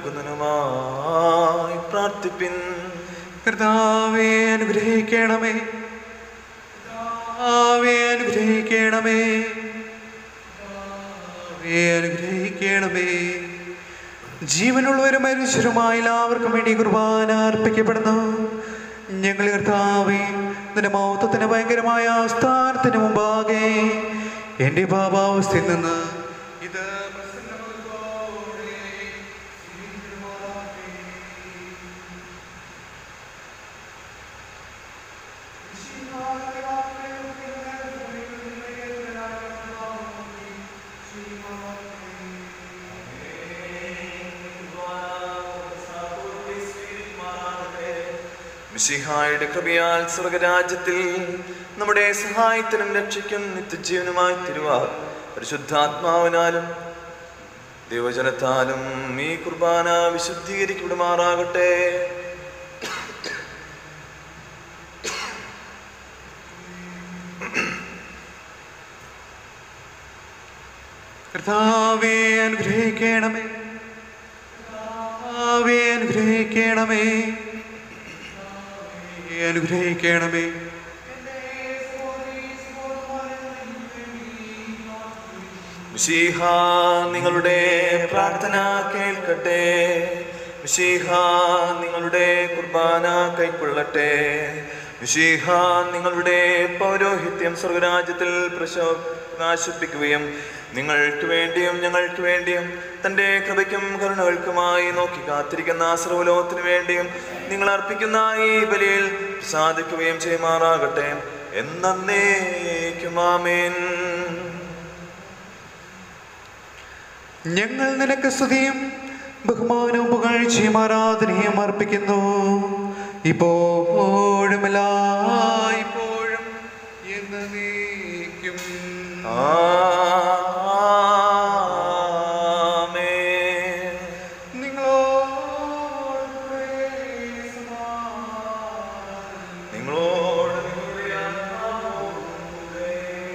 നൽകുന്നതിനുമായി പ്രാർത്ഥിപ്പിൻ കർത്താവേ അനുഗ്രഹിക്കണമേ കർത്താവേ അനുഗ്രഹിക്കണമേ കർത്താവേ അനുഗ്രഹിക്കണമേ ജീവനുള്ളവരും മനുഷ്യരുമായ എല്ലാവർക്കും വേണ്ടി കുർബാന അർപ്പിക്കപ്പെടുന്നു ഞങ്ങൾ കർത്താവേ നിന്റെ മൗത്വത്തിന് ഭയങ്കരമായ സ്ഥാനത്തിന് മുമ്പാകെ എൻ്റെ പാപാവസ്ഥയിൽ നിന്ന് ഇത് പ്രസന്നമുള്ളതോടെ മിശിഹായുടെ കൃപയാൽ സ്വർഗരാജ്യത്തിൽ നമ്മുടെ സഹായത്തിനും രക്ഷയ്ക്കും നിത്യജീവനുമായി തിരുവാ പരിശുദ്ധാത്മാവിനാലും ദൈവജനത്താലും ഈ കുർബാന വിശുദ്ധീകരിക്കപ്പെടുമാറാകട്ടെ കർത്താവേ അനുഗ്രഹിക്കണമേ കർത്താവേ അനുഗ്രഹിക്കണമേ കർത്താവേ, അനുഗ്രഹിക്കണമേ മിശീഹ നിങ്ങളുടെ പ്രാർത്ഥന കേൾക്കട്ടെ മിശീഹ നിങ്ങളുടെ കുർബാന കൈക്കൊള്ളട്ടെ മിശീഹ നിങ്ങളുടെ പൗരോഹിത്യം സ്വർഗരാജ്യത്തിൽ പ്രശോ പ്രകാശിപ്പിക്കുകയും നിങ്ങൾക്ക് വേണ്ടിയും ഞങ്ങൾക്ക് വേണ്ടിയും തൻ്റെ കൃപയ്ക്കും കരുണകൾക്കുമായി നോക്കി കാത്തിരിക്കുന്ന സർവലോകത്തിനു വേണ്ടിയും നിങ്ങൾ അർപ്പിക്കുന്ന ഈ ബലിയിൽ സാധിക്കുകയും ചെയ്യുമാറാകട്ടെ എന്നേക്കുമാമേൻ ഞങ്ങൾ നിനക്ക് സ്തുതിയും ബഹുമാനവും പുകഴ്ചയും ആരാധനയും അർപ്പിക്കുന്നു ഇപ്പോഴും എല്ലായ്പ്പോഴും എന്നേക്കും ആമേൻ. നിങ്ങളോട് നിങ്ങളോട് നിങ്ങളുടെ ആത്മാവോടുകൂടെ.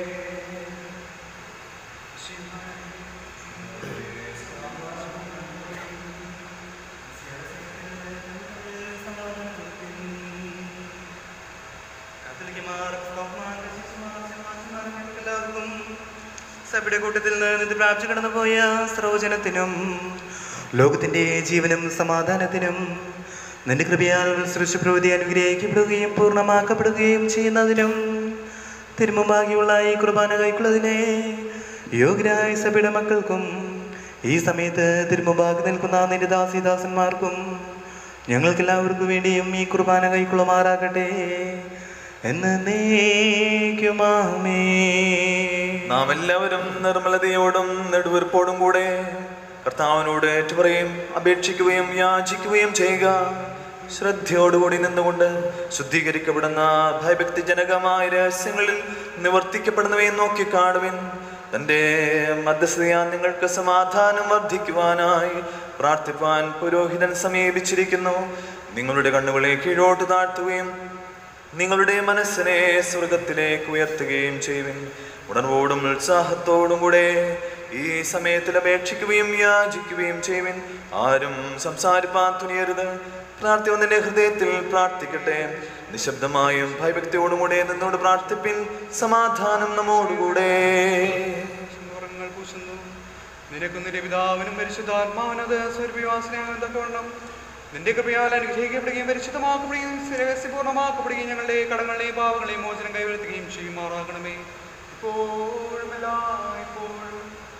സഭയുടെ കൂട്ടത്തിൽ നിന്ന് പ്രാപിച്ചു കടന്നുപോയ സർവജനത്തിനും ലോകത്തിന്റെ ജീവനും സമാധാനത്തിനും നിന്റെ കൃപയാൽ സൃഷ്ടിപ്രവൃത്തി അനുഗ്രഹിക്കപ്പെടുകയും പൂർണ്ണമാക്കപ്പെടുകയും ചെയ്യുന്നതിനും തിരുമുമ്പാകിയുള്ള ഈ കുർബാന കൈക്കൊള്ളതിനെ യോഗ്യരായ സഭയുടെ മക്കൾക്കും ഈ സമയത്ത് തിരുമുമ്പാകി നിൽക്കുന്ന നിന്റെ ദാസിദാസന്മാർക്കും ഞങ്ങൾക്കെല്ലാവർക്കും വേണ്ടിയും ഈ കുർബാന കൈക്കൊള്ളുമാറാകട്ടെ എന്ന് നീക്കുമാമേ നാം എല്ലാവരും നിർമ്മലതയോടും നെടുവീർപ്പോടും കൂടെ കർത്താവിനോട് ഏറ്റുപറയും അപേക്ഷിക്കുകയും യാചിക്കുകയും ചെയ്യുക ശ്രദ്ധയോടുകൂടി നിന്നുകൊണ്ട് ശുദ്ധീകരിക്കപ്പെടുന്ന ഭയഭക്തിജനകമായ രഹസ്യങ്ങളിൽ നിവർത്തിക്കപ്പെടുന്നവയെ നോക്കി കാണുവിൻ തൻ്റെ മധ്യസ്ഥതയാ നിങ്ങൾക്ക് സമാധാനം വർദ്ധിക്കുവാനായി പ്രാർത്ഥിപ്പാൻ പുരോഹിതൻ സമീപിച്ചിരിക്കുന്നു നിങ്ങളുടെ കണ്ണുകളെ കീഴോട്ട് താഴ്ത്തുകയും നിങ്ങളുടെ മനസ്സിനെ സ്വർഗത്തിലേക്ക് ഉയർത്തുകയും ചെയ്യുവിൻ ഉണർവോടും ഉത്സാഹത്തോടും കൂടെ ഈ സമയത്തിൽ അപേക്ഷിക്കുകയും യാചിക്കുകയും ചെയ്യുവിൻ ആരും സംസാരിപ്പാൻ തുനിയരുത് പ്രാർത്ഥി ഒന്നിന്റെ ഹൃദയത്തിൽ പ്രാർത്ഥിക്കട്ടെ നിശബ്ദമായും ഭയഭക്തിയോടും കൂടെ നിന്നോട് പ്രാർത്ഥിപ്പിൻ സമാധാനം നമ്മോടുകൂടെ ഉറങ്ങൾ പൂശുന്നു നിനക്കും നിന്റെ പിതാവിനും പരിശുദ്ധാത്മാവിനത് സ്വർവിവാസനയാകണം നിന്റെ കൃപയാൽ അനുഗ്രഹിക്കപ്പെടുകയും പരിശുദ്ധമാക്കപ്പെടുകയും രഹസ്യപൂർണ്ണമാക്കപ്പെടുകയും ഞങ്ങളുടെ കടങ്ങളെയും പാവങ്ങളെയും മോചനം കൈവരുത്തുകയും ചെയ്യുമാറാകണമേ ഇപ്പോഴും എല്ലായ്പ്പോഴും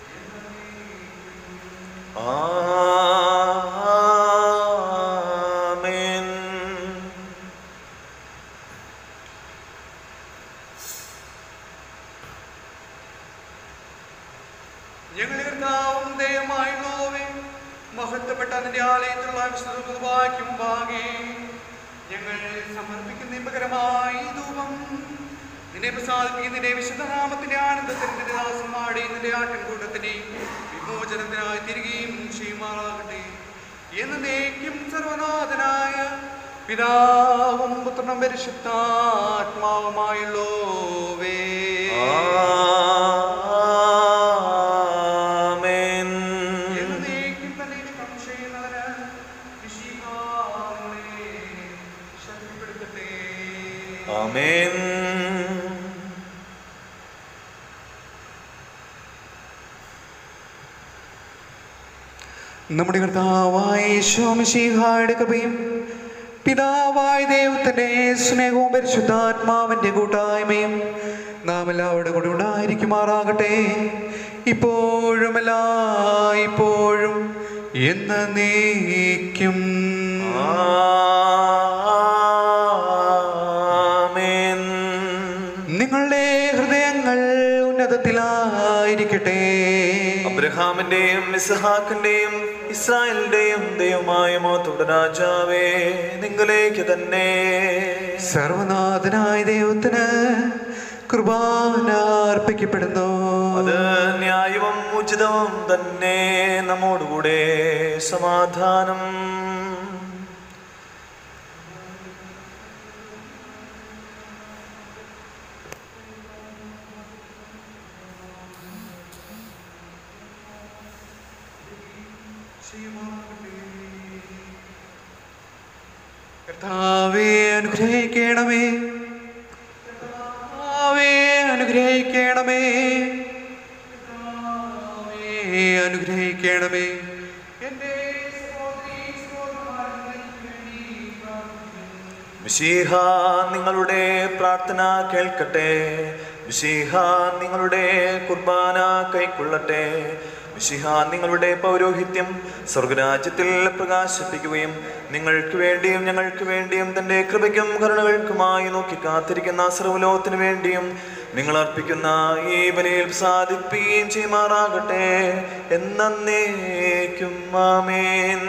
ആമേൻ ഞങ്ങളുടെ കർത്താവും ദയമായുള്ളവേ മഹത്വപ്പെട്ട നിന്റെ ആലയത്തിലുള്ള വിശുദ്ധവാക്യം മുമ്പാകെ ഞങ്ങൾ സമർപ്പിക്കുന്ന ഇമ്പകരമായ ഈ ധൂപം നിന്നെ പ്രസാദിപ്പിക്കുന്ന നിന്റെ വിശുദ്ധനാമത്തിന്റെ ആനന്ദത്തിന് നിന്റെ ദാസന്മാരുടെയും നിന്റെ ആട്ടിൻകൂട്ടത്തിനെ വിമോചനത്തിനായി തിരികെയും ചെയ്യുമാറാകട്ടെ എന്ന് നേക്കും സർവനാഥനായ പിതാവും പുത്രനും പരിശുദ്ധാത്മാവുമായുള്ളോവേ ആമേൻ എന്നേക്കും തന്നെ ഇഷ്ടം ചെയ്യുന്നവന് വിശിഹാങ്ങളെ ശക്തിപ്പെടുത്തട്ടെ. ആമേൻ നമ്മുടെ കർത്താവായ ശോമശിഹായുടെ കൃപയും പിതാവായ ദൈവത്തിന്റെ സ്നേഹവും പരിശുദ്ധാത്മാവിന്റെ കൂട്ടായ്മയും നാം എല്ലാവരുടെ കൂടെ ഉണ്ടായിരിക്കുമാറാകട്ടെ ഇപ്പോഴും എല്ലായ്പ്പോഴും എന്ന് നീക്കും ആമേൻ നിങ്ങളുടെ ഹൃദയങ്ങൾ ഉന്നതത്തിലായിരിക്കട്ടെ അബ്രഹാമിന്റെയും ഇസ്ഹാക്കിന്റെയും ഇസ്രായേലിന്റെയും ദൈവമായ മോത്തോടെ രാജാവേ നിങ്ങളിലേക്ക് തന്നെ സർവനാഥനായ ദൈവത്തിന് കുർബാന അർപ്പിക്കപ്പെടുന്നു അത് ന്യായവും ഉചിതവും തന്നെ നമ്മോടുകൂടെ സമാധാനം കർത്താവേ അനുഗ്രഹിക്കണമേ കർത്താവേ അനുഗ്രഹിക്കണമേ കർത്താവേ അനുഗ്രഹിക്കണമേ എൻ്റെ മിശീഹ നിങ്ങളുടെ പ്രാർത്ഥന കേൾക്കട്ടെ മിശീഹ നിങ്ങളുടെ കുർബാന കൈക്കൊള്ളട്ടെ മിശിഹ നിങ്ങളുടെ പൗരോഹിത്യം സ്വർഗരാജ്യത്തിൽ പ്രകാശിപ്പിക്കുകയും നിങ്ങൾക്ക് വേണ്ടിയും ഞങ്ങൾക്ക് വേണ്ടിയും തൻ്റെ കൃപയ്ക്കും കരുണകൾക്കുമായി നോക്കി കാത്തിരിക്കുന്ന സർവലോകത്തിനു വേണ്ടിയും നിങ്ങൾ അർപ്പിക്കുന്ന ഈ ബലിയിൽ സാധിപ്പിക്കുകയും ചെയ്യുമാറാകട്ടെ എന്നേക്കും ആമേൻ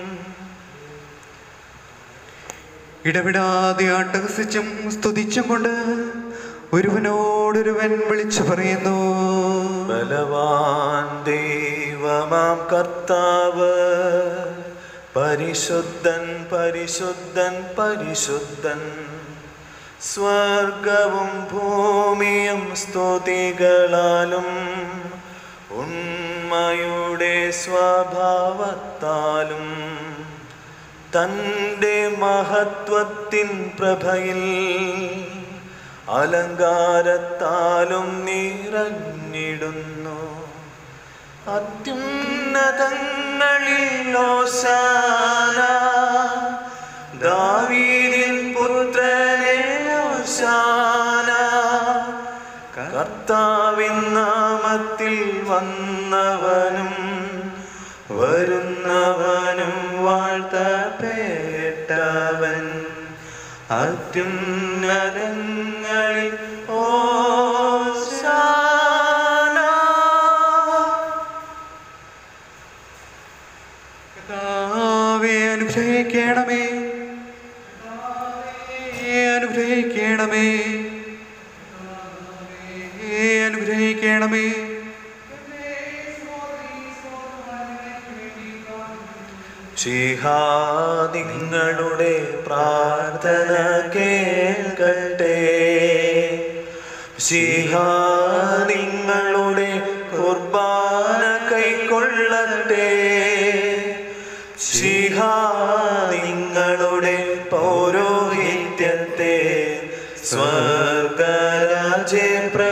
ഇടവിടാതെ അട്ടഹസിച്ചും സ്തുതിച്ചും കൊണ്ട് ഒരുവനോടൊരുവൻ വിളിച്ചു പറയുന്നു ബലവാൻ ദൈവമാം കർത്താവ് പരിശുദ്ധൻ പരിശുദ്ധൻ പരിശുദ്ധൻ സ്വർഗവും ഭൂമിയും സ്തുതികളാലും ഉണ്മയുടെ സ്വഭാവത്താലും തൻ്റെ മഹത്വത്തിൻ പ്രഭയിൽ അലങ്കാരത്താലും നിറഞ്ഞിടുന്നു അത്യുന്നതങ്ങളിൽ ഓശാന ദാവീദിൻ പുത്രനെ ഓശാന കർത്താവിൻ നാമത്തിൽ വന്നവനും വരുന്നവനും വാഴ്ത്തപ്പെട്ടവൻ അത്യുന്നതങ്ങളിൽ ഓശാന കർത്താവേ അനുഗ്രഹിക്കണമേ കർത്താവേ അനുഗ്രഹിക്കണമേ കർത്താവേ അനുഗ്രഹിക്കണമേ നിങ്ങളുടെ പ്രാർത്ഥന കേൾക്കട്ടെ നിങ്ങളുടെ കുർബാന കൈക്കൊള്ളട്ടെ നിങ്ങളുടെ പൗരോഹിത്യത്തെ സ്വർഗരാജെ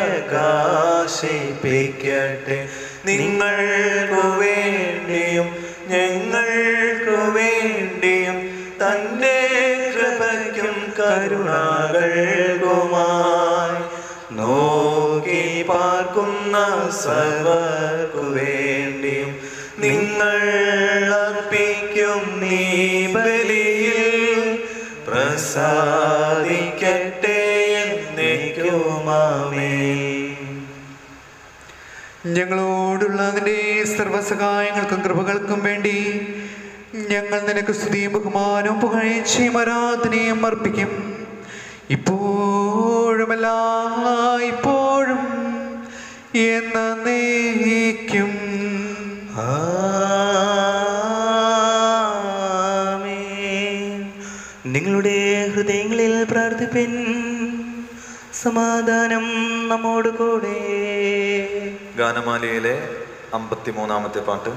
പ്രകാശിപ്പിക്കട്ടെ നിങ്ങൾക്കു വേണ്ടിയും ഞങ്ങൾക്കു വേണ്ടിയും തൻ്റെ കൃപയ്ക്കും കരുണകൾക്കുമായി നോക്കി പാർക്കുന്ന സർവർക്കു വേണ്ടിയും നിങ്ങൾ അർപ്പിക്കും നീ ബലിയിൽ പ്രസാദിക്കട്ടെ എന്നേക്കുമാമേ ഞങ്ങളോടുള്ള നിന്റെ സർവസഹായങ്ങൾക്കും കൃപകൾക്കും വേണ്ടി ഞങ്ങൾ നിനക്ക് സ്തുതിയും ബഹുമാനവും പുകഴ്ചയും ആരാധനയും അർപ്പിക്കും ഇപ്പോഴുമല്ല ഇപ്പോഴും എന്ന നീക്കും ആമേൻ. നിങ്ങളുടെ ഹൃദയങ്ങളിൽ പ്രാർത്ഥിപ്പിൻ സമാധാനം നമ്മോട് കൂടെ ഗാനമാലയിലെ അമ്പത്തിമൂന്നാമത്തെ പാട്ട്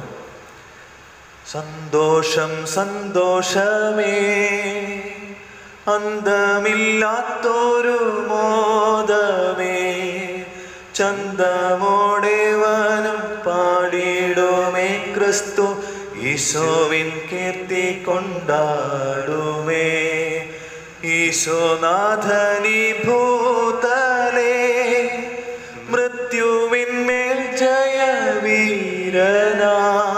സന്തോഷം സന്തോഷമേ അന്തമില്ലാത്തൊരു മോദമേ ചന്തമോടെ വനം പാടിടുമേ ക്രിസ്തു ഈശോവിൻ കീർത്തി കൊണ്ടാടുമേ ഈശോനാഥനി ഭൂതലേ മൃത്യുവിന്മേൽ ജയവീരനാ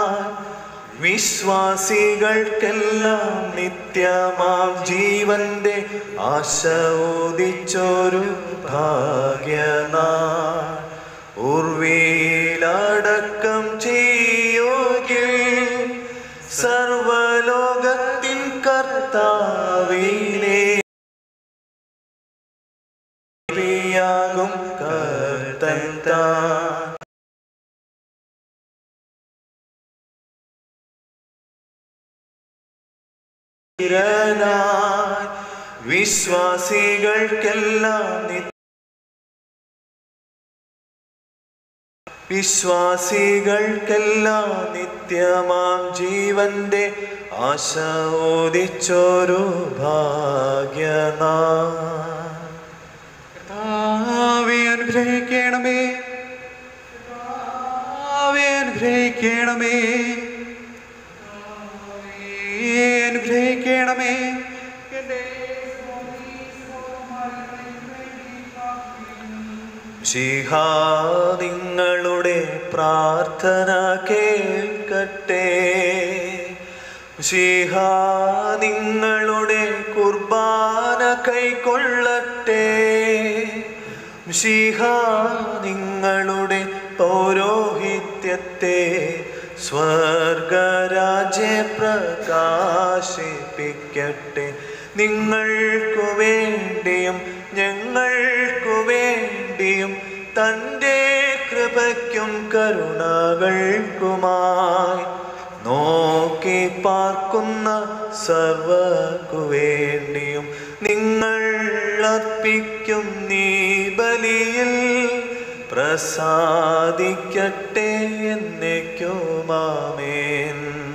വിശ്വാസികൾക്കെല്ലാം നിത്യമാം ജീവന്റെ ആശ ഉദിച്ചൊരു ഭാഗ്യനാ ഉർവീലടക്കം ചെയ്യോകിൽ സർവലോകത്തിൻ കർത്താവിനെ ബലിയാകും കർത്തൻ താൻ ായി വിശ്വാസികൾക്കെല്ലാം നിത്യ വിശ്വാസികൾക്കെല്ലാം നിത്യമാം ജീവന്റെ ആശ ഓദിച്ചൊരു ഭാഗ്യനാ കർത്താവേ അനുഗ്രഹിക്കണമേ കർത്താവേ അനുഗ്രഹിക്കണമേ കർത്താവേ അനുഗ്രഹിക്കണമേ എന്റെ ശിഹാ നിങ്ങളുടെ പ്രാർത്ഥന കേൾക്കട്ടെ ശിഹാ നിങ്ങളുടെ കുർബാന കൈക്കൊള്ളട്ടെ ശിഹാ നിങ്ങളുടെ പൗരോഹിത്യത്തെ സ്വർഗരാജ്യ പ്രകാശിപ്പിക്കട്ടെ നിങ്ങൾക്കു വേണ്ടിയും ഞങ്ങൾക്കു വേണ്ടിയും തൻ്റെ കൃപയ്ക്കും കരുണകൾക്കുമായി നോക്കി പാർക്കുന്ന സർവക്കു വേണ്ടിയും നിങ്ങൾ അർപ്പിക്കും നീ ബലിയിൽ പ്രസാദിക്കട്ടെ എന്നേക്കുമാമേൻ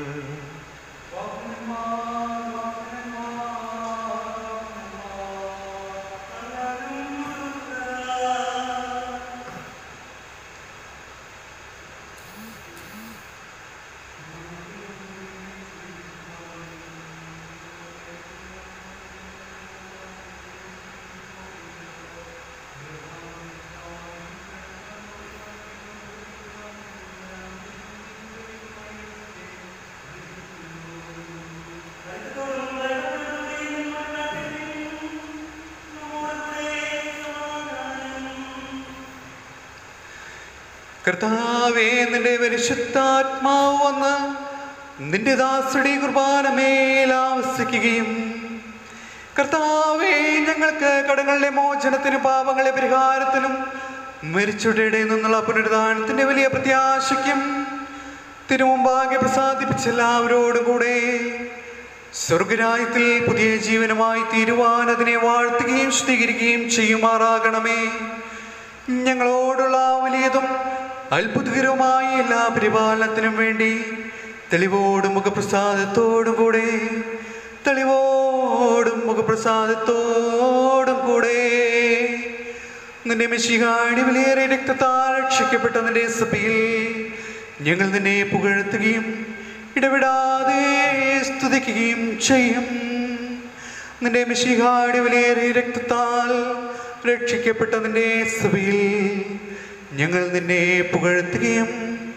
കർത്താവേ നിന്റെ പരിശുദ്ധാത്മാവ് വന്ന് നിന്റെ ദാസയുടെ കുർബാന മേൽ ആവസിക്കുകയും കർത്താവേ ഞങ്ങൾക്ക് കടങ്ങളുടെ മോചനത്തിനും പാപങ്ങളെ പരിഹാരത്തിനും മരിച്ചുടയുടെ നിന്നുള്ള പുനരുദ്ധാനത്തിന്റെ വലിയ പ്രത്യാശയ്ക്കും തിരുമുമ്പാകെ പ്രസാദിപ്പിച്ച എല്ലാവരോടും കൂടെ സ്വർഗരാജ്യത്തിൽ പുതിയ ജീവനുമായി തീരുവാൻ അതിനെ വാഴ്ത്തുകയും സ്വീകരിക്കുകയും ചെയ്യുമാറാകണമേ ഞങ്ങളോടുള്ള വലിയതും അത്ഭുതകരവുമായ എല്ലാ പരിപാലനത്തിനും വേണ്ടി തെളിവോടും മുഖപ്രസാദത്തോടും കൂടെ തെളിവോടും മുഖപ്രസാദത്തോടും കൂടെ നിന്റെ മെസ്സിഹാടി വിലയേറെ രക്തത്താൽ രക്ഷിക്കപ്പെട്ട നിന്റെ സഭയിൽ ഞങ്ങൾ നിന്നെ പുകഴ്ത്തുകയും ഇടവിടാതെ സ്തുതിക്കുകയും ചെയ്യും നിന്റെ മിശിഹാടി വിലയേറെ രക്തത്താൽ രക്ഷിക്കപ്പെട്ട നിന്റെ സഭയിൽ ഞങ്ങൾ നിന്നെ പുകഴ്ത്തുകയും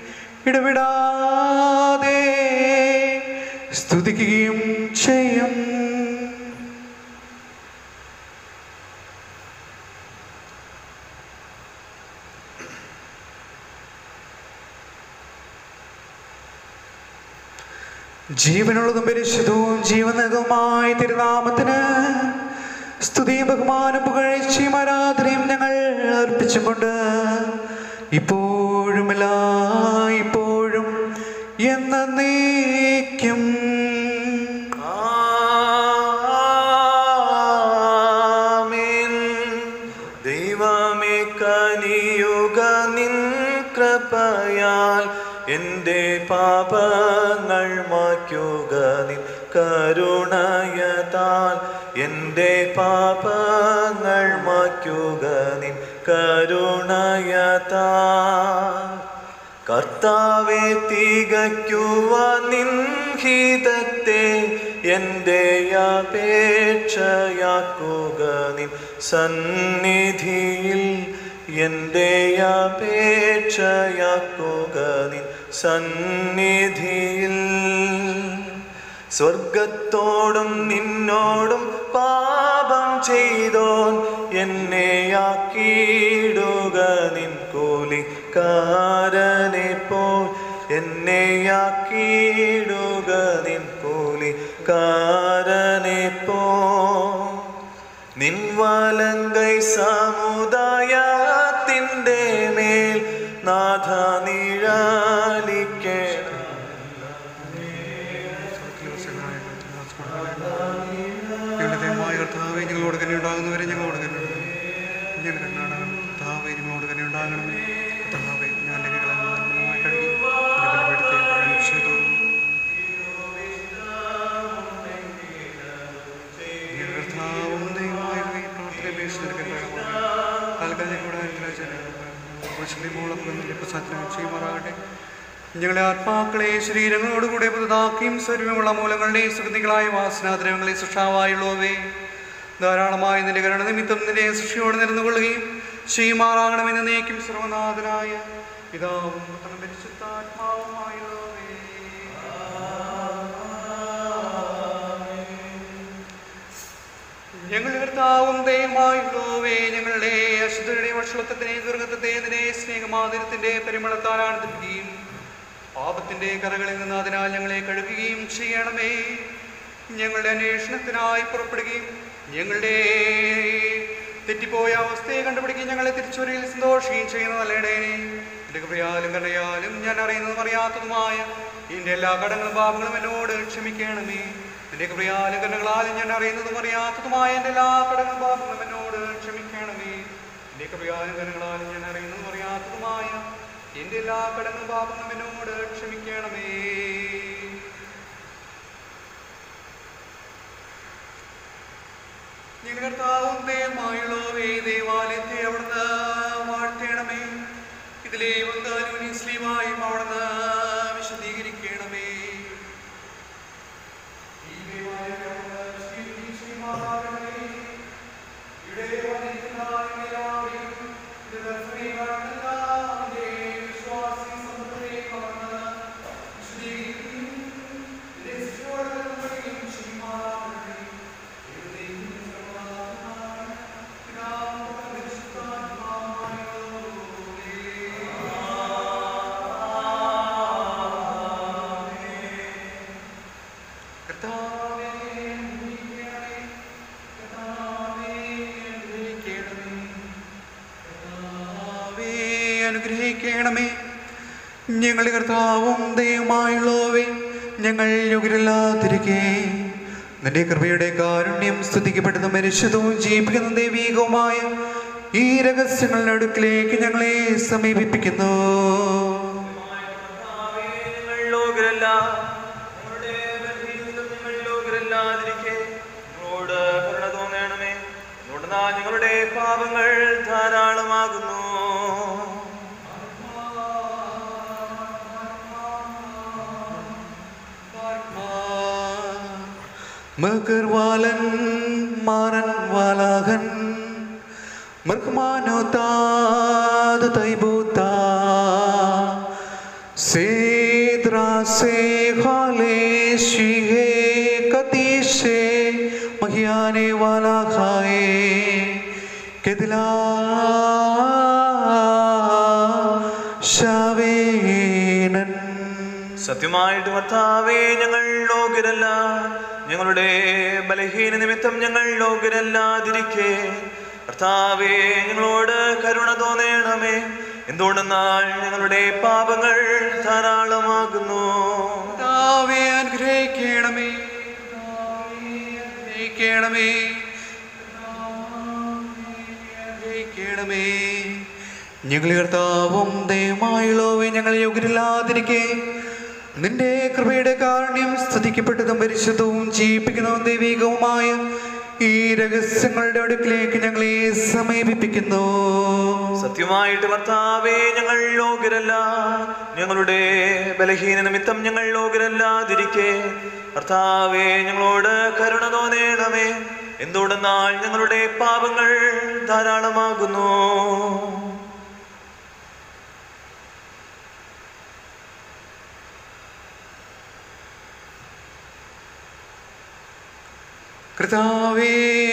ഇടവിടാതെ സ്തുതിക്കുകയും ചെയ്യും ജീവനുള്ളതും പരിശുദ്ധവും ജീവനകവുമായ തിരുനാമത്തിന് സ്തുതിയും ബഹുമാനം പുകഴ്ചയും ആരാധനയും ഞങ്ങൾ അർപ്പിച്ചുകൊണ്ട് ഇപ്പോഴും എല്ലാ ഇപ്പോഴും എന്നേക്കും ആമേൻ. ദൈവമേ കനിയുക നിൻ കൃപയാൽ എൻ്റെ പാപങ്ങൾ മായ്ക്കുക നിൻ കരുണയതാൽ എൻ്റെ പാപങ്ങൾ മായ്ക്കുക നിൻ കരുണയതാൽ കർത്താവെ തികയ്ക്കുവാൻ നിൻഹിതത്തെ എൻ്റെ അപേക്ഷയാക്കുക നിൻ സന്നിധിയിൽ എൻ്റെ അപേക്ഷയാക്കുക നിൻ സന്നിധിയിൽ സ്വർഗത്തോടും നിന്നോടും പാപം ചെയ്തോൻ എന്നെ ആക്കിയിടുക നിൻ കൂലിക്കാരനെ പോൽ എന്നെ ആക്കിയിടുക നിൻ കൂലിക്കാരനെ പോ നിൻ വലങ്കൈ സമുദായ ഞങ്ങളുടെ കണ്ണാടകം കർത്താവേ നിങ്ങളോട് തന്നെ ഉണ്ടാകണമേ കർത്താവേ ഞാൻ എൻ്റെ കൈകളെ നിർമ്മലമായി കഴുകി എൻ്റെ ബലിപീഠത്തെ പാലനം ചെയ്തു ഞങ്ങളുടെ കർത്താവും ദൈവമായവേ, പ്രാർത്ഥനയെ അപേക്ഷിച്ച് നിനക്ക് അനുഗ്രഹമാകട്ടെ. താൽക്കാലിക കൂടെ അനുഗ്രഹിച്ചാലും മോളൊക്കെ നിന്റെ പ്രസാദനം ചെയ്യുമാറാകട്ടെ ഞങ്ങളെ ആത്മാക്കളെ ശരീരങ്ങളോടുകൂടെ പുതുതാക്കിയും സ്വരൂപമുള്ള മൂലങ്ങളുടെ സുഗന്ധികളായ വാസനാദ്രവങ്ങളെ സൃഷ്ടാവായുള്ളവേ ധാരാളമായി നിന്റെ കരുണ നിമിത്തം നിന്റെ സൃഷ്ടിയോട് നിരന്നുകൊള്ളുകയും ചെയ്യുമാറാകണമെന്ന് നീക്കും സർവനാഥനായ പിതാവും പുത്രനും പരിശുദ്ധാത്മാവുമായുള്ളവേ ഞങ്ങൾ കർത്താവും ദയമായുള്ളവേ ഞങ്ങളുടെ അശുദ്ധരുടെ വഷളത്വത്തിനെ ദുർഗത്വത്തെ നിന്റെ സ്നേഹമാതിരത്തിന്റെ പരിമളത്താൽ ആനന്ദിക്കുകയും പാപത്തിന്റെ കറകളിൽ നിന്ന് അതിനാൽ ഞങ്ങളെ കഴുകുകയും ചെയ്യണമേ ഞങ്ങളുടെ അന്വേഷണത്തിനായി പുറപ്പെടുകയും ഞങ്ങളുടെ തെറ്റിപ്പോയ അവസ്ഥയെ കണ്ടുപിടിക്കുകയും ഞങ്ങളെ തിരിച്ചുവരയിൽ സന്തോഷിക്കുകയും ചെയ്യുന്ന നല്ലയിടേനെ എൻ്റെ കൃപയാലും കണ്ടയാലും ഞാൻ അറിയുന്നതും അറിയാത്തതുമായ എൻ്റെ എല്ലാ കടങ്ങളും പാപങ്ങളും എന്നോട് ക്ഷമിക്കണമേ എൻ്റെ കൃപയാലും കണ്ണുകളാലും ഞാൻ അറിയുന്നതും അറിയാത്തതുമായ എൻ്റെ എല്ലാ കടങ്ങളും പാപങ്ങളും എന്നോട് ക്ഷമിക്കണമേ എൻ്റെ കൃപയാലും കണ്ണുകളാലും ഞാൻ അറിയുന്നതും അറിയാത്തതുമായ എൻ്റെ എല്ലാ കടങ്ങളും പാപങ്ങളും എന്നോട് ക്ഷമിക്കണമേ ഞങ്ങളുടെ കർത്താവും ദയമായുള്ളവേ ദേവാലയത്തെ അവിടുന്ന് വാഴ്ത്തണമേ ഇതിലെ വന്നാലും ഇസ്ലീമായും അവിടുന്ന് വിശദീകരിക്കണമേ ഈ ദേവാലയത്തെ അവിടുന്ന് വിശദീകരിക്കുകയും ചെയ്യുമാറാകണമേ. ഇവിടെ വന്നിരിക്കുന്ന എല്ലാവരെയും ഇത് ദർശനം കാണുന്ന എല്ലാവരുടെയും വിശ്വാസി സമുദ്രത്തെയും അവിടുന്ന് വിശദീകരിക്കുകയും ഇതിനെ ശിശുവോട് ബന്ധപ്പെടുകയും ചെയ്യുമാറാകണമേ. അനുഗ്രഹിക്കണമേ ഞങ്ങളുടെ കർത്താവും ദൈവമായുള്ളവേ ഞങ്ങൾ യോഗ്യരല്ലാതിരിക്കേ നിന്റെ കൃപയുടെ കാരുണ്യം സ്തുതിക്കപ്പെടുന്ന മനുഷ്യതവും ജീവിക്കുന്ന ദൈവീകവുമായ ഈ രഹസ്യങ്ങളുടെ അടുക്കിലേക്ക് ഞങ്ങളെ സമീപിപ്പിക്കുന്നു ഞങ്ങൾ ലോകരല്ല ഞങ്ങളുടെ ബലഹീനതയിലും ഞങ്ങൾ ലോകരല്ലാതിരിക്കെ ഞങ്ങളോട് കരുണ തോന്നണമേ എന്തുകൊണ്ടെന്നാ ഞങ്ങളുടെ പാപങ്ങൾ ധാരാളമാകുന്നു മകർവാലൻ മാറൻ വാലാഹൻ മർമാനോ താത് തൈബൂത്താ സേദ്രാ സേ ഹാലേ ശിഹേ കതീശേ മഹിയാനെ വാലാ ഖായേ കെദിലാ ശാവേനൻ സത്യമായിട്ട് കർത്താവേ ഞങ്ങൾ ലോകരല്ല ഞങ്ങളുടെ ബലഹീന നിമിത്തം ഞങ്ങൾ ലോകരല്ലാതിരിക്കെ കർത്താവേ ഞങ്ങളോട് കരുണ തോന്നണമേ എന്തുകൊണ്ടെന്നാൽ ഞങ്ങളുടെ പാപങ്ങൾ ധാരാളമാകുന്നു കർത്താവേ അനുഗ്രഹിക്കണമേ കർത്താവേ അനുഗ്രഹിക്കണമേ കർത്താവേ അനുഗ്രഹിക്കണമേ ഞങ്ങൾ കർത്താവും ദയമായുള്ളവേ ഞങ്ങൾ യോഗ്യരില്ലാതിരിക്കെ നിന്റെ കൃപയുടെ കാരുണ്യം സ്തുതിക്കപ്പെട്ടതും പരിശുദ്ധവും ജീവിപ്പിക്കുന്നതും ദൈവികവുമായ ഈ രഹസ്യങ്ങളുടെ അടുക്കിലേക്ക് ഞങ്ങളെ സമീപിപ്പിക്കുന്നു സത്യമായിട്ട് കർത്താവേ ഞങ്ങൾ ലോകരല്ല ഞങ്ങളുടെ ബലഹീന നിമിത്തം ഞങ്ങൾ ലോകരല്ലാതിരിക്കെ കർത്താവേ ഞങ്ങളോട് കരുണ തോന്നണമേ എന്തുകൊണ്ടെന്നാൽ ഞങ്ങളുടെ പാപങ്ങൾ ധാരാളമാകുന്നു കർത്താവേ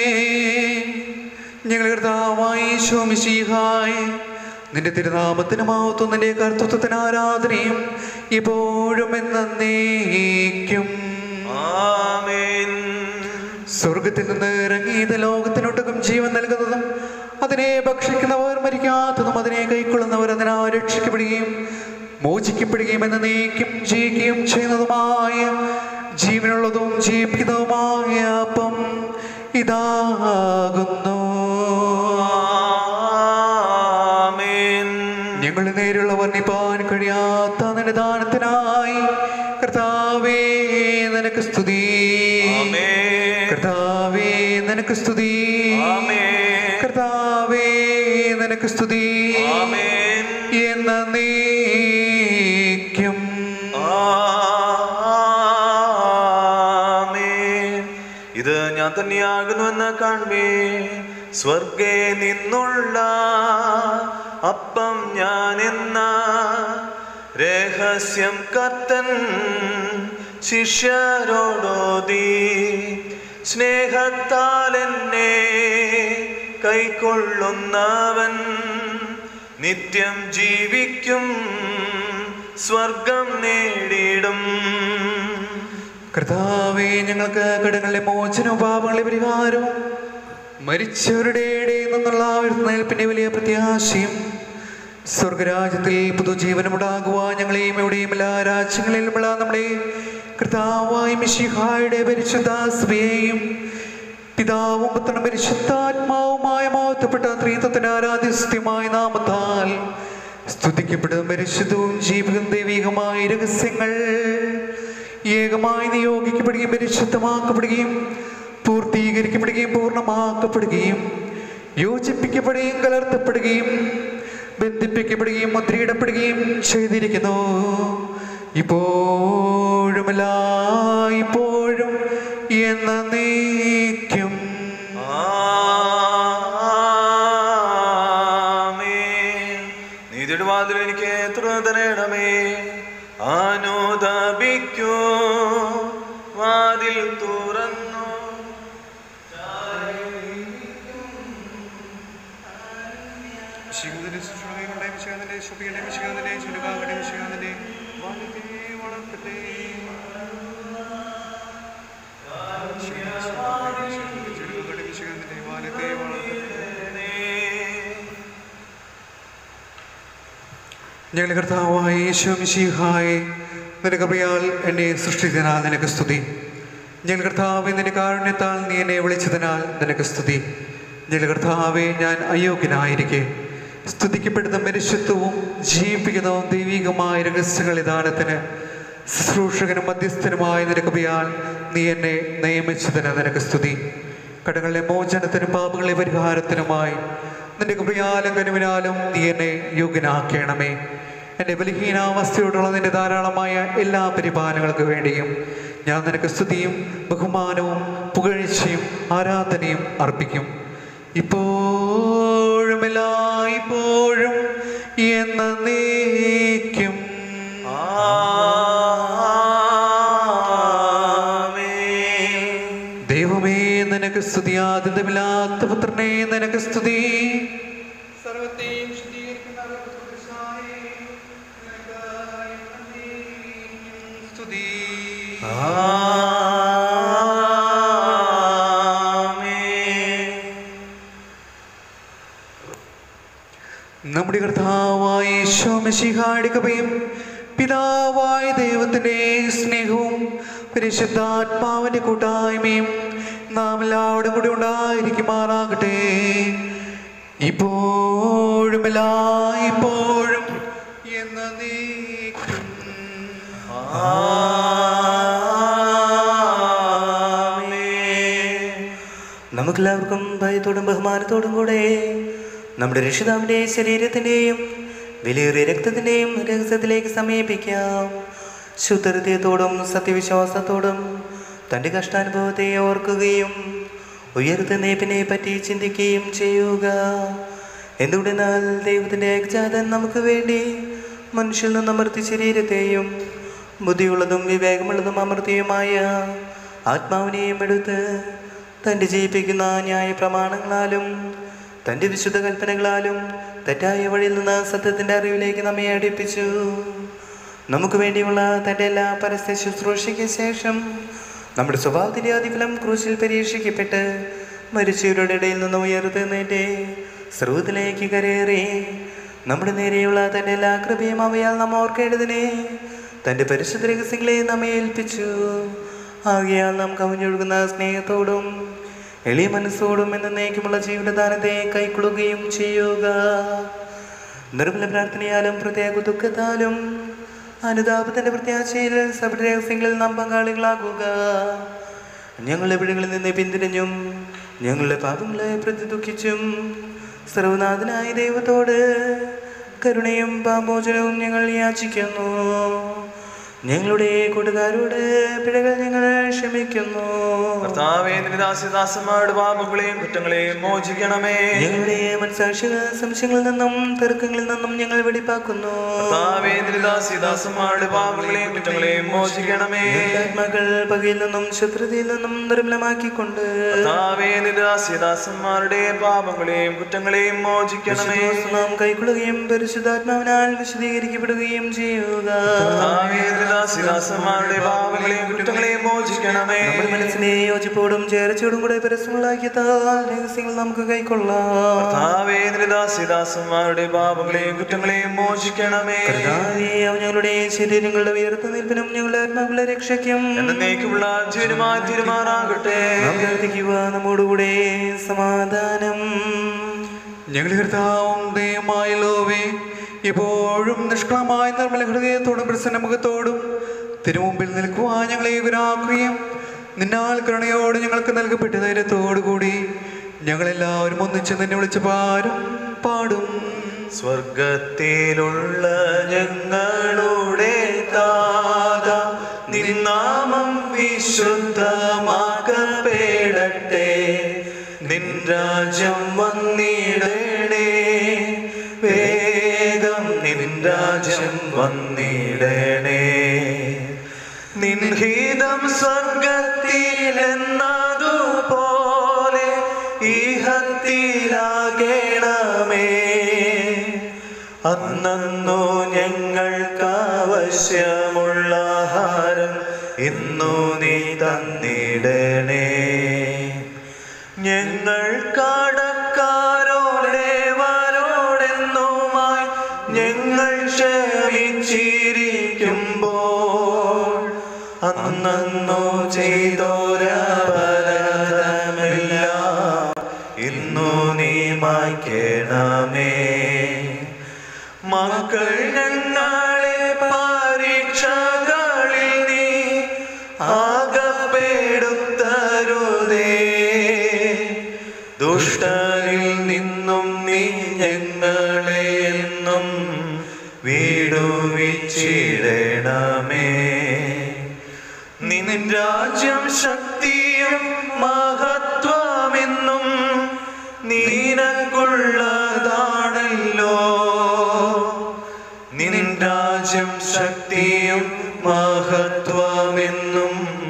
ഞങ്ങൾ കർത്താവായി ശോമിശീഹായി നിന്റെ തിരുനാമത്തിന് മഹത്വം നിന്റെ കർത്തൃത്വത്തിന് ആരാധനയും ഇപ്പോഴും എന്നേക്കും ആമേൻ സ്വർഗത്തിൽ നിന്ന് ഇറങ്ങിയത് ലോകത്തിനൊട്ടുക്കും ജീവൻ നൽകുന്നതും അതിനെ ഭക്ഷിക്കുന്നവർ മരിക്കാത്തതും അതിനെ കൈക്കൊള്ളുന്നവർ അതിനാ രക്ഷിക്കപ്പെടുകയും മോചിക്കപ്പെടുകയും എന്ന നീക്കം ചെയ്യുകയും ചെയ്യുന്നതുമായ ജീവനുള്ളതും ജീവിക്കുന്നതുമായ അപ്പം ഇതാകുന്നു ആമേൻ ഞങ്ങളുടെ നേരിലുള്ള വർണ്ണിപ്പാൻ കഴിയാത്ത നിന്റെ ദാനത്തിനായി കർത്താവേ നിനക്ക് സ്തുതി ആമേൻ. കർത്താവേ നിനക്ക് സ്തുതി ആമേൻ. കർത്താവേ നിനക്ക് സ്തുതി ആമേൻ. എന്ന നീക്കും ആമേൻ. ഇത് ഞാൻ തന്നെയാകുന്നുവെന്ന് കാണുമേ സ്വർഗേ നിന്നുള്ള അപ്പം ഞാൻ എന്ന രഹസ്യം കത്തൻ ശിഷ്യരോടോതി സ്നേഹത്താൽ എന്നെ കൈക്കൊള്ളുന്നവൻ നിത്യം ജീവിക്കും സ്വർഗം നേടിയിടും കർത്താവേ ഞങ്ങൾക്ക് കടങ്ങളുടെ മോചനവും പാപങ്ങളെ പരിഹാരവും മരിച്ചവരുടെ ഇടയിൽ നിന്നുള്ള ഉയർന്നേൽപ്പിന്റെ വലിയ പ്രത്യാശയും സ്വർഗരാജ്യത്തിൽ പുതുജീവനമുണ്ടാകുവാൻ ഞങ്ങളെയും എവിടെയും എല്ലാ രാജ്യങ്ങളിലുമുള്ള നമ്മുടെ കർത്താവായ മിശിഹായുടെ പരിശുദ്ധാസ്മയെയും പിതാവും പുത്രനും പരിശുദ്ധാത്മാവുമായ മഹത്വപ്പെട്ട ത്രീത്വത്തിന്റെ ആരാധ്യസ്ത്യമായ നാമത്താൽ സ്തുതിക്കപ്പെടും പരിശുദ്ധവും ജീവിതം ദൈവികമായ രഹസ്യങ്ങൾ ഏകമായി നിയോഗിക്കപ്പെടുകയും പരിശുദ്ധമാക്കപ്പെടുകയും പൂർത്തീകരിക്കപ്പെടുകയും പൂർണ്ണമാക്കപ്പെടുകയും യോജിപ്പിക്കപ്പെടുകയും കലർത്തപ്പെടുകയും ബന്ധിപ്പിക്കപ്പെടുകയും മുദ്രയിടപ്പെടുകയും ചെയ്തിരിക്കുന്നു ഇപ്പോഴുമല്ല ഇപ്പോഴും എന്ന നീക്കും ആമേൻ. നീതിയുടെ വാതിൽ എനിക്ക് തുറന്നരണമേ അനുദപിക്കൂ വാതിൽ തുറന്നു ഞങ്ങളുടെ കർത്താവായ യേശു മിശിഹായെ നിന്റെ കൃപയാൽ എന്നെ സൃഷ്ടിച്ചതിനാൽ നിനക്ക് സ്തുതി ഞങ്ങൾ കർത്താവെ നിന്റെ കാരുണ്യത്താൽ നീ എന്നെ വിളിച്ചതിനാൽ നിനക്ക് സ്തുതി ഞങ്ങൾ കർത്താവെ ഞാൻ അയോഗ്യനായിരിക്കെ സ്തുതിക്കപ്പെടുന്ന മനുഷ്യത്വവും ജീവിപ്പിക്കുന്നതും ദൈവികമായ രഹസ്യങ്ങൾ ദാനത്തിന് ശുശ്രൂഷകനും മധ്യസ്ഥനുമായ നിന്റെ കൃപയാൽ നീ എന്നെ നിയമിച്ചതിന് നിനക്ക് സ്തുതി കടങ്ങളുടെ മോചനത്തിനും പാപങ്ങളെ പരിഹാരത്തിനുമായി നിന്റെ കൃപയാലും കനുവിനാലും നീ എന്നെ യോഗ്യനാക്കണമേ എൻ്റെ ബലഹീനാവസ്ഥയോടുള്ള നിന്റെ ധാരാളമായ എല്ലാ പരിപാലനങ്ങൾക്ക് വേണ്ടിയും ഞാൻ നിനക്ക് സ്തുതിയും ബഹുമാനവും പുകഴ്ചയും ആരാധനയും അർപ്പിക്കും ഇപ്പോഴും എല്ലായ്പ്പോഴും എന്ന നീക്കും ആമേൻ. ദൈവമേ നിനക്ക് സ്തുതി ആദ്യമില്ലാത്ത പുത്രനെ നിനക്ക് സ്തുതി സർവത്തെയും ശുദ്ധീകരിക്കുന്ന പുത്രസായേ, നിനക്കായി നന്ദിയും സ്തുതി ആമേൻ. നമ്മുടെ കർത്താവായ ശോമശിഹാടി കൃപയും പിതാവായ ദൈവത്തിൻ്റെ സ്നേഹവും പരിശുദ്ധാത്മാവിൻ്റെ കൂട്ടായ്മയും നാം എല്ലാവരും കൂടി ഉണ്ടായിരിക്കുമാറാകട്ടെ ഇപ്പോഴും എല്ലായ്പ്പോഴും എന്ന നീക്കും ആമേൻ. നമുക്കെല്ലാവർക്കും ഭയത്തോടും ബഹുമാനത്തോടും കൂടെ നമ്മുടെ രക്ഷിതാവിൻ്റെ ശരീരത്തിൻ്റെയും വിലയേറിയ രക്തത്തിൻ്റെയും രഹസ്യത്തിലേക്ക് സമീപിക്കാം ശുദ്ധഹൃദയത്തോടും സത്യവിശ്വാസത്തോടും തൻ്റെ കഷ്ടാനുഭവത്തെ ഓർക്കുകയും ഉയർത്തുന്നേപ്പിനെ പറ്റി ചിന്തിക്കുകയും ചെയ്യുക എന്തുകൊണ്ടെന്നാൽ ദൈവത്തിൻ്റെ ഏകജാതൻ നമുക്ക് വേണ്ടി മനുഷ്യൽ നിന്ന് അമർത്തി ശരീരത്തെയും ബുദ്ധിയുള്ളതും വിവേകമുള്ളതും അമർത്തിയുമായ ആത്മാവിനെയും എടുത്ത് തൻ്റെ ജയിപ്പിക്കുന്ന ന്യായ പ്രമാണങ്ങളാലും തൻ്റെ വിശുദ്ധ കൽപ്പനകളാലും തെറ്റായ വഴിയിൽ നിന്ന് സത്യത്തിൻ്റെ അറിവിലേക്ക് നമ്മെ അടുപ്പിച്ചു നമുക്ക് വേണ്ടിയുള്ള തൻ്റെ എല്ലാ പരസ്യ ശുശ്രൂഷയ്ക്ക് ശേഷം നമ്മുടെ സ്വഭാവത്തിൻ്റെ ആദിഫലം ക്രൂശിൽ പരീക്ഷിക്കപ്പെട്ട് മരിച്ചവരുടെ ഇടയിൽ നിന്ന് ഉയർത്തുന്നതിൻ്റെ സ്രോതത്തിലേക്ക് കരയേറി നമ്മുടെ നേരെയുള്ള തൻ്റെ എല്ലാ കൃപയും അവയാൽ നാം ഓർക്കേണ്ടതിനെ തൻ്റെ പരിശുദ്ധ രഹസ്യങ്ങളെ നമ്മെ ഏൽപ്പിച്ചു ആകയാൽ നാം കവിഞ്ഞൊഴുകുന്ന സ്നേഹത്തോടും എളിയ മനസ്സോടും എന്നേക്കുമുള്ള ജീവിതദാനത്തെ കൈക്കൊള്ളുകയും ചെയ്യുക നിർമ്മല പ്രാർത്ഥനയാലും പ്രത്യേക ദുഃഖത്താലും അനുതാപത്തിന്റെ പ്രത്യാശയിൽ സഭ രഹസ്യങ്ങളിൽ നാം പങ്കാളികളാകുക ഞങ്ങളുടെ പിഴകളിൽ നിന്ന് പിന്തിരിഞ്ഞും ഞങ്ങളുടെ പാപങ്ങളെ പ്രതി ദുഃഖിച്ചും സർവനാഥനായ ദൈവത്തോട് കരുണയും പാമോചനവും ഞങ്ങൾ യാചിക്കുന്നു ഞങ്ങളുടെ കൂട്ടുകാരോട് പിഴകൾ ഞങ്ങൾ ക്ഷമിക്കുന്നു കർത്താവേ നിന്റെ ദാസ്യദാസന്മാരുടെ പാപങ്ങളെയും കുറ്റങ്ങളെയും മോചിക്കണമേ ഞങ്ങളുടെ മനസാക്ഷികൾ സംശയങ്ങളിൽ നിന്നും തർക്കങ്ങളിൽ നിന്നും ഞങ്ങൾ വെടിപ്പാക്കുന്നു കർത്താവേ നിന്റെ ദാസ്യദാസന്മാരുടെ പാപങ്ങളെയും കുറ്റങ്ങളെയും മോചിക്കണമേ ഞങ്ങളുടെ ആത്മാക്കൾ പകയിൽ നിന്നും ശത്രുതയിൽ നിന്നും നിർമ്മലമാക്കിക്കൊണ്ട് കർത്താവേ നിന്റെ ദാസ്യദാസന്മാരുടെ പാപങ്ങളെയും കുറ്റങ്ങളെയും മോചിക്കണമേ വിശുദ്ധ നാം കൈക്കൊള്ളുകയും പരിശുദ്ധാത്മാവിനാൽ വിശദീകരിക്കപ്പെടുകയും ചെയ്യുക കർത്താവേ നിന്റെ ദാസ്യദാസന്മാരുടെ പാപങ്ങളെയും കുറ്റങ്ങളെയും മോചിക്കണമേ നമ്മുടെ മനസ്സിനെ യോജിപ്പോടും ചേർച്ചയോടും കൂടെ പരസ്യങ്ങളാക്കി താൽ രഹസ്യങ്ങൾ നമുക്ക് കൈക്കൊള്ളാം കർത്താവേ നിന്റെ ദാസ്യദാസന്മാരുടെ പാപങ്ങളെയും കുറ്റങ്ങളെയും മോചിക്കണമേ കർത്താവേ, അവൻ ഞങ്ങളുടെ ശരീരങ്ങളുടെ ഉയർത്ത നിൽപ്പിനും ഞങ്ങളുടെ ആത്മാക്കളെ രക്ഷയ്ക്കും എന്നേക്കുമുള്ള ജീവനുമായി തീരുമാനാകട്ടെ നാം പ്രാർത്ഥിക്കുക നമ്മോടുകൂടെ സമാധാനം ഞങ്ങളുടെ കർത്താവും ദൈവമായല്ലോവേ എപ്പോഴും നിഷ്കളമായ നിർമ്മല ഹൃദയത്തോടും പ്രസന്ന മുഖത്തോടും തിരുമുമ്പിൽ നിൽക്കുവാൻ ഞങ്ങളെ ഇവരാക്കുകയും നിന്നാൽ കരുണയോട് ഞങ്ങൾക്ക് നൽകപ്പെട്ട ധൈര്യത്തോടുകൂടി ഞങ്ങളെല്ലാവരും ഒന്നിച്ച് നിന്നെ വിളിച്ച് പാരും പാടും സ്വർഗത്തിലുള്ള ഞങ്ങളുടെ താത നിന്നാമം വിശുദ്ധമാക്കപ്പെടട്ടെ നിൻ രാജ്യം വന്നിടണേ വേഗം നിൻ രാജ്യം വന്നിടണേ നിൻഹിതം സ്വർഗത്തിലെന്നതുപോലെ ഈഹത്തിലാകണമേ അന്നു ഞങ്ങൾക്ക് ആവശ്യമുള്ള ആഹാരം ഇന്നു നീ തന്നിടണേ ഞങ്ങൾ കടക്കാരോടെ വരോടെന്നുമായി ഞങ്ങൾ ക്ഷമിച്ചിരിക്കുമ്പോൾ അന്നു ചെയ്തോരപരാധമെല്ലാം ഇന്നു നീ മായ്ക്കണമേ മക്കൾ ഞങ്ങളെ പരീക്ഷകളിൽ നീ ആകപ്പെടുത്തരുതേ ദുഷ്ടനിൽ നിന്നും നീ ഞങ്ങളെ എന്നും വീടുവിച്ചിടണമേ നിൻ രാജ്യം ശക്തിയും മഹത്വമെന്നും നീനക്കുള്ളതാണല്ലോ നിൻ രാജ്യം ശക്തിയും മഹത്വമെന്നും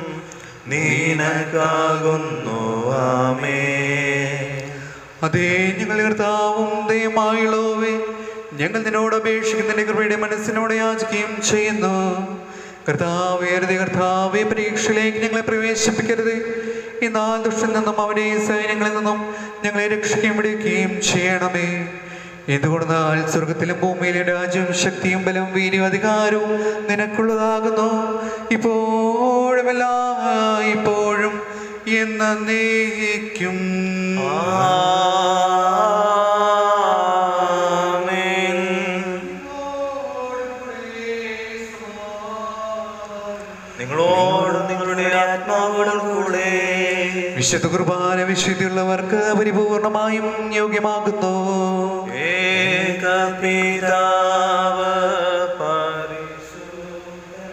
നീനക്കാകുന്നു ആമേ അതേ ഞങ്ങൾ കർത്താവും ദൈവമായുള്ളവേ ഞങ്ങൾ നിന്നോട് അപേക്ഷിക്കുന്നതിന്റെ കൃപയുടെ മനസ്സിനോട് യാചിക്കുകയും ചെയ്യുന്നു കർത്താവേ അരുതേ കർത്താവേ പരീക്ഷയിലേക്ക് ഞങ്ങളെ പ്രവേശിപ്പിക്കരുത് എന്നാൽ ദുഷ്ടൻ നിന്നും അവന്റെ സൈന്യങ്ങളിൽ നിന്നും ഞങ്ങളെ രക്ഷിക്കുകയും വിടുകയും ചെയ്യണമേ എന്തുകൊണ്ടെന്നാൽ സ്വർഗത്തിലും ഭൂമിയിലും രാജ്യവും ശക്തിയും ബലവും വീര്യം അധികാരവും നിനക്കുള്ളതാകുന്നു ഇപ്പോഴും എല്ലാ ഇപ്പോഴും എന്നേക്കും ആമേൻ നിങ്ങളോടും നിങ്ങളുടെ ആത്മാവോടും കൂടെ വിശുദ്ധ കുർബാന വിശുദ്ധിയുള്ളവർക്ക് പരിപൂർണമായും യോഗ്യമാകുന്നു ഏക പിതാവ് പരിശുദ്ധ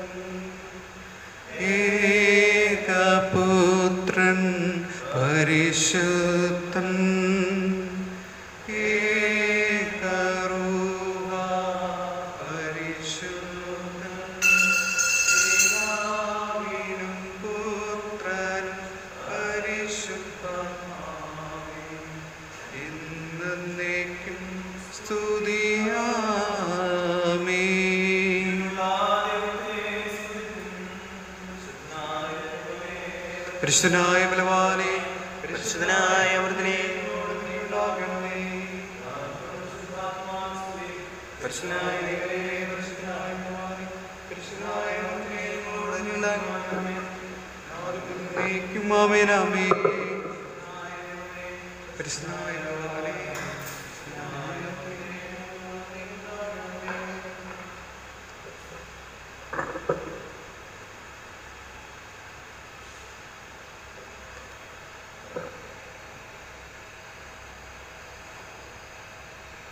ഏകപുത്രൻ പരിശുദ്ധൻ ഏകരൂഹ പരിശുദ്ധൻ പിതാവിനും പുത്രനും പരിശുദ്ധനായി എന്നേക്കും സ്തുതിയാമേ പരിശുദ്ധനായ ബലവാനെ പരിശുദ്ധനായ അമൃതനെ പരിശുദ്ധനായ ദൈവമേ, പരിശുദ്ധനായ ബലവാനെ, പരിശുദ്ധനായ അമൃതനെ, ഞങ്ങളോട് ഉണ്ടാകണമേ. ആർക്കും എന്നേക്കും ആമേൻ, ആമേൻ. പരിശുദ്ധനായ ബലവാനെ, പരിശുദ്ധനായ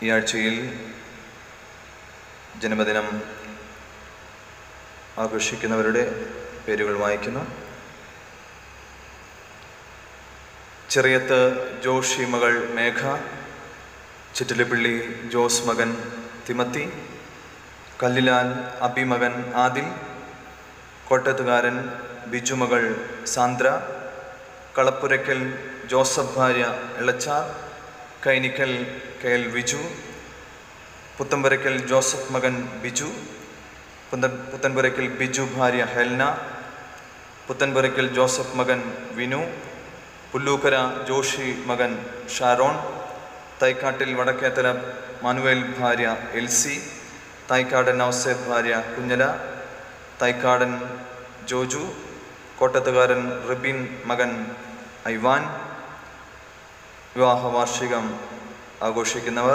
ഈ ആഴ്ചയിൽ ജന്മദിനം ആഘോഷിക്കുന്നവരുടെ പേരുകൾ വായിക്കുന്നു ചെറിയത്ത് ജോഷി മകൾ മേഘ ചിറ്റിലപ്പിള്ളി ജോസ് മകൻ തിമത്തി കല്ലിലാൽ അബി മകൻ ആദിൽ കോട്ടയത്തുകാരൻ ബിജു മകൾ സാന്ദ്ര കളപ്പുരയ്ക്കൽ ജോസഫ് ഭാര്യ എളച്ചാർ കൈനിക്കൽ കെ എൽ വിജു പുത്തമ്പുരയ്ക്കൽ ജോസഫ് മകൻ ബിജു പുത്തൻ പുത്തൻപുരയ്ക്കൽ ബിജു ഭാര്യ ഹെൽന പുത്തൻപുരയ്ക്കൽ ജോസഫ് മകൻ വിനു പുല്ലൂക്കര ജോഷി മകൻ ഷാരോൺ തൈക്കാട്ടിൽ വടക്കേത്തല മാനുവേൽ ഭാര്യ എൽസി തൈക്കാടൻ നൗസേബ് ഭാര്യ കുഞ്ഞല തൈക്കാടൻ ജോജു കോട്ടത്തുകാരൻ റിബിൻ മകൻ ഐവാൻ വിവാഹ വാർഷികം ആഘോഷിക്കുന്നവർ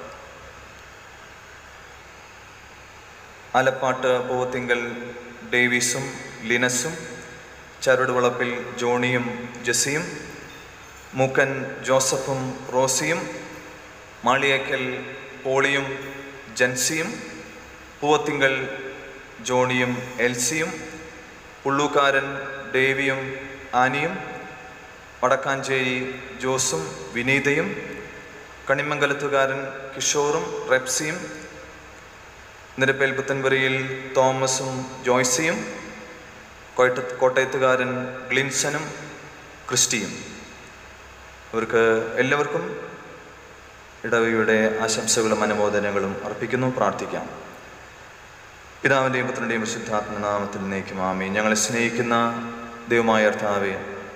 ആലപ്പാട്ട് പൂവത്തിങ്കൽ ഡേവിസും ലിനസും ചരടുവളപ്പിൽ ജോണിയും ജസിയും മൂക്കൻ ജോസഫും റോസിയും മാളിയേക്കൽ പോളിയും ജൻസിയും പൂവത്തിങ്കൽ ജോണിയും എൽസിയും ഉള്ളൂക്കാരൻ ഡേവിയും ആനിയും വടക്കാഞ്ചേരി ജോസും വിനീതയും കണിമംഗലത്തുകാരൻ കിഷോറും റെപ്സിയും നിരപ്പേൽ പുത്തൻപുരയിൽ തോമസും ജോയ്സിയും കോട്ട കോട്ടയത്തുകാരൻ ഗ്ലിൻസനും ക്രിസ്റ്റിയും അവർക്ക് എല്ലാവർക്കും ഇടവയുടെ ആശംസകളും അനുമോദനങ്ങളും അർപ്പിക്കുന്നു പ്രാർത്ഥിക്കാം പിതാവിൻ്റെയും പുത്രൻ്റെയും വിശുദ്ധാത്മ നാമത്തിൽ നയിക്കും ആമി ഞങ്ങളെ സ്നേഹിക്കുന്ന ദൈവമായ അർത്ഥാവെ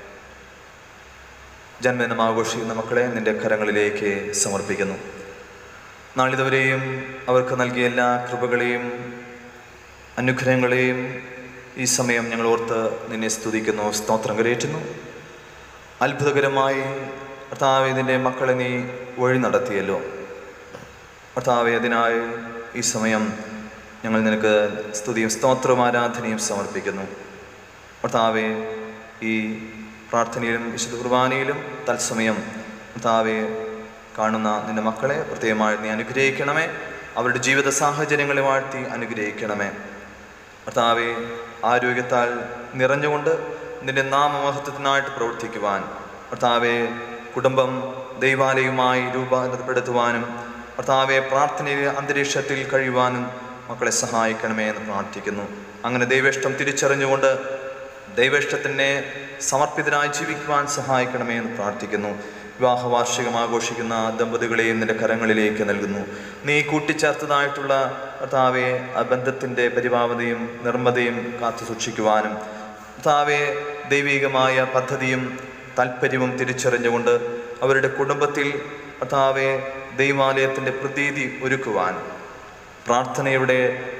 ജന്മദിനം ആഘോഷിക്കുന്ന മക്കളെ നിന്റെ കരങ്ങളിലേക്ക് സമർപ്പിക്കുന്നു നാളിതുവരെയും അവർക്ക് നൽകിയ എല്ലാ കൃപകളെയും അനുഗ്രഹങ്ങളെയും ഈ സമയം ഞങ്ങൾ ഓർത്ത് നിന്നെ സ്തുതിക്കുന്നു സ്തോത്രം കരയേറ്റുന്നു അത്ഭുതകരമായി കർത്താവെ നിന്റെ മക്കളെ നീ വഴി നടത്തിയല്ലോ കർത്താവെ അതിനായി ഈ സമയം ഞങ്ങൾ നിനക്ക് സ്തുതിയും സ്തോത്രവും ആരാധനയും സമർപ്പിക്കുന്നു കർത്താവെ ഈ പ്രാർത്ഥനയിലും വിശുദ്ധ കുർബാനയിലും തത്സമയം കർത്താവെ കാണുന്ന നിന്റെ മക്കളെ പ്രത്യേകമായി നീ അനുഗ്രഹിക്കണമേ അവരുടെ ജീവിത സാഹചര്യങ്ങളെ വാഴ്ത്തി അനുഗ്രഹിക്കണമേ കർത്താവെ ആരോഗ്യത്താൽ നിറഞ്ഞുകൊണ്ട് നിന്റെ നാമമഹത്വത്തിനായിട്ട് പ്രവർത്തിക്കുവാൻ കർത്താവെ കുടുംബം ദൈവാലയവുമായി രൂപാന്തരപ്പെടുത്തുവാനും കർത്താവെ പ്രാർത്ഥനയിലെ അന്തരീക്ഷത്തിൽ കഴിയുവാനും മക്കളെ സഹായിക്കണമേ എന്ന് പ്രാർത്ഥിക്കുന്നു അങ്ങനെ ദൈവേഷ്ടം തിരിച്ചറിഞ്ഞുകൊണ്ട് ദൈവേഷ്ടത്തിനെ സമർപ്പിതരായി ജീവിക്കുവാൻ സഹായിക്കണമേ എന്ന് പ്രാർത്ഥിക്കുന്നു വിവാഹ വാർഷികം ആഘോഷിക്കുന്ന ദമ്പതികളെയും നിന്റെ കരങ്ങളിലേക്ക് നൽകുന്നു നീ കൂട്ടിച്ചേർത്തതായിട്ടുള്ള കർത്താവെ ആ ബന്ധത്തിൻ്റെ പരിഭാവതയും നിർമ്മതയും കാത്തു സൂക്ഷിക്കുവാനും കർത്താവെ ദൈവികമായ പദ്ധതിയും താല്പര്യവും തിരിച്ചറിഞ്ഞുകൊണ്ട് അവരുടെ കുടുംബത്തിൽ കർത്താവെ ദൈവാലയത്തിൻ്റെ പ്രതീതി ഒരുക്കുവാൻ പ്രാർത്ഥനയുടെ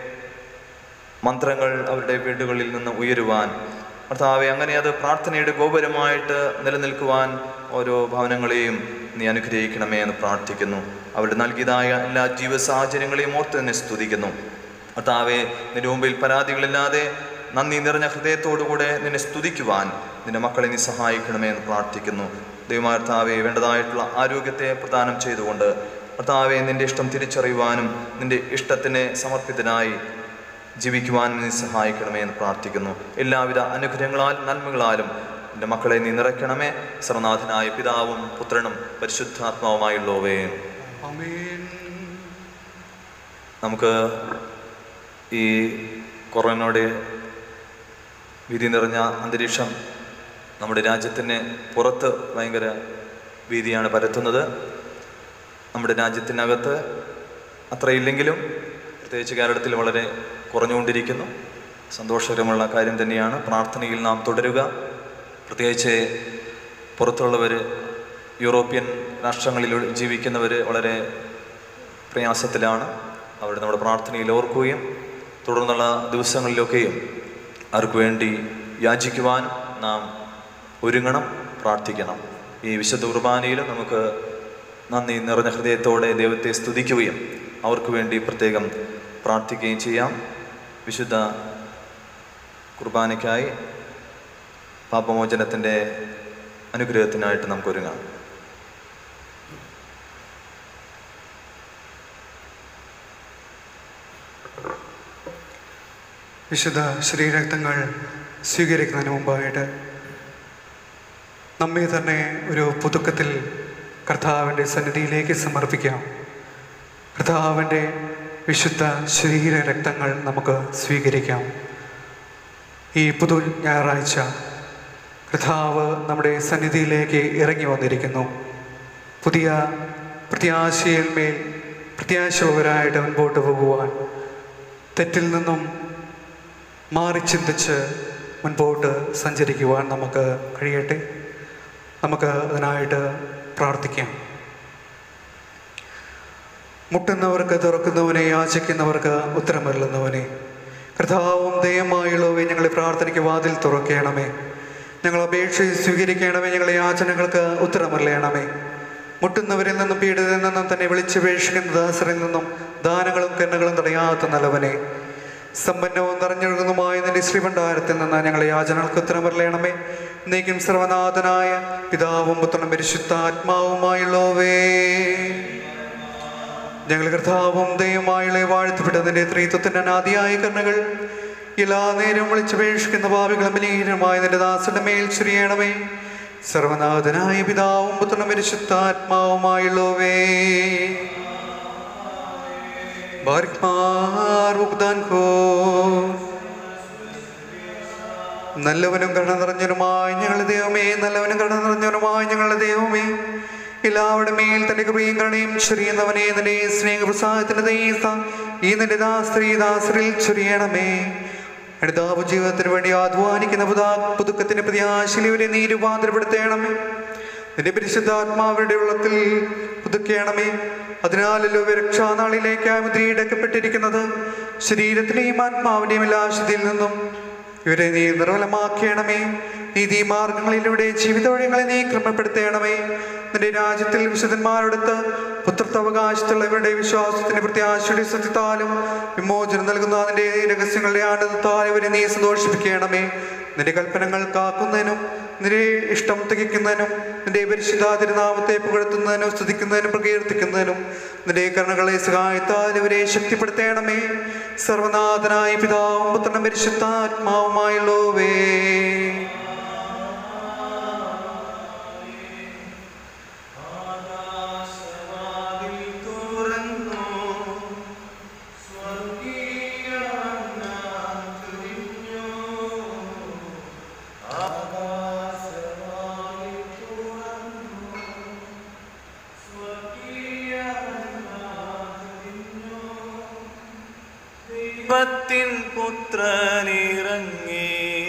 മന്ത്രങ്ങൾ അവരുടെ വീടുകളിൽ നിന്ന് ഉയരുവാൻ കർത്താവെ അങ്ങനെ അത് പ്രാർത്ഥനയുടെ ഗോപുരമായിട്ട് നിലനിൽക്കുവാൻ ഓരോ ഭവനങ്ങളെയും നീ അനുഗ്രഹിക്കണമേ എന്ന് പ്രാർത്ഥിക്കുന്നു അവരുടെ നൽകിയതായ എല്ലാ ജീവ സാഹചര്യങ്ങളെയും ഓർത്ത് തന്നെ സ്തുതിക്കുന്നു കർത്താവെ നിന്റെ മുമ്പിൽ പരാതികളില്ലാതെ നന്ദി നിറഞ്ഞ ഹൃദയത്തോടുകൂടെ നിന്നെ സ്തുതിക്കുവാൻ നിന്റെ മക്കളെ നീ സഹായിക്കണമേ എന്ന് പ്രാർത്ഥിക്കുന്നു ദൈവമായ കർത്താവെ വേണ്ടതായിട്ടുള്ള ആരോഗ്യത്തെ പ്രദാനം ചെയ്തുകൊണ്ട് കർത്താവെ നിന്റെ ഇഷ്ടം തിരിച്ചറിയുവാനും നിന്റെ ഇഷ്ടത്തിന് സമർപ്പിതനായി ജീവിക്കുവാനും നീ സഹായിക്കണമേ എന്ന് പ്രാർത്ഥിക്കുന്നു എല്ലാവിധ അനുഗ്രഹങ്ങളാലും നന്മകളാലും എൻ്റെ മക്കളെ നീ നിറയ്ക്കണമേ സർവനാഥനായ പിതാവും പുത്രനും പരിശുദ്ധാത്മാവുമായുള്ളവേ ആമേൻ നമുക്ക് ഈ കൊറോണയുടെ വിധി നിറഞ്ഞ അന്തരീക്ഷം നമ്മുടെ രാജ്യത്തിന് പുറത്ത് ഭയങ്കര ഭീതിയാണ് പരത്തുന്നത് നമ്മുടെ രാജ്യത്തിനകത്ത് അത്രയില്ലെങ്കിലും പ്രത്യേകിച്ച് കേരളത്തിൽ വളരെ കുറഞ്ഞുകൊണ്ടിരിക്കുന്നു സന്തോഷകരമുള്ള കാര്യം തന്നെയാണ് പ്രാർത്ഥനയിൽ നാം തുടരുക പ്രത്യേകിച്ച് പുറത്തുള്ളവർ യൂറോപ്യൻ രാഷ്ട്രങ്ങളിൽ ജീവിക്കുന്നവർ വളരെ പ്രയാസത്തിലാണ് അവിടെ നമ്മുടെ പ്രാർത്ഥനയിൽ ഓർക്കുകയും തുടർന്നുള്ള ദിവസങ്ങളിലൊക്കെയും അവർക്ക് വേണ്ടി യാചിക്കുവാൻ നാം ഒരുങ്ങണം പ്രാർത്ഥിക്കണം ഈ വിശുദ്ധ കുർബാനയിലും നമുക്ക് നന്ദി നിറഞ്ഞ ഹൃദയത്തോടെ ദൈവത്തെ സ്തുതിക്കുകയും അവർക്ക് വേണ്ടി പ്രത്യേകം പ്രാർത്ഥിക്കുകയും ചെയ്യാം വിശുദ്ധ കുർബാനയ്ക്കായി പാപമോചനത്തിൻ്റെ അനുഗ്രഹത്തിനായിട്ട് നമുക്ക് ഒരുങ്ങാം വിശുദ്ധ ശ്രീരക്തങ്ങൾ സ്വീകരിക്കുന്നതിന് മുമ്പായിട്ട് നമ്മെ തന്നെ ഒരു പുതുക്കത്തിൽ കർത്താവിൻ്റെ സന്നിധിയിലേക്ക് സമർപ്പിക്കാം കർത്താവിൻ്റെ വിശുദ്ധ ശരീര രക്തങ്ങൾ നമുക്ക് സ്വീകരിക്കാം ഈ പുതു ഞായറാഴ്ച കർത്താവ് നമ്മുടെ സന്നിധിയിലേക്ക് ഇറങ്ങി വന്നിരിക്കുന്നു പുതിയ പ്രത്യാശയിന്മേൽ പ്രത്യാശയുള്ളവരായിട്ട് മുൻപോട്ട് പോകുവാൻ തെറ്റിൽ നിന്നും മാറി ചിന്തിച്ച് മുൻപോട്ട് സഞ്ചരിക്കുവാൻ നമുക്ക് കഴിയട്ടെ നമുക്ക് അതിനായിട്ട് പ്രാർത്ഥിക്കാം മുട്ടുന്നവർക്ക് തുറക്കുന്നവനെ യാചിക്കുന്നവർക്ക് ഉത്തരമല്ലുന്നവനെ കർത്താവും ദയമായുള്ളവയെ ഞങ്ങളെ പ്രാർത്ഥനയ്ക്ക് വാതിൽ തുറക്കണമേ ഞങ്ങൾ അപേക്ഷ സ്വീകരിക്കണമേ ഞങ്ങളെ യാചനകൾക്ക് ഉത്തരമറിയണമേ മുട്ടുന്നവരിൽ നിന്നും പീഡിതരിൽ നിന്നും തന്നെ വിളിച്ചപേക്ഷിക്കുന്ന ദാസരിൽ നിന്നും ദാനങ്ങളും കണ്ണുകളും തടയാത്ത നല്ലവനെ സമ്പന്നവും നിറഞ്ഞൊഴുകുന്നതുമായ നിന്റെ ശ്രീഭണ്ഡാരത്തിൽ നിന്ന് ഞങ്ങളെ യാചനകൾക്ക് ഉത്തരമറിയണമേ നീക്കും സർവനാഥനായ പിതാവും പുത്രനും പരിശുദ്ധാത്മാവുമായുള്ളവേ ഞങ്ങൾ കർത്താവും ദൈവമായുള്ള വാഴ്ത്തപ്പെട്ടതിൻ്റെ ത്രീത്വത്തിൻ്റെ അനാദിയായ കർണകൾ എല്ലാ നേരവും വിളിച്ചപേക്ഷിക്കുന്ന ഭാവികളും ബലഹീനമായ നിന്റെ ദാസന്റെ മേൽ ചുരിയണമേ സർവനാഥനായ പിതാവും പുത്രനും പരിശുദ്ധാത്മാവുമായുള്ളവേ ബാരിക്മാർ മുഗ്ദാൻകോ നല്ലവനും കരുണ നിറഞ്ഞവനുമായി ഞങ്ങളുടെ ദൈവമേ നല്ലവനും കരുണ നിറഞ്ഞവനുമായി ഞങ്ങളുടെ ദൈവമേ എല്ലാവരുടെ മേൽ തന്റെ കൃപയും കരുണയും ചൊരിയുന്നവനെ നിന്റെ സ്നേഹപ്രസാദത്തിന്റെ ദൈസ ഈ നിന്റെ ദാസ്ത്രീ ദാസരിൽ ചൊരിയണമേ അടുത്താവ് ജീവിതത്തിന് വേണ്ടി അധ്വാനിക്കുന്ന പുതാ പുതുക്കത്തിന്റെ പ്രത്യാശയിലവരെ നീ രൂപാന്തരപ്പെടുത്തണമേ നിന്റെ പരിശുദ്ധാത്മാവരുടെ ഉള്ളത്തിൽ പുതുക്കണമേ അതിനാലല്ലോ രക്ഷാനാളിലേക്കായി മുദ്രയിടക്കപ്പെട്ടിരിക്കുന്നത് ശരീരത്തിലെയും ആത്മാവിന്റെയും എല്ലാ ശുദ്ധിയിൽ നിന്നും ഇവരെ നീ നിർമ്മലമാക്കണമേ നീതി മാർഗങ്ങളിലൂടെ ജീവിത വഴികളെ നീ ക്രമപ്പെടുത്തണമേ നിന്റെ രാജ്യത്തിൽ വിശുദ്ധന്മാരോടൊത്ത് പുത്രത്വവകാശത്തുള്ളവരുടെ വിശ്വാസത്തിന്റെ പ്രത്യാശയുടെ സത്യത്താലും വിമോചനം നൽകുന്ന അതിന്റെ രഹസ്യങ്ങളുടെ ആനന്ദത്താൽ ഇവരെ നീ സന്തോഷിപ്പിക്കണമേ നിന്റെ കൽപ്പനകൾ കാക്കുന്നതിനും നിന്റെ ഇഷ്ടം തികയ്ക്കുന്നതിനും നിന്റെ പരിശുദ്ധ തിരുനാമത്തെ പുകഴ്ത്തുന്നതിനും സ്തുതിക്കുന്നതിനും പ്രകീർത്തിക്കുന്നതിനും നിന്റെ കരുണകളെ സഹായത്താൽ ഇവരെ ശക്തിപ്പെടുത്തണമേ സർവനാഥനായ പിതാവും പുത്രനും പരിശുദ്ധാത്മാവുമായുള്ളവേ ദൈവത്തിൻ പുത്രനിറങ്ങി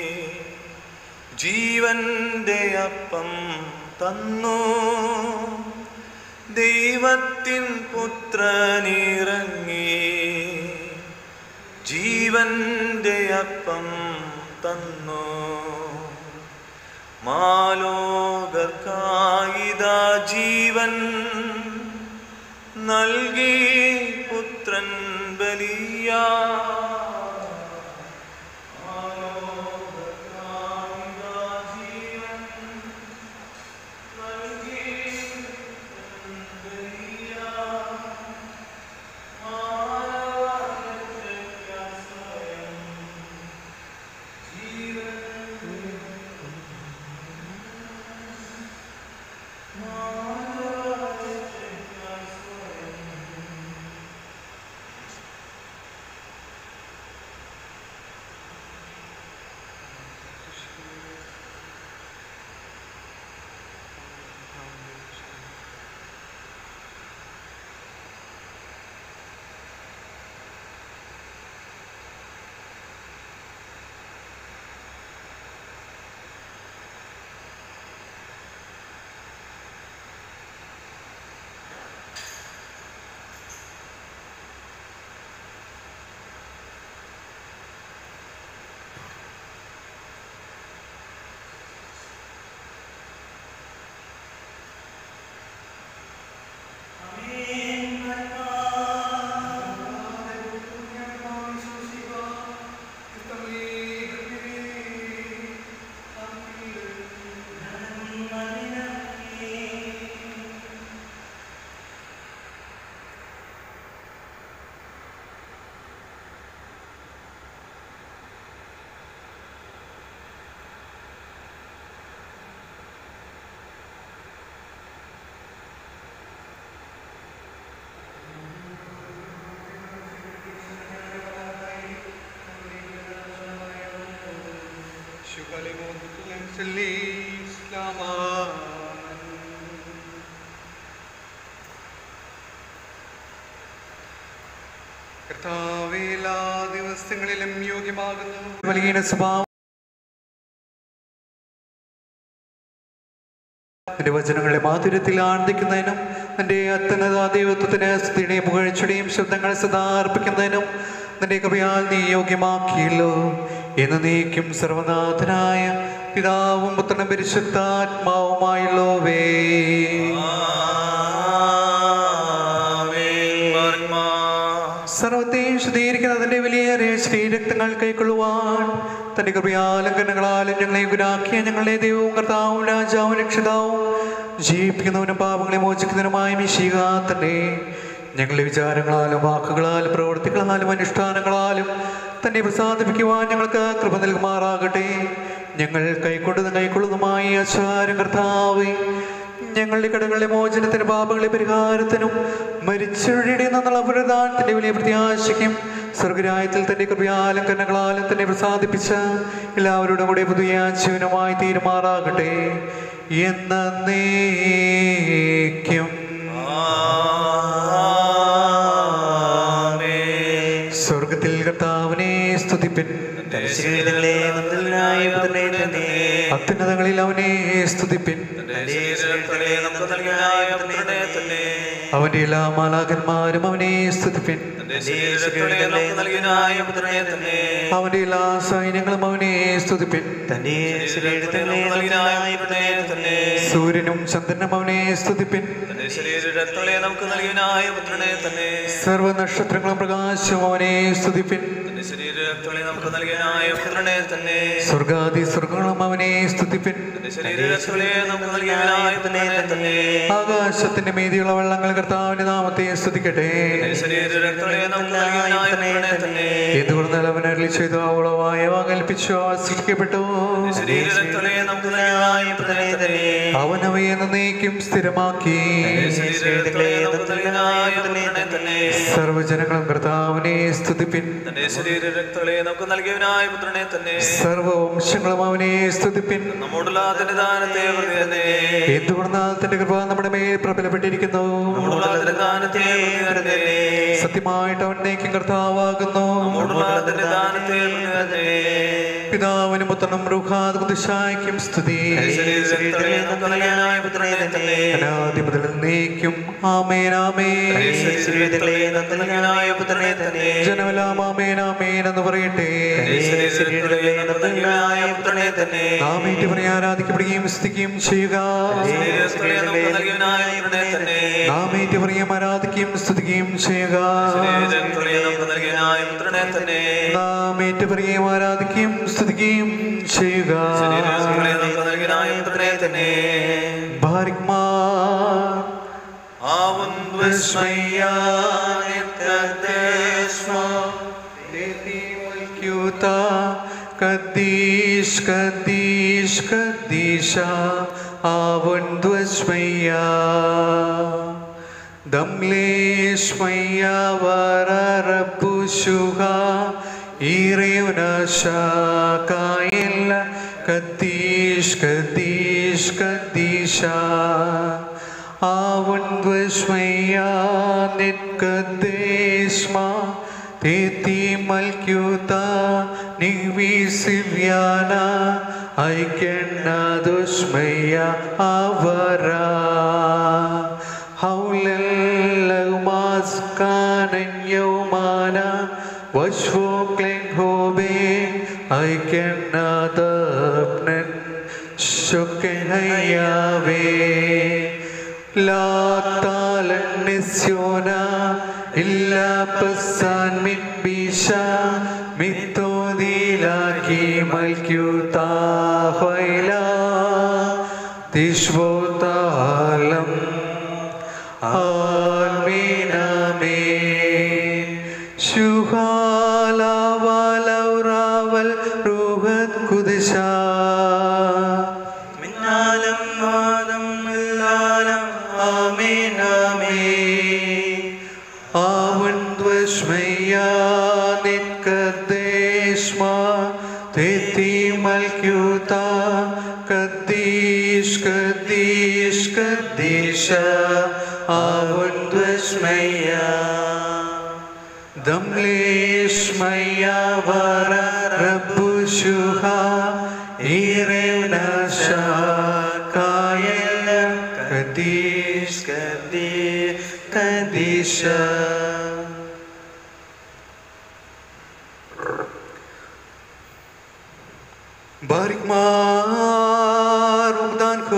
ജീവന്റെ അപ്പം തന്നു ദൈവത്തിൻ പുത്രനിറങ്ങി ജീവന്റെ അപ്പം തന്നു മാലോകർക്കായിതാ ജീവൻ നൽകി പുത്രൻ ബലിയ കർത്താവേ, എല്ലാ ദിവസങ്ങളിലും യോഗ്യമാകുന്നു വലിയ സ്വഭാവം നിന്റെ വചനങ്ങളെ മാധുര്യത്തിൽ ആനന്ദിക്കുന്നതിനും നിന്റെ അത്യുന്നത ദൈവത്വത്തിന് സ്തുതിയുടെയും പുകഴ്ചയുടെയും ശബ്ദങ്ങൾ സദാ അർപ്പിക്കുന്നതിനും നിന്റെ കൃപയാൽ നീ യോഗ്യമാക്കിയല്ലോ എന്ന് നീക്കും സർവനാഥനായ പിതാവും പുത്രനും പരിശുദ്ധാത്മാവുമായുള്ളോവേ സർവത്തെയും ശുദ്ധീകരിക്കുന്ന അതിന്റെ വിലയേറിയ ശ്രീരക്തങ്ങൾ കൈക്കൊള്ളുവാൻ തന്റെ കൃപയാലങ്കനങ്ങളാലും ഞങ്ങളെ ഗുരാക്കിയ ഞങ്ങളുടെ ദൈവവും കർത്താവും രാജാവും രക്ഷിതാവും ജീവിപ്പിക്കുന്നവനും പാപങ്ങളെ മോചിക്കുന്നതിനുമായ മിശീക തന്നെ ഞങ്ങളുടെ വിചാരങ്ങളാലും വാക്കുകളാലും പ്രവൃത്തികളാലും അനുഷ്ഠാനങ്ങളാലും തന്നെ പ്രസാദിപ്പിക്കുവാൻ ഞങ്ങൾക്ക് കൃപ നൽകുമാറാകട്ടെ ഞങ്ങൾ കൈക്കൊണ്ടതും കൈക്കൊള്ളുന്നതുമായ ഈ ആചാരം കർത്താവേ ഞങ്ങളുടെ കടകളുടെ മോചനത്തിനും പാപങ്ങളുടെ പരിഹാരത്തിനും മരിച്ചവരുടെ നിന്നുള്ള പുനരുദ്ധാനത്തിന്റെ വലിയ പ്രത്യാശയ്ക്കും സ്വർഗരായത്തിൽ തന്റെ കൃപയാലങ്കരണങ്ങളാലും തന്നെ പ്രസാദിപ്പിച്ച എല്ലാവരോടും കൂടെ പുതിയ ജീവനമായി തീരുമാറാകട്ടെ എന്നേക്കും സ്വർഗത്തിൽ കർത്താവിനെ സ്തുതിപ്പിൻ ശരീരങ്ങളെ നന്ദനായ പുത്രനെ തന്നെ അത്യുന്നതങ്ങളിൽ അവനെ സ്തുതിപ്പിൻ തന്റെ ശരീരങ്ങളെ നമുക്ക് നൽകിയതായ പുത്രനെ തന്നെ അവന്റെ എല്ലാ മാലാകന്മാരും അവനെ സ്തുതിപ്പിൻ തന്റെ ശരീരങ്ങളെ നമുക്ക് നൽകിയതായ പുത്രനെ തന്നെ അവന്റെ എല്ലാ സൈന്യങ്ങളും അവനെ സ്തുതിപ്പിൻ തന്റെ ശരീരങ്ങളെ നൽകിയതായ പുത്രനെ തന്നെ സൂര്യനും ചന്ദ്രനും അവനെ സ്തുതിപ്പിൻ തന്റെ ശരീരങ്ങളെ നമുക്ക് നൽകിയതായ പുത്രനെ തന്നെ സർവ നക്ഷത്രങ്ങളും പ്രകാശവും അവനെ സ്തുതിപ്പിൻ തന്റെ ശരീരങ്ങളെ നമുക്ക് നൽകിയതായ പുത്രനെ തന്നെ സ്വർഗാദി സ്വർഗങ്ങളും അവനെ സ്തുതിപ്പിൻ തന്റെ ശരീരങ്ങളെ നമുക്ക് നൽകിയതായ പുത്രനെ തന്നെ ആകാശത്തിന്റെ മീതിയുള്ള വെള്ളങ്ങൾ കർത്താവിന്റെ നാമത്തെ സ്തുതിക്കട്ടെ തന്റെ ശരീരങ്ങളെ നമുക്ക് നൽകിയതായ പുത്രനെ തന്നെ എന്തുകൊണ്ടാൽ അവൻ അരളി ചെയ്തു അവളവായ കൽപ്പിച്ചു അവ സൃഷ്ടിക്കപ്പെട്ടു ശരീരങ്ങളെ നമുക്ക് നൽകിയതായ പുത്രനെ തന്നെ അവൻ അവയെ എന്നേക്കും സ്ഥിരമാക്കി ശരീരങ്ങളെ നമുക്ക് നൽകിയതായ പുത്രനെ തന്നെ സർവജനങ്ങളും കർത്താവിനെ സ്തുതിപ്പിൻ തന്റെ ശരീരങ്ങളെ നമുക്ക് നൽകിയവനായ പുത്രനെ തന്നെ സർവവംശങ്ങളും അവനെ സ്തുതിപ്പിൻ നമ്മോടുള്ള അതിന്റെ ദാനത്തെ പ്രതി തന്നെ എന്തുകൊണ്ടാൽ തന്റെ കൃപ നമ്മുടെ മേൽ പ്രബലപ്പെട്ടിരിക്കുന്നു നമ്മോടുള്ള അതിന്റെ ദാനത്തെ പ്രതി തന്നെ സത്യമായിട്ട് അവൻ നീക്കും കർത്താവാകുന്നു നമ്മോടുള്ള അതിന്റെ ദാനത്തെ പ്രതി തന്നെ പിതാവിനും പുത്രനും റുഹാദുശായ്ക്കും സ്തുതി ശരീരങ്ങളെ നമുക്ക് നൽകിയവനായ പുത്രനെ തന്നെ അനാദി മുതൽ നീക്കും ആമേൻ ആമേൻ ശരീരങ്ങളെ നമുക്ക് നൽകിയവനായ പുത്രനെ തന്നെ ജനമെല്ലാം ആമേൻ ആമേൻ എന്ന് പറയട്ടെ ശരീരങ്ങളെ നമുക്ക് നൽകിയവനായ പുത്രനെ തന്നെ നാമേറ്റ് പറയാൻ ആരാധിക്കപ്പെടുകയും സ്തുതിക്കുകയും ചെയ്യുക ശരീരങ്ങളെ നമുക്ക് നൽകിയവനായ പുത്രനെ തന്നെ നാമേറ്റ് പറയാൻ ആരാധിക്കുകയും സ്തുതിക്കുകയും ചെയ്യുക ശരീരങ്ങളെ നമുക്ക് നൽകിയവനായ പുത്രനെ തന്നെ നാമേറ്റ് പറയുകയും ആരാധിക്കുകയും സ്തുതിക്കുകയും ചെയ്യുക ശരീരങ്ങളെ നമുക്ക് നൽകിയവനായ പുത്രനെ തന്നെ ഭാരിക്മാ ആവൻ കദീഷ് കദീഷ് കദീഷ ആവൻ ധ്വസ്മയ്യ ദംലേഷ്മയ്യ വരറപ്പുഷുഹ ഈറയുനശാക്കായില്ല കദീഷ് കദീഷ് കദീഷ ആവൻ ധ്വസ്മയ്യ നിത്കദേശമ തേത്തി മൽക്യുത നിവിസിവ്യാന ഐക്യണ്ണ ദുഷ്മയ്യ അവര ഹൗലല്ലമാസ്കാനന്യൗമാന വശ്വോക്ലെഹോബേ ഐക്യണ്ണ ദപ്നൻ ശുക്കഹയ്യാവേ لا طال النسيونا إلا بسان من بيشا ميتودي لاكي ملكيوتا خويلا تشبو تعلم آمين آمين شوهالا ولو راول روحت قدشا മിന്നാലം വാദം എല്ലാലം ആമേൻ ആമേൻ ആവൻ ദ്വശ്മയ്യാ നിത്കദേശമ തെത്തി മൽക്യുത ആവുന്ദുഷ്മയ്യ ദംലേഷ്മയ വര റബ്ബുഷുഹ ഈറേനശ കായല കദീഷ് കദീഷ് കദീഷ ബാരിക്മാർ ഉബ്ദാൻ ഖോ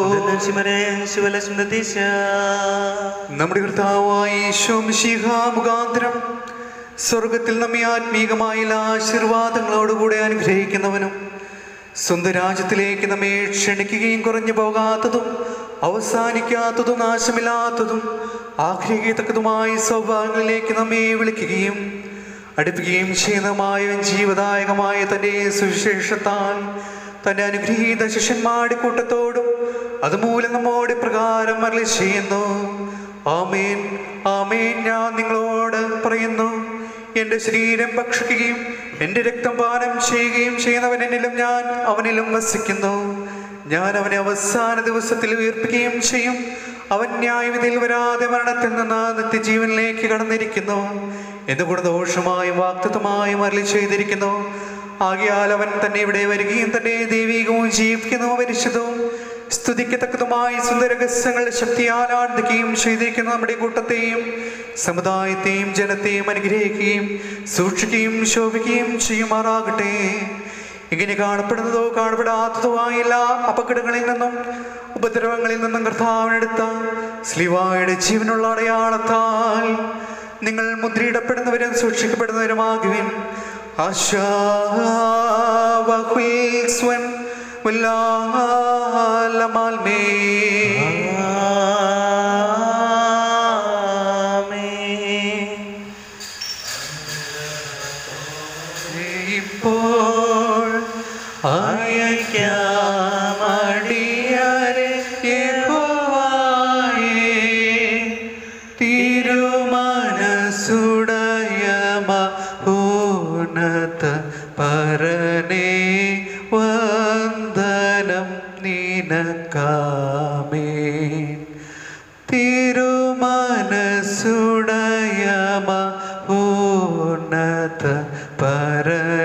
നമ്മുടെ കർത്താവായ ഈശോമിശിഹ മുഖാന്തരം സ്വർഗത്തിൽ നമ്മെ ആത്മീകമായ എല്ലാ ആശീർവാദങ്ങളോടുകൂടെ അനുഗ്രഹിക്കുന്നവനും സ്വന്തം രാജ്യത്തിലേക്ക് നമ്മെ ക്ഷണിക്കുകയും കുറഞ്ഞു പോകാത്തതും അവസാനിക്കാത്തതും നാശമില്ലാത്തതും ആഗ്രഹിക്കത്തക്കതുമായ സൗഭാഗ്യങ്ങളിലേക്ക് നമ്മെ വിളിക്കുകയും അടുപ്പിക്കുകയും ചെയ്യുന്നതുമായ ജീവദായകമായ തൻ്റെ സുവിശേഷത്താൽ തൻ്റെ അനുഗ്രഹീത ശിഷ്യന്മാരുടെ കൂട്ടത്തോടും അതുമൂലം നമ്മോട് പ്രകാരം അരളി ചെയ്യുന്നു ആമേൻ ആമേൻ ഞാൻ നിങ്ങളോട് പറയുന്നു എൻ്റെ ശരീരം ഭക്ഷിക്കുകയും എൻ്റെ രക്തം പാനം ചെയ്യുകയും ചെയ്യുന്നവൻ എന്നിലും ഞാൻ അവനിലും വസിക്കുന്നു ഞാൻ അവനെ അവസാന ദിവസത്തിൽ ഉയർപ്പിക്കുകയും ചെയ്യും അവൻ ന്യായവിധിയിൽ വരാതെ മരണത്തിൽ നിന്ന് നിത്യജീവനിലേക്ക് കടന്നിരിക്കുന്നു എന്നുകൂടെ ദോഷമായും വാക്തത്വമായും അരളി ചെയ്തിരിക്കുന്നു ആകിയാൽ അവൻ തന്നെ ഇവിടെ വരികയും തന്നെ ദൈവികവും ജീവിക്കുന്നതും പരിശുദ്ധവും സ്തുതിക്കത്തക്കതുമായ സുന്ദരഗസ്യങ്ങളുടെ ശക്തിയാൽ ആനന്ദിക്കുകയും ചെയ്തിരിക്കുന്ന നമ്മുടെ കൂട്ടത്തെയും സമുദായത്തെയും ജനത്തെയും അനുഗ്രഹിക്കുകയും സൂക്ഷിക്കുകയും ശോഭിക്കുകയും ചെയ്യുമാറാകട്ടെ ഇങ്ങനെ കാണപ്പെടുന്നതോ കാണപ്പെടാത്തതോ ആയ എല്ലാ അപകടങ്ങളിൽ നിന്നും ഉപദ്രവങ്ങളിൽ നിന്നും കർത്താവിനെടുത്ത സ്ലിവായുടെ ജീവനുള്ള അടയാളത്താൽ നിങ്ങൾ മുദ്രയിടപ്പെടുന്നവരും സൂക്ഷിക്കപ്പെടുന്നവരുമാകുവിൻ ആശാവഹുൽസ്വൻ ഉല്ലാലമാൽമേ ഇപ്പോൾ അയക്കാമടിയാരെ യഹോവായേ തിരുമനസുടയമ ഉന്നത പരനേ വന്ദനം നിനക്കാമേ തിരുമനസുടയമ ഉന്നത പരനേ